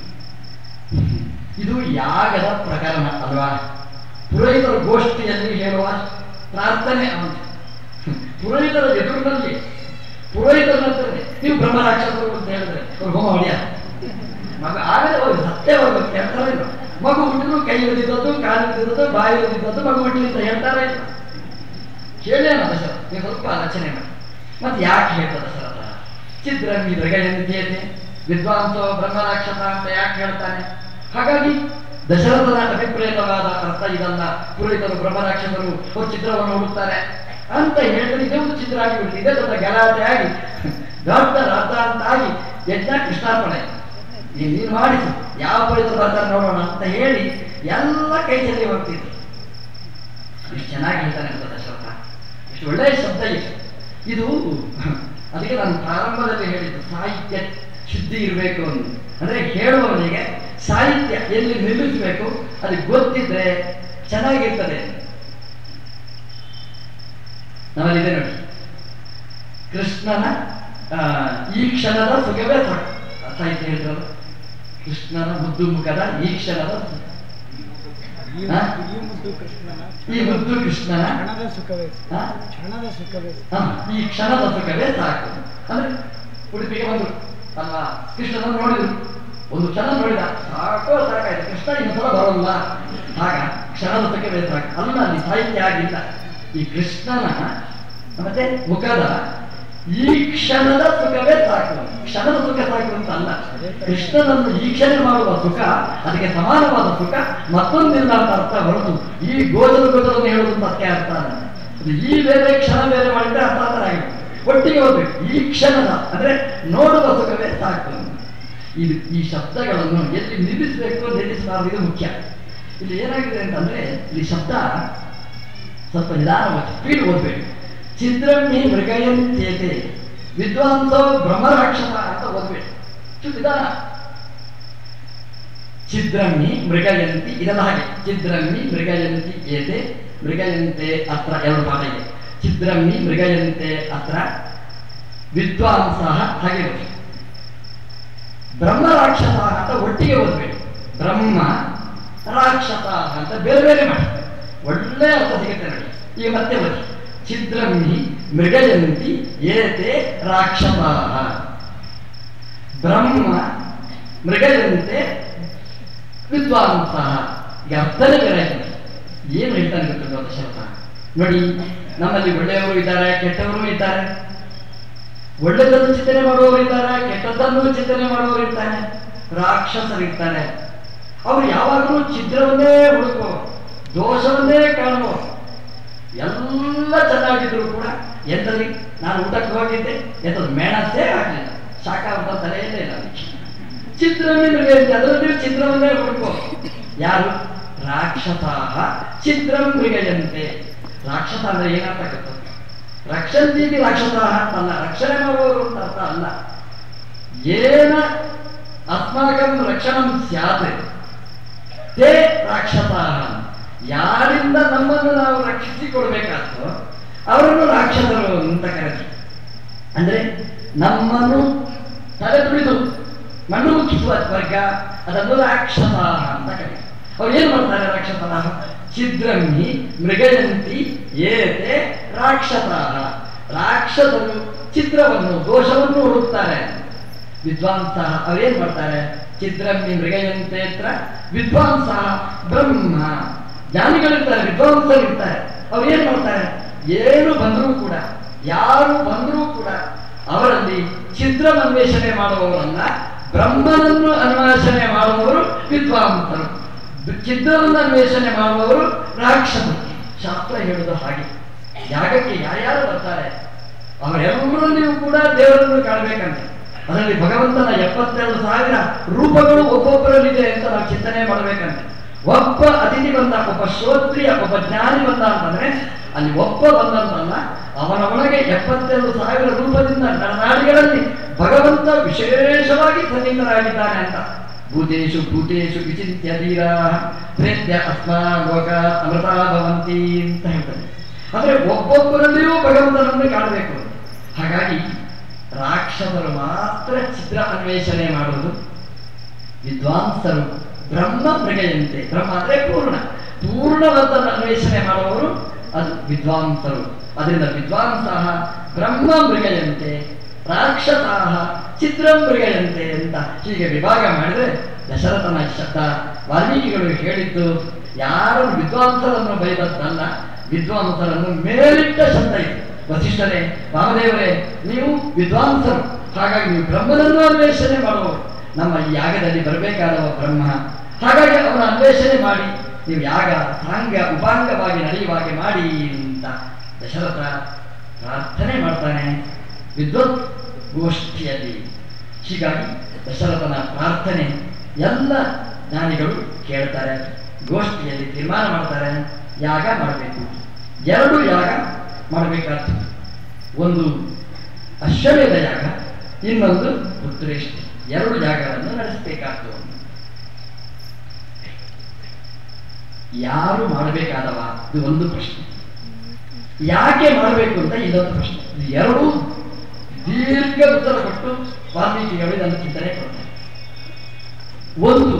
ಇದು ಯಾಗದ ಪ್ರಕರಣ ಅಲ್ವಾ ಪುರೋಹಿತರ ಗೋಷ್ಠಿಯಲ್ಲಿ ಹೇಳುವ ಪ್ರಾರ್ಥನೆ ಅವನು ಪುರೋಹಿತರ ಎದುರಿನಲ್ಲಿ ಪುರೋಹಿತರ ಹತ್ರನೇ ನೀವು ಬ್ರಹ್ಮ ರಾಕ್ಷಸರು ಅಂತ ಹೇಳಿದ್ರೆ ಅವ್ರು ಹೋಮ ಹೊಡೆಯ ಮಗ ಆಮೇಲೆ ಅವ್ರು ಸತ್ಯ ಅವರು ಹೇಳ್ತಾರೆ ಇಲ್ಲ ಮಗು ಹುಟ್ಟಿದ್ರು ಕೈ ಇಳಿದಿದ್ದದ್ದು ಕಾಲು ಇಳಿದಿದ್ದದ್ದು ಬಾಯಿ ಇಳಿದಿದ್ದದ್ದು ಮಗು ಹುಟ್ಟಿಲ್ಲ ಅಂತ ಹೇಳ್ತಾರೆ ಇಲ್ಲ ಕೇಳೇನ ದಶರಥ ನೀವು ಸ್ವಲ್ಪ ಆಲೋಚನೆ ಮಾಡಿ ಮತ್ತೆ ಯಾಕೆ ಹೇಳ್ತಾ ದಶರಥ ಚಿದ್ರಂಗಿ ಮೃಗಯಂತಿಯತೆ ವಿದ್ವಾಂಸೋ ಬ್ರಹ್ಮರಾಕ್ಷಸ ಅಂತ ಯಾಕೆ ಹೇಳ್ತಾನೆ ಹಾಗಾಗಿ ದಶರಥನ ಅಭಿಪ್ರೇತವಾದ ಅರ್ಥ ಇದಲ್ಲ ಪುರೋಹಿತರು ಬ್ರಹ್ಮರಾಕ್ಷಸರು ಅವ್ರು ಚಿತ್ರವನ್ನು ನೋಡುತ್ತಾರೆ ಅಂತ ಹೇಳಿದ್ರೆ ಇದೇ ಒಂದು ಚಿತ್ರ ಆಗಿಬಿಡ್ತು ಇದೇ ದೊಡ್ಡ ಗಲಾಟೆ ಆಗಿ ದೊಡ್ಡ ರಥ ಅಂತ ಆಗಿ ಯಜ್ಞ ಕೃಷ್ಣಾರ್ಪಣೆ ನೀನು ನೀನು ಮಾಡಿಸು ಯಾವ ಪುರೋಹಿತರು ಬರ್ತಾರೆ ನೋಡೋಣ ಅಂತ ಹೇಳಿ ಎಲ್ಲ ಕೈ ಚೆಲ್ಲಿ ಹೋಗ್ತಿದ್ರು ಎಷ್ಟು ಚೆನ್ನಾಗಿ ಹೇಳ್ತಾನೆ ಅಂತ ದಶರಥ ಎಷ್ಟು ಒಳ್ಳೆಯ ಶಬ್ದ ಇದೆ ಇದು ಅದಕ್ಕೆ ನಾನು ಪ್ರಾರಂಭದಲ್ಲಿ ಹೇಳಿದ್ದು ಸಾಹಿತ್ಯ ಶುದ್ಧಿ ಇರಬೇಕು ಅಂತ ಅಂದ್ರೆ ಹೇಳುವವನಿಗೆ ಸಾಹಿತ್ಯ ಎಲ್ಲಿ ನಿಲ್ಲಿಸಬೇಕು ಅದು ಗೊತ್ತಿದ್ರೆ ಚೆನ್ನಾಗಿರ್ತದೆ ನಮ್ಮಲ್ಲಿದೆ ನೋಡಿ ಕೃಷ್ಣನ ಆ, ಈ ಕ್ಷಣದ ಸುಖವೇ ಸಾಕು ಸಾಹಿತ್ಯ ಹೇಳ್ತಾರಲ್ಲ ಕೃಷ್ಣನ ಮುದ್ದು ಮುಖದ ಈ ಕ್ಷಣದ ಸುಖ. ಈ ಹಾ? ಮುದ್ದು- ಈ ಮುದ್ದು ಕೃಷ್ಣನ ಈ ಮುದ್ದು ಕೃಷ್ಣನ ಕ್ಷಣದ ಸುಖವೇ ಹಾ? ಕ್ಷಣದ ಸುಖವೇ ಹ, ಈ ಕ್ಷಣದ ಸುಖವೇ ಸಾಕು ಅಂದ್ರೆ ಉಡುಪಿಗೆ ಬಂದ್ರು ಅಲ್ವಾ ಕೃಷ್ಣನ ನೋಡಿದ್ರು ಒಂದು ಕ್ಷಣ ನೋಡಿದ ಸಾಕೋ ಸಾಕಾಯ್ತು ಕೃಷ್ಣ ಇನ್ನೊಂದ್ಸಲ ಬರೋಲ್ಲ ಆಗ ಕ್ಷಣದ ಸುಖವೇ ಸಾಕು ಅಲ್ಲ ಅಲ್ಲಿ ಸಾಹಿತ್ಯ ಆಗಿಲ್ಲ ಈ ಕೃಷ್ಣನ ಮತ್ತೆ ಮುಖದ ಈ ಕ್ಷಣದ ಸುಖವೇ ಸಾಕು ಕ್ಷಣದ ಸುಖ ಸಾಕು ಅಂತ ಅಲ್ಲ ಕೃಷ್ಣನನ್ನು ಈಕ್ಷಣೆ ಮಾಡುವ ಸುಖ ಅದಕ್ಕೆ ಸಮಾನವಾದ ಸುಖ ಮತ್ತೊಂದಿಲ್ಲ ಅಂತ ಅರ್ಥ ಹೊರತು ಈ ಗೋಚರ ಗೋಚರವನ್ನು ಹೇಳುವುದು ಮತ್ತೆ ಅರ್ಥ ಅಲ್ಲ ಅದು ಈ ಬೇರೆ ಕ್ಷಣ ಬೇರೆ ಮಾಡಿದ್ರೆ ಅರ್ಥಾಂತರ ಆಗಿದೆ ಒಟ್ಟಿಗೆ ಹೋಗ್ಬೇಕು ಈ ಕ್ಷಣದ ಅಂದ್ರೆ ನೋಡುವ ಸುಖವೇ ಸಾಕು ಇದು ಈ ಶಬ್ದಗಳನ್ನು ಎಲ್ಲಿ ನಿಲ್ಲಿಸಬೇಕು ನಿಲ್ಲಿಸಬಾರದು ಇದು ಮುಖ್ಯ ಇಲ್ಲಿ ಏನಾಗಿದೆ ಅಂತಂದ್ರೆ ಇಲ್ಲಿ ಶಬ್ದ ಸ್ವಲ್ಪ ನಿಧಾನವಾಗಿ ಸ್ಪೀಡ್ ಓದ್ಬೇಕು ಚಿದ್ರಮ್ಮಿ ಮೃಗಯಂತ್ಯತೆ ವಿದ್ವಾಂಸೋ ಬ್ರಹ್ಮರಾಕ್ಷಸ ಅಂತ ಓದ್ಬೇಕು ಚೂರು ನಿಧಾನ ಚಿದ್ರಮ್ಮಿ ಮೃಗಯಂತಿ ಇದೆಲ್ಲ ಹಾಗೆ ಚಿದ್ರಮ್ಮಿ ಮೃಗಯಂತಿ ಏತೆ ಮೃಗಯಂತೆ ಅತ್ರ ಎರಡು ಪಾಠ ಇದೆ ಚಿದ್ರಮ್ಮಿ ಮೃಗಯಂತೆ ಅತ್ರ ವಿದ್ವಾಂಸ ಹಾಗೆ ಓದಿ ಬ್ರಹ್ಮ ರಾಕ್ಷಸ ಅಂತ ಒಟ್ಟಿಗೆ ಓದ್ಬೇಕು ಬ್ರಹ್ಮ ರಾಕ್ಷಸ ಅಂತ ಬೇರೆ ಬೇರೆ ಮಾಡಿ ಒಳ್ಳೆ ಅರ್ಥ ಸಿಗುತ್ತೆ ನೋಡಿ ಈಗ ಮತ್ತೆ ಓದಿ ಚಿದ್ರಮ್ಮಿ ಮೃಗಯಂತಿ ಏತೆ ರಾಕ್ಷಸ ಬ್ರಹ್ಮ ಮೃಗಯಂತೆ ವಿದ್ವಾಂಸ ಈಗ ಅರ್ಥನೇ ಬೇರೆ ಆಯ್ತು ನೋಡಿ. ಏನು ಹೇಳ್ತಾನೆ ಗೊತ್ತುಂಟು ದಶರಥ ನೋಡಿ ನಮ್ಮಲ್ಲಿ ಒಳ್ಳೆಯವರು ಇದ್ದಾರೆ ಕೆಟ್ಟವರು ಇದ್ದಾರೆ ಒಳ್ಳೆದನ್ನು ಚಿಂತನೆ ಮಾಡುವವರು ಇದ್ದಾರೆ ಕೆಟ್ಟದ್ದನ್ನು ಚಿಂತನೆ ಮಾಡುವವರು ಇರ್ತಾರೆ ರಾಕ್ಷಸರಿರ್ತಾರೆ ಅವರು ಯಾವಾಗಲೂ ಛಿದ್ರವನ್ನೇ ಹುಡುಕುವವರು ದೋಷವನ್ನೇ ಕಾಣುವವರು ಎಲ್ಲ ಚೆನ್ನಾಗಿದ್ರು ಕೂಡ ಎಂತಲ್ಲಿ ನಾನು ಊಟಕ್ಕೆ ಹೋಗಿದ್ದೆ ಎಂತದ್ದು ಮೆಣಸೇ ಆಗಲಿಲ್ಲ ಶಾಖಾವೃತ ತಲೆಯಲ್ಲೇ ಇಲ್ಲ ಅದಕ್ಕೆ ಚಿತ್ರವೇ ಮೃಗಯಂತೆ ಅದರಲ್ಲಿ ಚಿತ್ರವನ್ನೇ ಹುಡುಕೋ ಯಾರು ರಾಕ್ಷಸಾಹ ಚಿತ್ರಂ ಮೃಗಯಂತೆ ರಾಕ್ಷಸ ಅಂದ್ರೆ ಏನರ್ಥ ಗೊತ್ತ ರಕ್ಷಂತೀತಿ ರಾಕ್ಷಸಾಹ ಅಂತಲ್ಲ ರಕ್ಷಣೆ ಮಾಡುವವರು ಅಂತ ಅರ್ಥ ಅಲ್ಲ ಏನ ಅಸ್ಮಾಕಂ ರಕ್ಷಣಂ ಸ್ಯಾತ್ ತೇ ರಾಕ್ಷಸಾಹ ಯಾರಿಂದ ನಮ್ಮನ್ನು ನಾವು ರಕ್ಷಿಸಿಕೊಳ್ಬೇಕಾಗ್ತೋ ಅವರನ್ನು ರಾಕ್ಷಸರು ಅಂತ ಕರೆದ್ರು ಅಂದ್ರೆ ನಮ್ಮನ್ನು ತಲೆ ತುಳಿದು ಮಣ್ಣು ಮುಚ್ಚಿಸುವ ವರ್ಗ ಅದನ್ನು ರಾಕ್ಷಸ ಅಂತ ಕರೀತಾರೆ ಅವ್ರು ಏನ್ ಮಾಡ್ತಾರೆ ರಾಕ್ಷಸನ ಛಿದ್ರಮ್ಮಿ ಮೃಗಯಂತಿ ಏತೆ ರಾಕ್ಷಸ ರಾಕ್ಷಸರು ಚಿತ್ರವನ್ನು ದೋಷವನ್ನು ಹುಡುಕ್ತಾರೆ ವಿದ್ವಾಂಸ ಅವ್ರೇನ್ ಮಾಡ್ತಾರೆ ಚಿದ್ರಮ್ಮಿ ಮೃಗಯಂತೆ ಹತ್ರ ವಿದ್ವಾಂಸ ಬ್ರಹ್ಮ ಜ್ಞಾನಿಗಳಿರ್ತಾರೆ ವಿದ್ವಾಂಸರಿರ್ತಾರೆ ಅವ್ರು ಏನ್ ಮಾಡ್ತಾರೆ ಏನು ಬಂದರೂ ಕೂಡ ಯಾರು ಬಂದರೂ ಕೂಡ ಅವರಲ್ಲಿ ಚಿತ್ರಂ ಅನ್ವೇಷಣೆ ಮಾಡುವವರಲ್ಲ ಬ್ರಹ್ಮನನ್ನು ಅನ್ವೇಷಣೆ ಮಾಡುವವರು ವಿದ್ವಾಂಸರು ಚಿತ್ರವನ್ನು ಅನ್ವೇಷಣೆ ಮಾಡುವವರು ರಾಕ್ಷಸರು ಶಾಸ್ತ್ರ ಹೇಳುವುದು ಹಾಗೆ ಯಾಗಕ್ಕೆ ಯಾರ್ಯಾರು ಬರ್ತಾರೆ ಅವರೆಲ್ಲರಲ್ಲಿಯೂ ಕೂಡ ದೇವರನ್ನು ಕಾಣಬೇಕಂತೆ ಅದರಲ್ಲಿ ಭಗವಂತನ ಎಪ್ಪತ್ತೆರಡು ಸಾವಿರ ರೂಪಗಳು ಒಬ್ಬೊಬ್ಬರಲ್ಲಿದೆ ಅಂತ ನಾವು ಚಿಂತನೆ ಮಾಡಬೇಕಂತೆ ಒಬ್ಬ ಅತಿಥಿ ಬಂದ ಒಬ್ಬ ಶ್ರೋತ್ರಿಯ ಒಬ್ಬ ಜ್ಞಾನಿ ಬಂದ ಅಂತಂದ್ರೆ ಅಲ್ಲಿ ಒಬ್ಬ ಬಂದಂತಲ್ಲ ಅವನ ಒಳಗೆ ಎಪ್ಪತ್ತೆರಡು ಸಾವಿರ ರೂಪದಿಂದ ನಡನಾಡಿಗಳಲ್ಲಿ ಭಗವಂತ ವಿಶೇಷವಾಗಿ ಸನ್ನಿಹಿತರಾಗಿದ್ದಾನೆ ಅಂತ ಭೂತೇಶು ಭೂತೇಶು ವಿಚಿತ್ಯ ಧೀರ ಪ್ರೇತ್ಯ ಅಸ್ಮಾ ಲೋಕ ಅಮೃತ ಭವಂತಿ ಅಂತ ಹೇಳ್ತಾನೆ ಅಂದ್ರೆ ಒಬ್ಬೊಬ್ಬರಲ್ಲಿಯೂ ಭಗವಂತನನ್ನು ಕಾಣಬೇಕು ಹಾಗಾಗಿ ರಾಕ್ಷಸರು ಮಾತ್ರ ಚಿತ್ರ ಅನ್ವೇಷಣೆ ಮಾಡುವುದು ವಿದ್ವಾಂಸರು ಬ್ರಹ್ಮ ಮೃಗಯಂತೆ ಬ್ರಹ್ಮ ಅಂದ್ರೆ ಪೂರ್ಣ ಪೂರ್ಣವಾದ ಅನ್ವೇಷಣೆ ಮಾಡುವವರು ಅದು ವಿದ್ವಾಂಸರು ಅದರಿಂದ ವಿದ್ವಾಂಸ ಬ್ರಹ್ಮ ಮೃಗಯಂತೆ ರಾಕ್ಷಸ ಚಿತ್ರ ಮೃಗಯಂತೆ ಅಂತ ಹೀಗೆ ವಿಭಾಗ ಮಾಡಿದ್ರೆ ದಶರಥನ ಶಬ್ದ ವಾಲ್ಮೀಕಿಗಳು ಹೇಳಿದ್ದು ಯಾರು ವಿದ್ವಾಂಸರನ್ನು ಬೈದದ್ದಲ್ಲ ವಿದ್ವಾಂಸರನ್ನು ಮೇಲಿಟ್ಟ ಶಬ್ದ ಇದು ವಸಿಷ್ಠರೇ ವಾಮದೇವರೇ ನೀವು ವಿದ್ವಾಂಸರು ಹಾಗಾಗಿ ನೀವು ಬ್ರಹ್ಮನನ್ನು ಅನ್ವೇಷಣೆ ಮಾಡುವವರು ನಮ್ಮ ಈ ಯಾಗದಲ್ಲಿ ಬರಬೇಕಾದವ ಬ್ರಹ್ಮ ಹಾಗಾಗಿ ಅವನ ಅನ್ವೇಷಣೆ ಮಾಡಿ ನೀವು ಯಾಗ ಸಾಂಗ ಉಪಾಂಗವಾಗಿ ನಡೆಯುವಾಗೆ ಮಾಡಿ ಅಂತ ದಶರಥ ಪ್ರಾರ್ಥನೆ ಮಾಡ್ತಾನೆ ವಿದ್ವತ್ ಗೋಷ್ಠಿಯಲ್ಲಿ ಹೀಗಾಗಿ ದಶರಥನ ಪ್ರಾರ್ಥನೆ ಎಲ್ಲ ಜ್ಞಾನಿಗಳು ಕೇಳ್ತಾರೆ ಗೋಷ್ಠಿಯಲ್ಲಿ ತೀರ್ಮಾನ ಮಾಡ್ತಾರೆ ಯಾಗ ಮಾಡಬೇಕು ಎರಡು ಯಾಗ ಮಾಡಬೇಕಾದ್ದು ಒಂದು ಅಶ್ವಮೇಧ ಯಾಗ ಇನ್ನೊಂದು ಪುತ್ರೇಷ್ಠಿ ಎರಡು ಯಾಗವನ್ನು ನಡೆಸಬೇಕಾದ್ದು ಯಾರು ಮಾಡಬೇಕಾದವ ಇದು ಒಂದು ಪ್ರಶ್ನೆ ಯಾಕೆ ಮಾಡಬೇಕು ಅಂತ ಇದೊಂದು ಪ್ರಶ್ನೆ ಇದು ಎರಡೂ ದೀರ್ಘ ಉತ್ತರ ಕೊಟ್ಟು ವಾಲ್ಮೀಕಿಗಳು ಇದನ್ನು ಚಿಂತನೆ ಕೊಡ್ತಾರೆ ಒಂದು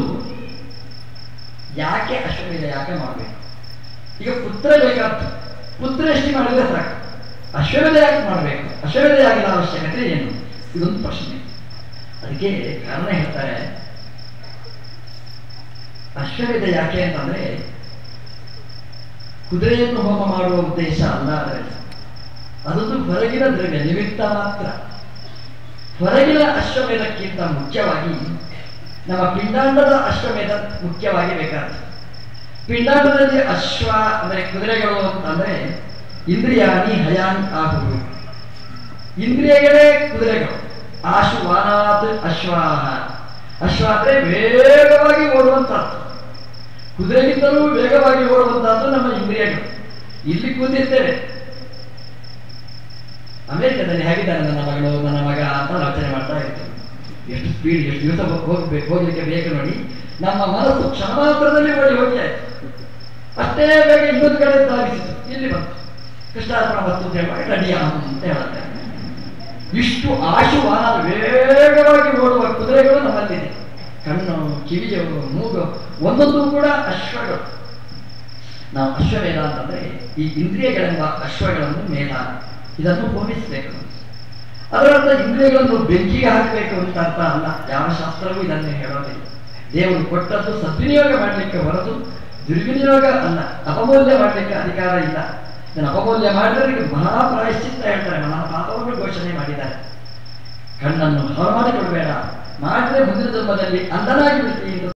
ಯಾಕೆ ಅಶ್ವಮೇಧ ಯಾಕೆ ಮಾಡಬೇಕು ಈಗ ಪುತ್ರ ಬೇಕಾಗ್ತದೆ ಪುತ್ರ ಎಷ್ಟು ಮಾಡಿದ್ರೆ ಸಾಕು ಅಶ್ವಮೇಧ ಯಾಕೆ ಮಾಡಬೇಕು ಅಶ್ವಮೇಧ ಯಾಗಿನ ಅವಶ್ಯಕತೆ ಏನು ಇದೊಂದು ಪ್ರಶ್ನೆ ಅದಕ್ಕೆ ಕಾರಣ ಹೇಳ್ತಾರೆ ಅಶ್ವಮೇಧ ಯಾಕೆ ಅಂತಂದ್ರೆ ಕುದುರೆಯನ್ನು ಹೋಮ ಮಾಡುವ ಉದ್ದೇಶ ಅಲ್ಲ ಅದರಲ್ಲಿ ಅದೊಂದು ಹೊರಗಿನ ದ್ರವ್ಯ ನಿಮಿತ್ತ ಮಾತ್ರ ಹೊರಗಿನ ಅಶ್ವಮೇಧಕ್ಕಿಂತ ಮುಖ್ಯವಾಗಿ ನಮ್ಮ ಪಿಂಡಾಂಡದ ಅಶ್ವಮೇಧ ಮುಖ್ಯವಾಗಿ ಬೇಕಾಗ್ತದೆ ಪಿಂಡಾಂಡದಲ್ಲಿ ಅಶ್ವ ಅಂದ್ರೆ ಕುದುರೆಗಳು ಅಂತಂದ್ರೆ ಇಂದ್ರಿಯಾನಿ ಹಯಾನಿ ಆಹುರು ಇಂದ್ರಿಯಗಳೇ ಕುದುರೆಗಳು ಆಶು ವಾನಾತ್ ಅಶ್ವಾಹ ಅಶ್ವ ಅಂದ್ರೆ ವೇಗವಾಗಿ ಓಡುವಂತಹದ್ದು ಕುದುರೆಗಿಂತಲೂ ವೇಗವಾಗಿ ಓಡುವಂತಹದ್ದು ನಮ್ಮ ಇಂದ್ರಿಯಗಳು ಇಲ್ಲಿ ಕೂತಿರ್ತೇವೆ ಅಮೆರಿಕದಲ್ಲಿ ಹೇಗಿದ್ದಾನೆ ನನ್ನ ಮಗಳು ನನ್ನ ಮಗ ಅಂತ ಯೋಚನೆ ಮಾಡ್ತಾ ಇರ್ತೇವೆ ಎಷ್ಟು ಸ್ಪೀಡ್ ಎಷ್ಟು ದಿವಸ ಹೋಗ್ಬೇಕು ಹೋಗ್ಲಿಕ್ಕೆ ಬೇಕು ನೋಡಿ ನಮ್ಮ ಮನಸ್ಸು ಕ್ಷಣ ಮಾತ್ರದಲ್ಲಿ ಓಡಿ ಹೋಗಿ ಆಯ್ತು ಅಷ್ಟೇ ಬೇಗ ಇನ್ನೊಂದು ಕಡೆ ಸಾಗಿಸಿತು ಇಲ್ಲಿ ಬಂತು ಕೃಷ್ಣಾರ್ಪಣ ವಸ್ತು ಅಂತ ಹೇಳುವಾಗ ರೆಡಿಯಾ ಅಂತ ಹೇಳುತ್ತೆ ಇಷ್ಟು ಆಶುವಾನ ವೇಗವಾಗಿ ಓಡುವ ಕುದುರೆಗಳು ನಮ್ಮಲ್ಲಿದೆ ಕಣ್ಣು ಕಿವಿಯು ಮೂಗು ಒಂದೊಂದು ಕೂಡ ಅಶ್ವಗಳು ನಾವು ಅಶ್ವಮೇಧ ಅಂತಂದ್ರೆ ಈ ಇಂದ್ರಿಯಗಳೆಂಬ ಅಶ್ವಗಳನ್ನು ಮೇಧ ಇದನ್ನು ಹೋಲಿಸಬೇಕು ಅದರರ್ಥ ಇಂದ್ರಿಯಗಳನ್ನು ಬೆಂಕಿಗೆ ಹಾಕಬೇಕು ಅಂತ ಅರ್ಥ ಅಲ್ಲ ಯಾವ ಶಾಸ್ತ್ರವೂ ಇದನ್ನು ಹೇಳೋದಿಲ್ಲ ದೇವರು ಕೊಟ್ಟದ್ದು ಸದ್ವಿನಿಯೋಗ ಮಾಡಲಿಕ್ಕೆ ಹೊರತು ದುರ್ವಿನಿಯೋಗ ಅಲ್ಲ ಅಪಮೌಲ್ಯ ಮಾಡಲಿಕ್ಕೆ ಅಧಿಕಾರ ಇಲ್ಲ ಇದನ್ನು ಅಪಮೌಲ್ಯ ಮಾಡಿದ್ರೆ ಮಹಾ ಪ್ರಾಯಶ್ಚಿತ್ತ ಹೇಳ್ತಾರೆ ಮಹಾ ಪಾಪವನ್ನು ಘೋಷಣೆ ಮಾಡಿದ್ದಾರೆ ಕಣ್ಣನ್ನು ಹೊರ ಮಾಡಿಕೊಡ್ಬೇಡ ಮಾಡಿದ್ರೆ ಮುಂದಿನ ಜನ್ಮದಲ್ಲಿ ಅಂಧನಾಗಿ ಬಿಡ್ತೀನಿ